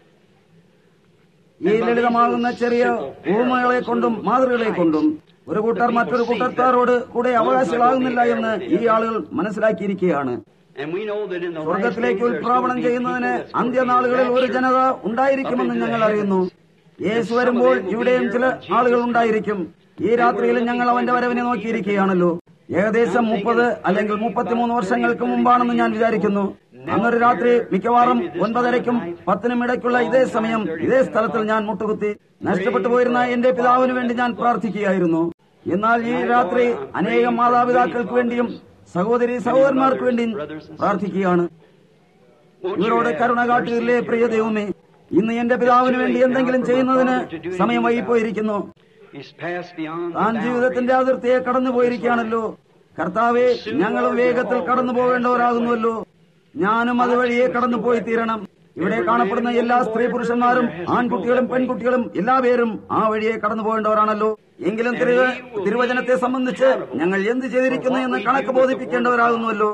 [SPEAKER 2] ഈ ലളിതമാകുന്ന ചെറിയ ഊമകളെ കൊണ്ടും മാതൃകളെ കൊണ്ടും ഒരു കൂട്ടർ മറ്റൊരു കൂട്ടർക്കാരോട് കൂടെ അവകാശികളാകുന്നില്ല എന്ന് ഈ ആളുകൾ മനസ്സിലാക്കിയിരിക്കുകയാണ്
[SPEAKER 1] And we know that in the last
[SPEAKER 2] സ്വർഗത്തിലേക്ക്
[SPEAKER 1] days there's
[SPEAKER 2] ഉത്പ്രാവണം
[SPEAKER 1] going to be
[SPEAKER 2] ചെയ്യുന്നതിന്
[SPEAKER 1] people that's going to
[SPEAKER 2] അന്ത്യനാളുകളിൽ ഒരു
[SPEAKER 1] rapture.
[SPEAKER 2] ജനത ഉണ്ടായിരിക്കുമെന്ന് ഞങ്ങൾ അറിയുന്നു യേശു വരുമ്പോൾ ഇവിടെയും ചില ആളുകൾ ഉണ്ടായിരിക്കും ഈ രാത്രിയിലും ഞങ്ങൾ അവന്റെ വരവിനെ നോക്കിയിരിക്കുകയാണല്ലോ ഏകദേശം മുപ്പത് അല്ലെങ്കിൽ മുപ്പത്തിമൂന്ന് വർഷങ്ങൾക്ക് മുമ്പാണെന്ന് ഞാൻ വിചാരിക്കുന്നു അന്നൊരു രാത്രി മിക്കവാറും ഒൻപതരയ്ക്കും പത്തിനും ഇടയ്ക്കുള്ള ഇതേ സമയം ഇതേ സ്ഥലത്തിൽ ഞാൻ മുട്ടുകുത്തി നഷ്ടപ്പെട്ടു പോയിരുന്ന എന്റെ പിതാവിന് വേണ്ടി ഞാൻ പ്രാർത്ഥിക്കുകയായിരുന്നു എന്നാൽ ഈ രാത്രി അനേകം മാതാപിതാക്കൾക്ക് വേണ്ടിയും സഹോദരി സഹോദരന്മാർക്ക് വേണ്ടിയും പ്രാർത്ഥിക്കുകയാണ്
[SPEAKER 1] Won't you
[SPEAKER 2] ഇവരോട്
[SPEAKER 1] have
[SPEAKER 2] കരുണ കാട്ടുകയില്ലേ പ്രിയ ദൈവമേ ഇന്ന് എന്റെ പിതാവിന് വേണ്ടി എന്തെങ്കിലും ചെയ്യുന്നതിന് സമയം വൈകിപ്പോയിരിക്കുന്നു
[SPEAKER 1] He's passed beyond
[SPEAKER 2] താൻ
[SPEAKER 1] the
[SPEAKER 2] ജീവിതത്തിന്റെ
[SPEAKER 1] boundaries.
[SPEAKER 2] അതിർത്തിയെ കടന്നു പോയിരിക്കുകയാണല്ലോ കർത്താവെ ഞങ്ങളും വേഗത്തിൽ കടന്നു പോകേണ്ടവരാകുന്നുവല്ലോ ഞാനും അതുവഴിയെ കടന്നു പോയി തീരണം ഇവിടെ കാണപ്പെടുന്ന എല്ലാ സ്ത്രീ പുരുഷന്മാരും ആൺകുട്ടികളും പെൺകുട്ടികളും എല്ലാ പേരും ആ വഴിയെ കടന്നു പോകേണ്ടവരാണല്ലോ എങ്കിലും തിരു തിരുവചനത്തെ സംബന്ധിച്ച് ഞങ്ങൾ എന്ത് ചെയ്തിരിക്കുന്നു എന്ന് കണക്ക് ബോധിപ്പിക്കേണ്ടവരാകുന്നുവല്ലോ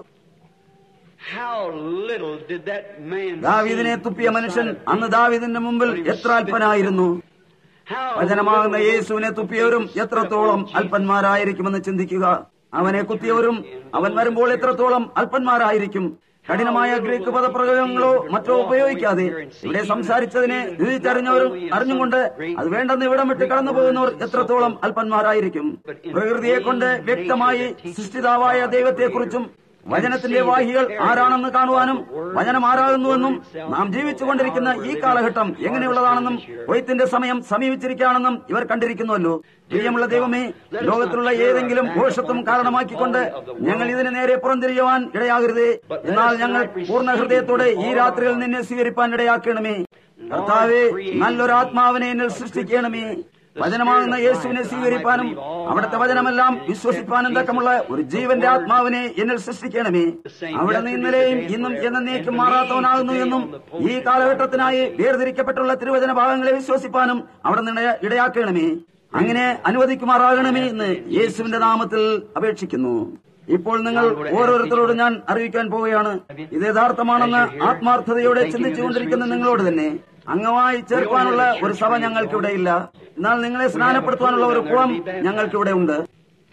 [SPEAKER 1] How little did that man
[SPEAKER 2] ദാവീദിനെ
[SPEAKER 1] see
[SPEAKER 2] തുപ്പിയ
[SPEAKER 1] the
[SPEAKER 2] മനുഷ്യൻ
[SPEAKER 1] Son?
[SPEAKER 2] അന്ന് ദാവീദിന്റെ മുമ്പിൽ എത്ര അല്പനായിരുന്നു
[SPEAKER 1] How
[SPEAKER 2] വചനമാകുന്ന
[SPEAKER 1] little
[SPEAKER 2] യേശുവിനെ തുപ്പിയവരും എത്രത്തോളം അല്പന്മാരായിരിക്കുമെന്ന് ചിന്തിക്കുക അവനെ കുത്തിയവരും അവൻ വരുമ്പോൾ എത്രത്തോളം അല്പന്മാരായിരിക്കും കഠിനമായ ഗ്രീക്ക് പദപ്രയോഗങ്ങളോ മറ്റോ ഉപയോഗിക്കാതെ ഇവിടെ സംസാരിച്ചതിനെ തിരിച്ചറിഞ്ഞവരും അറിഞ്ഞുകൊണ്ട് അത് വേണ്ടെന്ന് ഇവിടം വിട്ട് കടന്നു പോകുന്നവർ എത്രത്തോളം അല്പന്മാരായിരിക്കും പ്രകൃതിയെ കൊണ്ട് വ്യക്തമായി സൃഷ്ടിതാവായ ദൈവത്തെക്കുറിച്ചും വചനത്തിന്റെ വാഹികൾ ആരാണെന്ന് കാണുവാനും വചനം ആരാകുന്നുവെന്നും നാം ജീവിച്ചുകൊണ്ടിരിക്കുന്ന ഈ കാലഘട്ടം എങ്ങനെയുള്ളതാണെന്നും കൊയ്ത്തിന്റെ സമയം സമീപിച്ചിരിക്കുകയാണെന്നും ഇവർ കണ്ടിരിക്കുന്നുവല്ലോ പ്രിയമുള്ള ദൈവമേ ലോകത്തിലുള്ള ഏതെങ്കിലും ഘോഷത്വം കാരണമാക്കിക്കൊണ്ട് ഞങ്ങൾ ഇതിന് നേരെ പുറംതിരിയുവാൻ ഇടയാകരുതേ എന്നാൽ ഞങ്ങൾ പൂർണ്ണ ഹൃദയത്തോടെ ഈ രാത്രിയിൽ നിന്നെ സ്വീകരിപ്പാൻ ഇടയാക്കണമേ കർത്താവെ നല്ലൊരു ആത്മാവിനെ എന്നിൽ സൃഷ്ടിക്കണമേ വചനമാകുന്ന യേശുവിനെ സ്വീകരിപ്പാനും അവിടുത്തെ വചനമെല്ലാം വിശ്വസിപ്പാനും തക്കമുള്ള ഒരു ജീവന്റെ ആത്മാവിനെ എന്നിൽ സൃഷ്ടിക്കണമേ അവിടെ നിന്ന് ഇന്നലെയും ഇന്നും എന്നേക്കും മാറാത്തവനാകുന്നു എന്നും ഈ കാലഘട്ടത്തിനായി വേർതിരിക്കപ്പെട്ടുള്ള തിരുവചന ഭാഗങ്ങളെ വിശ്വസിപ്പാനും അവിടെ നിന്ന് ഇടയാക്കണമേ അങ്ങനെ അനുവദിക്കുമാറാകണമേ എന്ന് യേശുവിന്റെ നാമത്തിൽ അപേക്ഷിക്കുന്നു ഇപ്പോൾ നിങ്ങൾ ഓരോരുത്തരോടും ഞാൻ അറിയിക്കാൻ പോവുകയാണ് ഇത് യഥാർത്ഥമാണെന്ന് ആത്മാർത്ഥതയോടെ ചിന്തിച്ചുകൊണ്ടിരിക്കുന്ന നിങ്ങളോട് തന്നെ അംഗമായി ചേർക്കാനുള്ള ഒരു സഭ ഞങ്ങൾക്കിവിടെ ഇല്ല എന്നാൽ നിങ്ങളെ സ്നാനപ്പെടുത്തുവാനുള്ള ഒരു കുളം ഞങ്ങൾക്കിവിടെ ഉണ്ട്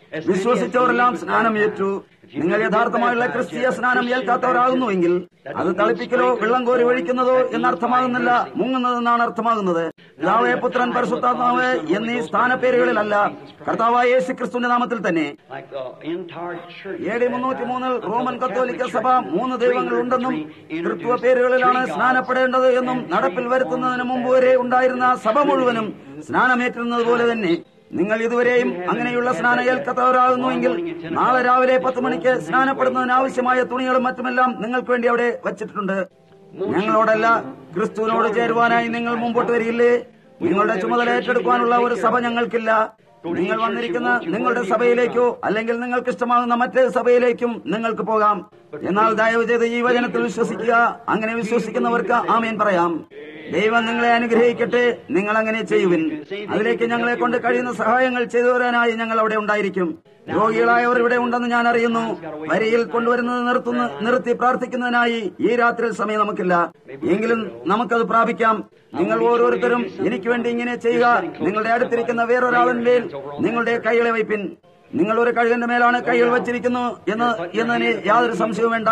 [SPEAKER 2] വിശ്വസിച്ചവരെല്ലാം സ്നാനം ഏറ്റു നിങ്ങൾ യഥാർത്ഥമായുള്ള ക്രിസ്തീയ സ്നാനം ഏൽക്കാത്തവരാകുന്നുവെങ്കിൽ അത് തളിപ്പിക്കലോ വെള്ളം കോരി ഒഴിക്കുന്നതോ എന്നർത്ഥമാകുന്നില്ല മുങ്ങുന്നതെന്നാണ് അർത്ഥമാകുന്നത് പിതാവേ പുത്രൻ പരിശുദ്ധാത്മാവ് എന്നീ സ്ഥാനപ്പേരുകളിലല്ല കർത്താവായ യേശു ക്രിസ്തുവിന്റെ നാമത്തിൽ തന്നെ
[SPEAKER 1] Like the entire church.
[SPEAKER 2] A D മുന്നൂറ്റി മൂന്നിൽ റോമൻ കത്തോലിക്ക സഭ മൂന്ന് ദൈവങ്ങളുണ്ടെന്നും തൃത്വ പേരുകളിലാണ് സ്നാനപ്പെടേണ്ടത് എന്നും നടപ്പിൽ വരുത്തുന്നതിന് മുമ്പ് വരെ ഉണ്ടായിരുന്ന സഭ മുഴുവനും സ്നാനമേറ്റുന്നത് പോലെ തന്നെ നിങ്ങൾ ഇതുവരെയും അങ്ങനെയുള്ള സ്നാനം ഏൽക്കാത്തവരാകുന്നുവെങ്കിൽ നാളെ രാവിലെ പത്ത് മണിക്ക് സ്നാനപ്പെടുന്നതിന് ആവശ്യമായ തുണികളും മറ്റുമെല്ലാം നിങ്ങൾക്ക് വേണ്ടി അവിടെ വച്ചിട്ടുണ്ട് ഞങ്ങളോടല്ല ക്രിസ്തുവിനോട് ചേരുവാനായി നിങ്ങൾ മുമ്പോട്ട് വരികില്ലേ നിങ്ങളുടെ ചുമതല ഏറ്റെടുക്കുവാനുള്ള ഒരു സഭ ഞങ്ങൾക്കില്ല നിങ്ങൾ വന്നിരിക്കുന്ന നിങ്ങളുടെ സഭയിലേക്കോ അല്ലെങ്കിൽ നിങ്ങൾക്ക് ഇഷ്ടമാകുന്ന മറ്റേ സഭയിലേക്കും നിങ്ങൾക്ക് പോകാം എന്നാൽ ദയവ് ചെയ്ത് ഈ വചനത്തിൽ വിശ്വസിക്കുക അങ്ങനെ വിശ്വസിക്കുന്നവർക്ക് ആമേൻ പറയാം ദൈവം നിങ്ങളെ അനുഗ്രഹിക്കട്ടെ നിങ്ങൾ അങ്ങനെ ചെയ്യുവിൻ അതിലേക്ക് ഞങ്ങളെ കൊണ്ട് കഴിയുന്ന സഹായങ്ങൾ ചെയ്തു തരാനായി ഞങ്ങൾ അവിടെ ഉണ്ടായിരിക്കും രോഗികളായവർ ഇവിടെ ഉണ്ടെന്ന് ഞാൻ അറിയുന്നു വരിയിൽ കൊണ്ടുവരുന്നത് നിർത്തുന്ന നിർത്തി പ്രാർത്ഥിക്കുന്നതിനായി ഈ രാത്രി സമയം നമുക്കില്ല എങ്കിലും നമുക്കത് പ്രാപിക്കാം നിങ്ങൾ ഓരോരുത്തരും എനിക്ക് വേണ്ടി ഇങ്ങനെ ചെയ്യുക നിങ്ങളുടെ അടുത്തിരിക്കുന്ന വേറൊരാളിന്റെ നിങ്ങളുടെ കൈകളെ വയ്പിൻ നിങ്ങൾ ഒരു കഴുകന്റെ മേലാണ് കൈകൾ വച്ചിരിക്കുന്നു എന്ന് എന്നതിന് യാതൊരു സംശയവും വേണ്ട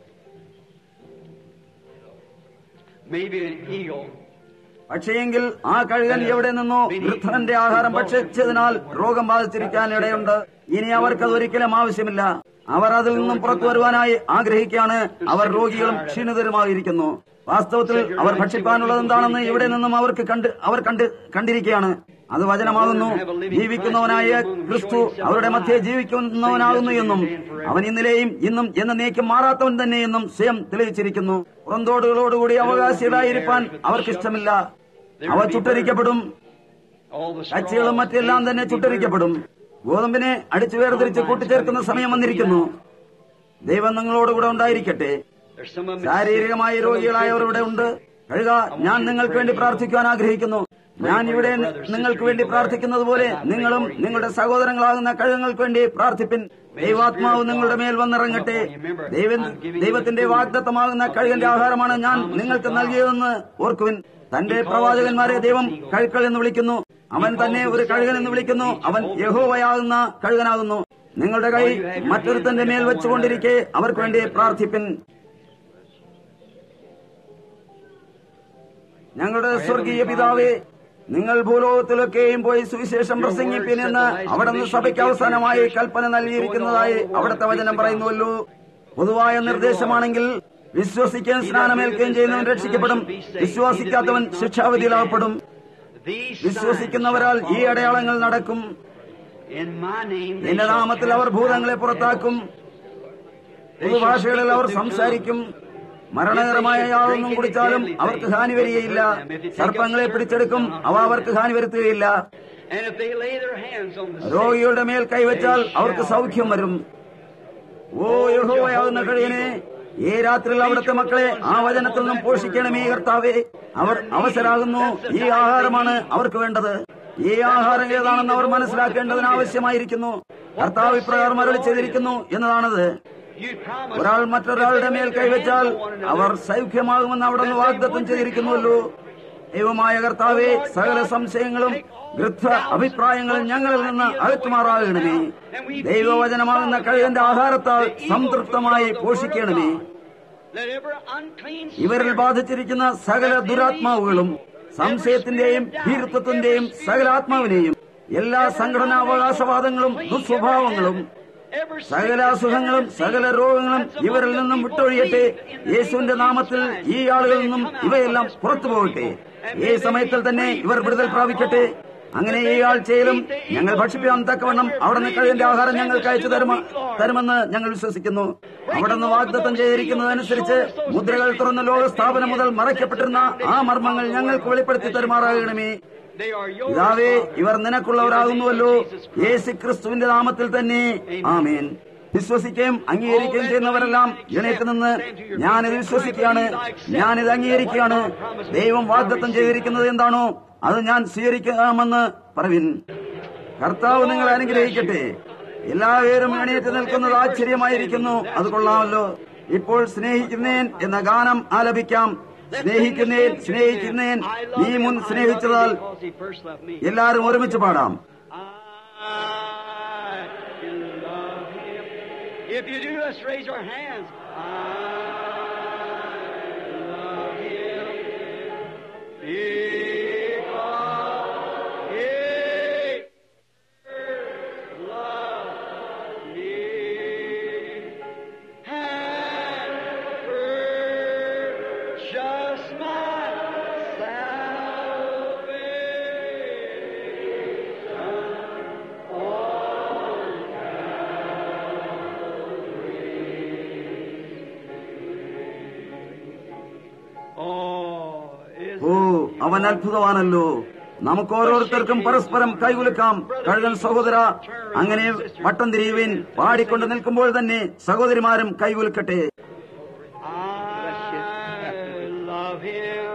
[SPEAKER 1] Maybe an eagle.
[SPEAKER 2] പക്ഷേയെങ്കിൽ ആ കഴുകൻ എവിടെ നിന്നോ വൃദ്ധന്റെ ആഹാരം ഭക്ഷിച്ചതിനാൽ രോഗം ബാധിച്ചിരിക്കാൻ ഇടയുണ്ട് ഇനി അവർക്കത് ഒരിക്കലും ആവശ്യമില്ല അവർ അതിൽ നിന്നും പുറത്തു വരുവാനായി ആഗ്രഹിക്കുകയാണ് അവർ രോഗികളും ക്ഷീണിതരുമായിരിക്കുന്നു വാസ്തവത്തിൽ അവർ ഭക്ഷിപ്പാനുള്ളത് എന്താണെന്ന് ഇവിടെ നിന്നും അവർക്ക് കണ്ട് അവർ കണ്ട് കണ്ടിരിക്കുകയാണ് അത് വചനമാകുന്നു ജീവിക്കുന്നവനായ ക്രിസ്തു അവരുടെ മധ്യേ ജീവിക്കുന്നവനാകുന്നു എന്നും അവൻ ഇന്നലെയും ഇന്നും എന്നേക്കും മാറാത്തവൻ തന്നെ എന്നും സ്വയം തെളിയിച്ചിരിക്കുന്നു പുറന്തോടുകളോടുകൂടി അവകാശികളായിരിക്കാൻ അവർക്കിഷ്ടമില്ല അവ ചുട്ടരിക്കപ്പെടും
[SPEAKER 1] All the
[SPEAKER 2] കച്ചികളും മറ്റെല്ലാം തന്നെ ചുട്ടരിക്കപ്പെടും ഗോതമ്പിനെ അടിച്ചു വേർതിരിച്ച് കൂട്ടിച്ചേർക്കുന്ന സമയം വന്നിരിക്കുന്നു ദൈവം നിങ്ങളോടുകൂടെ ഉണ്ടായിരിക്കട്ടെ
[SPEAKER 1] There's some of them
[SPEAKER 2] ശാരീരികമായി രോഗികളായവർ ഇവിടെ ഉണ്ട് കഴുക ഞാൻ നിങ്ങൾക്ക് വേണ്ടി പ്രാർത്ഥിക്കുവാൻ ആഗ്രഹിക്കുന്നു ഞാൻ ഇവിടെ നി- നിങ്ങൾക്ക് വേണ്ടി പ്രാർത്ഥിക്കുന്നത് പോലെ നിങ്ങളും നിങ്ങളുടെ സഹോദരങ്ങളാകുന്ന കഴുകങ്ങൾക്ക് വേണ്ടി പ്രാർത്ഥിപ്പിൻ ദൈവാത്മാവ് നിങ്ങളുടെ മേൽ വന്നിറങ്ങട്ടെ ദൈവ ദൈവത്തിന്റെ വാഗ്ദത്തമാകുന്ന കഴുകന്റെ ആഹാരമാണ് ഞാൻ നിങ്ങൾക്ക് നൽകിയതെന്ന് ഓർക്കുവിൻ തന്റെ പ്രവാചകന്മാരെ ദൈവം കഴുക്കൾ എന്ന് വിളിക്കുന്നു അവൻ തന്നെ ഒരു കഴുകൻ എന്ന് വിളിക്കുന്നു അവൻ യഹോവയാകുന്ന കഴുകനാകുന്നു നിങ്ങളുടെ കൈ മറ്റൊരുത്തന്റെ മേൽ വെച്ചുകൊണ്ടിരിക്കെ അവർക്ക് വേണ്ടി പ്രാർത്ഥിപ്പിൻ ഞങ്ങളുടെ സ്വർഗീയ പിതാവേ നിങ്ങൾ ഭൂലോകത്തിലൊക്കെയും പോയി സുവിശേഷം പ്രസംഗിപ്പിനെന്ന് അവിടുന്ന് സഭയ്ക്ക് അവസാനമായി കൽപ്പന നൽകിയിരിക്കുന്നതായി അവിടുത്തെ വചനം പറയുന്നുവല്ലോ പൊതുവായ നിർദ്ദേശമാണെങ്കിൽ വിശ്വസിക്കുകയും സ്നാനമേൽക്കുകയും ചെയ്യുന്നവൻ രക്ഷിക്കപ്പെടും വിശ്വസിക്കാത്തവൻ ശിക്ഷാവിധിയിലാകപ്പെടും
[SPEAKER 1] these
[SPEAKER 2] വിശ്വസിക്കുന്നവരാൽ ഈ അടയാളങ്ങൾ നടക്കും
[SPEAKER 1] in my name they
[SPEAKER 2] എന്റെ
[SPEAKER 1] shall
[SPEAKER 2] നാമത്തിൽ അവർ ഭൂതങ്ങളെ പുറത്താക്കും പുതുഭാഷകളിൽ അവർ സംസാരിക്കും മരണകരമായ യാതൊന്നും കുടിച്ചാലും അവർക്ക് ഹാനി വരികയില്ല സർപ്പങ്ങളെ പിടിച്ചെടുക്കും അവ അവർക്ക് ഹാനി വരുത്തുകയില്ല
[SPEAKER 1] And if they lay their hands on the sick,
[SPEAKER 2] രോഗിയുടെ മേൽ കൈവച്ചാൽ അവർക്ക് സൗഖ്യം വരും ഓ യഹോവയാകുന്ന കഴിയനെ ഈ രാത്രിയിൽ അവിടുത്തെ മക്കളെ ആ വചനത്തിൽ നിന്നും പോഷിക്കണമേ കർത്താവേ അവർ അവസരാകുന്നു ഈ ആഹാരമാണ് അവർക്ക് വേണ്ടത് ഈ ആഹാരം ഏതാണെന്ന് അവർ മനസ്സിലാക്കേണ്ടതിന് ആവശ്യമായിരിക്കുന്നു കർത്താവ് ഇപ്രകാരം അരളി ചെയ്തിരിക്കുന്നു എന്നതാണത്
[SPEAKER 1] you promise
[SPEAKER 2] ഒരാൾ മറ്റൊരാളുടെ മേൽ കൈവച്ചാൽ അവർ സൗഖ്യമാകുമെന്ന് അവിടെ നിന്ന് വാഗ്ദത്തം ചെയ്തിരിക്കുന്നുവല്ലോ ദൈവമായ കർത്താവെ സകല സംശയങ്ങളും ഗൃദ്ധ അഭിപ്രായങ്ങളും ഞങ്ങളിൽ നിന്ന് അകറ്റുമാറാകണമേ ദൈവവചനമാകുന്ന കഴിവന്റെ ആഹാരത്താൽ സംതൃപ്തമായി പോഷിക്കണമേ
[SPEAKER 1] let every unclean
[SPEAKER 2] ഇവരിൽ ബാധിച്ചിരിക്കുന്ന സകല ദുരാത്മാവുകളും സംശയത്തിന്റെയും ഭീരുത്വത്തിന്റെയും സകല ആത്മാവിനെയും എല്ലാ സംഘടനാവകാശവാദങ്ങളും ദുസ്വഭാവങ്ങളും
[SPEAKER 1] every
[SPEAKER 2] സകല അസുഖങ്ങളും സകല രോഗങ്ങളും ഇവരിൽ നിന്നും വിട്ടൊഴിയട്ടെ യേശുവിന്റെ നാമത്തിൽ ഈ ആളുകളിൽ നിന്നും ഇവയെല്ലാം പുറത്തു പോകട്ടെ ഈ സമയത്തിൽ തന്നെ ഇവർ വിടുതൽ പ്രാപിക്കട്ടെ അങ്ങനെ ഈ ആഴ്ചയിലും ഞങ്ങൾ ഭക്ഷിപ്പാൻ തക്കവണ്ണം അവിടുന്ന് കഴിവിന്റെ ആഹാരം ഞങ്ങൾക്ക് അയച്ചു തരുമ തരുമെന്ന് ഞങ്ങൾ വിശ്വസിക്കുന്നു അവിടുന്ന് വാഗ്ദത്തം ചെയ്തിരിക്കുന്നതനുസരിച്ച് മുദ്രകൾ തുറന്ന ലോകസ്ഥാപനം മുതൽ മറയ്ക്കപ്പെട്ടിരുന്ന ആ മർമ്മങ്ങൾ ഞങ്ങൾക്ക് വെളിപ്പെടുത്തി തരുമാറാകണമേ
[SPEAKER 1] they are yours
[SPEAKER 2] പിതാവേ ഇവർ നിനക്കുള്ളവരാകുന്നുവല്ലോ യേശു ക്രിസ്തുവിന്റെ നാമത്തിൽ തന്നെ ആമേൻ വിശ്വസിക്കുകയും അംഗീകരിക്കുകയും ചെയ്യുന്നവരെല്ലാം എണീറ്റ് നിന്ന് ഞാനിത് വിശ്വസിക്കുകയാണ് ഞാനിത് അംഗീകരിക്കുകയാണ് ദൈവം വാഗ്ദത്തം ചെയ്തിരിക്കുന്നത് എന്താണോ അത് ഞാൻ സ്വീകരിക്കാമെന്ന് പറവിൻ കർത്താവ് നിങ്ങളെ അനുഗ്രഹിക്കട്ടെ എല്ലാവരും എണീറ്റ് നിൽക്കുന്നത് ആശ്ചര്യമായിരിക്കുന്നു അത് കൊള്ളാമല്ലോ ഇപ്പോൾ സ്നേഹിക്കുന്നേൻ എന്ന ഗാനം ആലപിക്കാം സ്നേഹിക്കുന്നേൻ സ്നേഹിക്കുന്നേൻ നീ മുൻ സ്നേഹിച്ചതാൽ
[SPEAKER 1] because he first loved me
[SPEAKER 2] എല്ലാരും ഒരുമിച്ച് പാടാം
[SPEAKER 1] I If you do, let's raise our hands. I love Him because He loved me and purchased my salvation on Oh, is
[SPEAKER 2] ഓ അവൻ അത്ഭുതമാണല്ലോ നമുക്ക് ഓരോരുത്തർക്കും പരസ്പരം കൈകുലുക്കാം കഴുകൻ സഹോദര അങ്ങനെ വട്ടം തിരിയുവിൻ പാടിക്കൊണ്ട് നിൽക്കുമ്പോൾ തന്നെ സഹോദരിമാരും കൈകുലുക്കട്ടെ
[SPEAKER 1] I love him.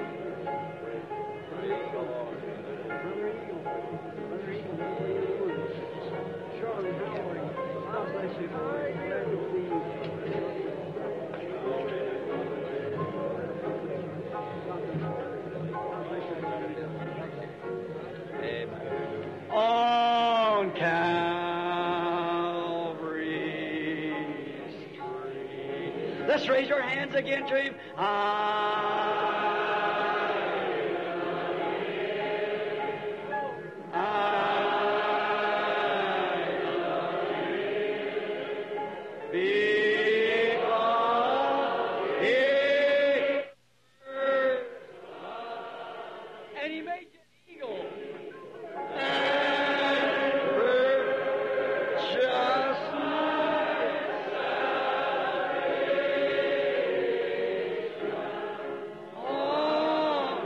[SPEAKER 1] On Calvary's tree. Let's raise your hands again to him. I, I because he and he made you an eagle. And purchased Oh,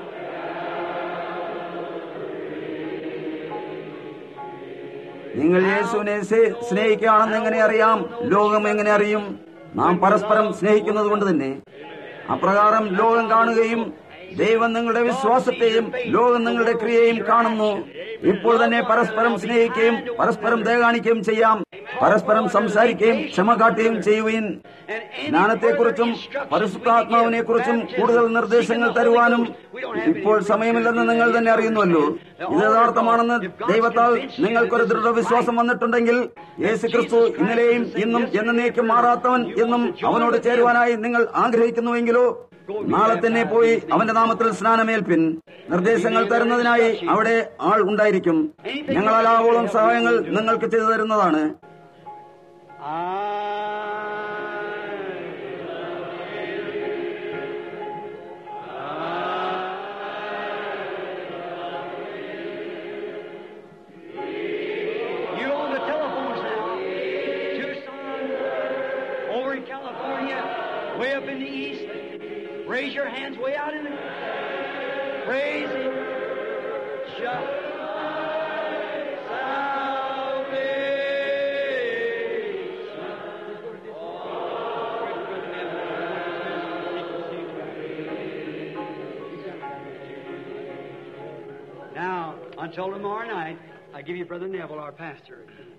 [SPEAKER 2] നിങ്ങൾ യേശുവിനെ സ്നേ- സ്നേഹിക്കുകയാണെന്ന് എങ്ങനെ അറിയാം ലോകം എങ്ങനെ അറിയും നാം പരസ്പരം സ്നേഹിക്കുന്നത് കൊണ്ട് തന്നെ അപ്രകാരം ലോകം കാണുകയും ദൈവം നിങ്ങളുടെ വിശ്വാസത്തെയും ലോകം നിങ്ങളുടെ ക്രിയയും കാണുന്നു ഇപ്പോൾ തന്നെ പരസ്പരം സ്നേഹിക്കുകയും പരസ്പരം ദയ കാണിക്കുകയും ചെയ്യാം പരസ്പരം സംസാരിക്കുകയും ക്ഷമ കാട്ടുകയും ചെയ്യുകയും ജ്ഞാനത്തെക്കുറിച്ചും പരിശുദ്ധാത്മാവിനെക്കുറിച്ചും കൂടുതൽ നിർദ്ദേശങ്ങൾ തരുവാനും ഇപ്പോൾ സമയമില്ലെന്ന് നിങ്ങൾ തന്നെ അറിയുന്നുവല്ലോ ഇത് യഥാർത്ഥമാണെന്ന് ദൈവത്താൽ നിങ്ങൾക്കൊരു ദൃഢവിശ്വാസം വന്നിട്ടുണ്ടെങ്കിൽ യേശു ക്രിസ്തു ഇന്നലെയും ഇന്നും എന്നേക്കും മാറാത്തവൻ എന്നും അവനോട് ചേരുവാനായി നിങ്ങൾ ആഗ്രഹിക്കുന്നുവെങ്കിലോ നാളെ തന്നെ പോയി അവന്റെ നാമത്തിൽ സ്നാനമേൽപ്പിൻ നിർദ്ദേശങ്ങൾ തരുന്നതിനായി അവിടെ ആൾ ഉണ്ടായിരിക്കും ഞങ്ങളാലാവോളം സഹായങ്ങൾ നിങ്ങൾക്ക് ചെയ്തു തരുന്നതാണ്
[SPEAKER 1] You on the telephones now. Tucson, over in California, way up in the east. Raise your hands way out in the. Praise Him. Just Now, until tomorrow night, I give you Brother Neville, our pastor.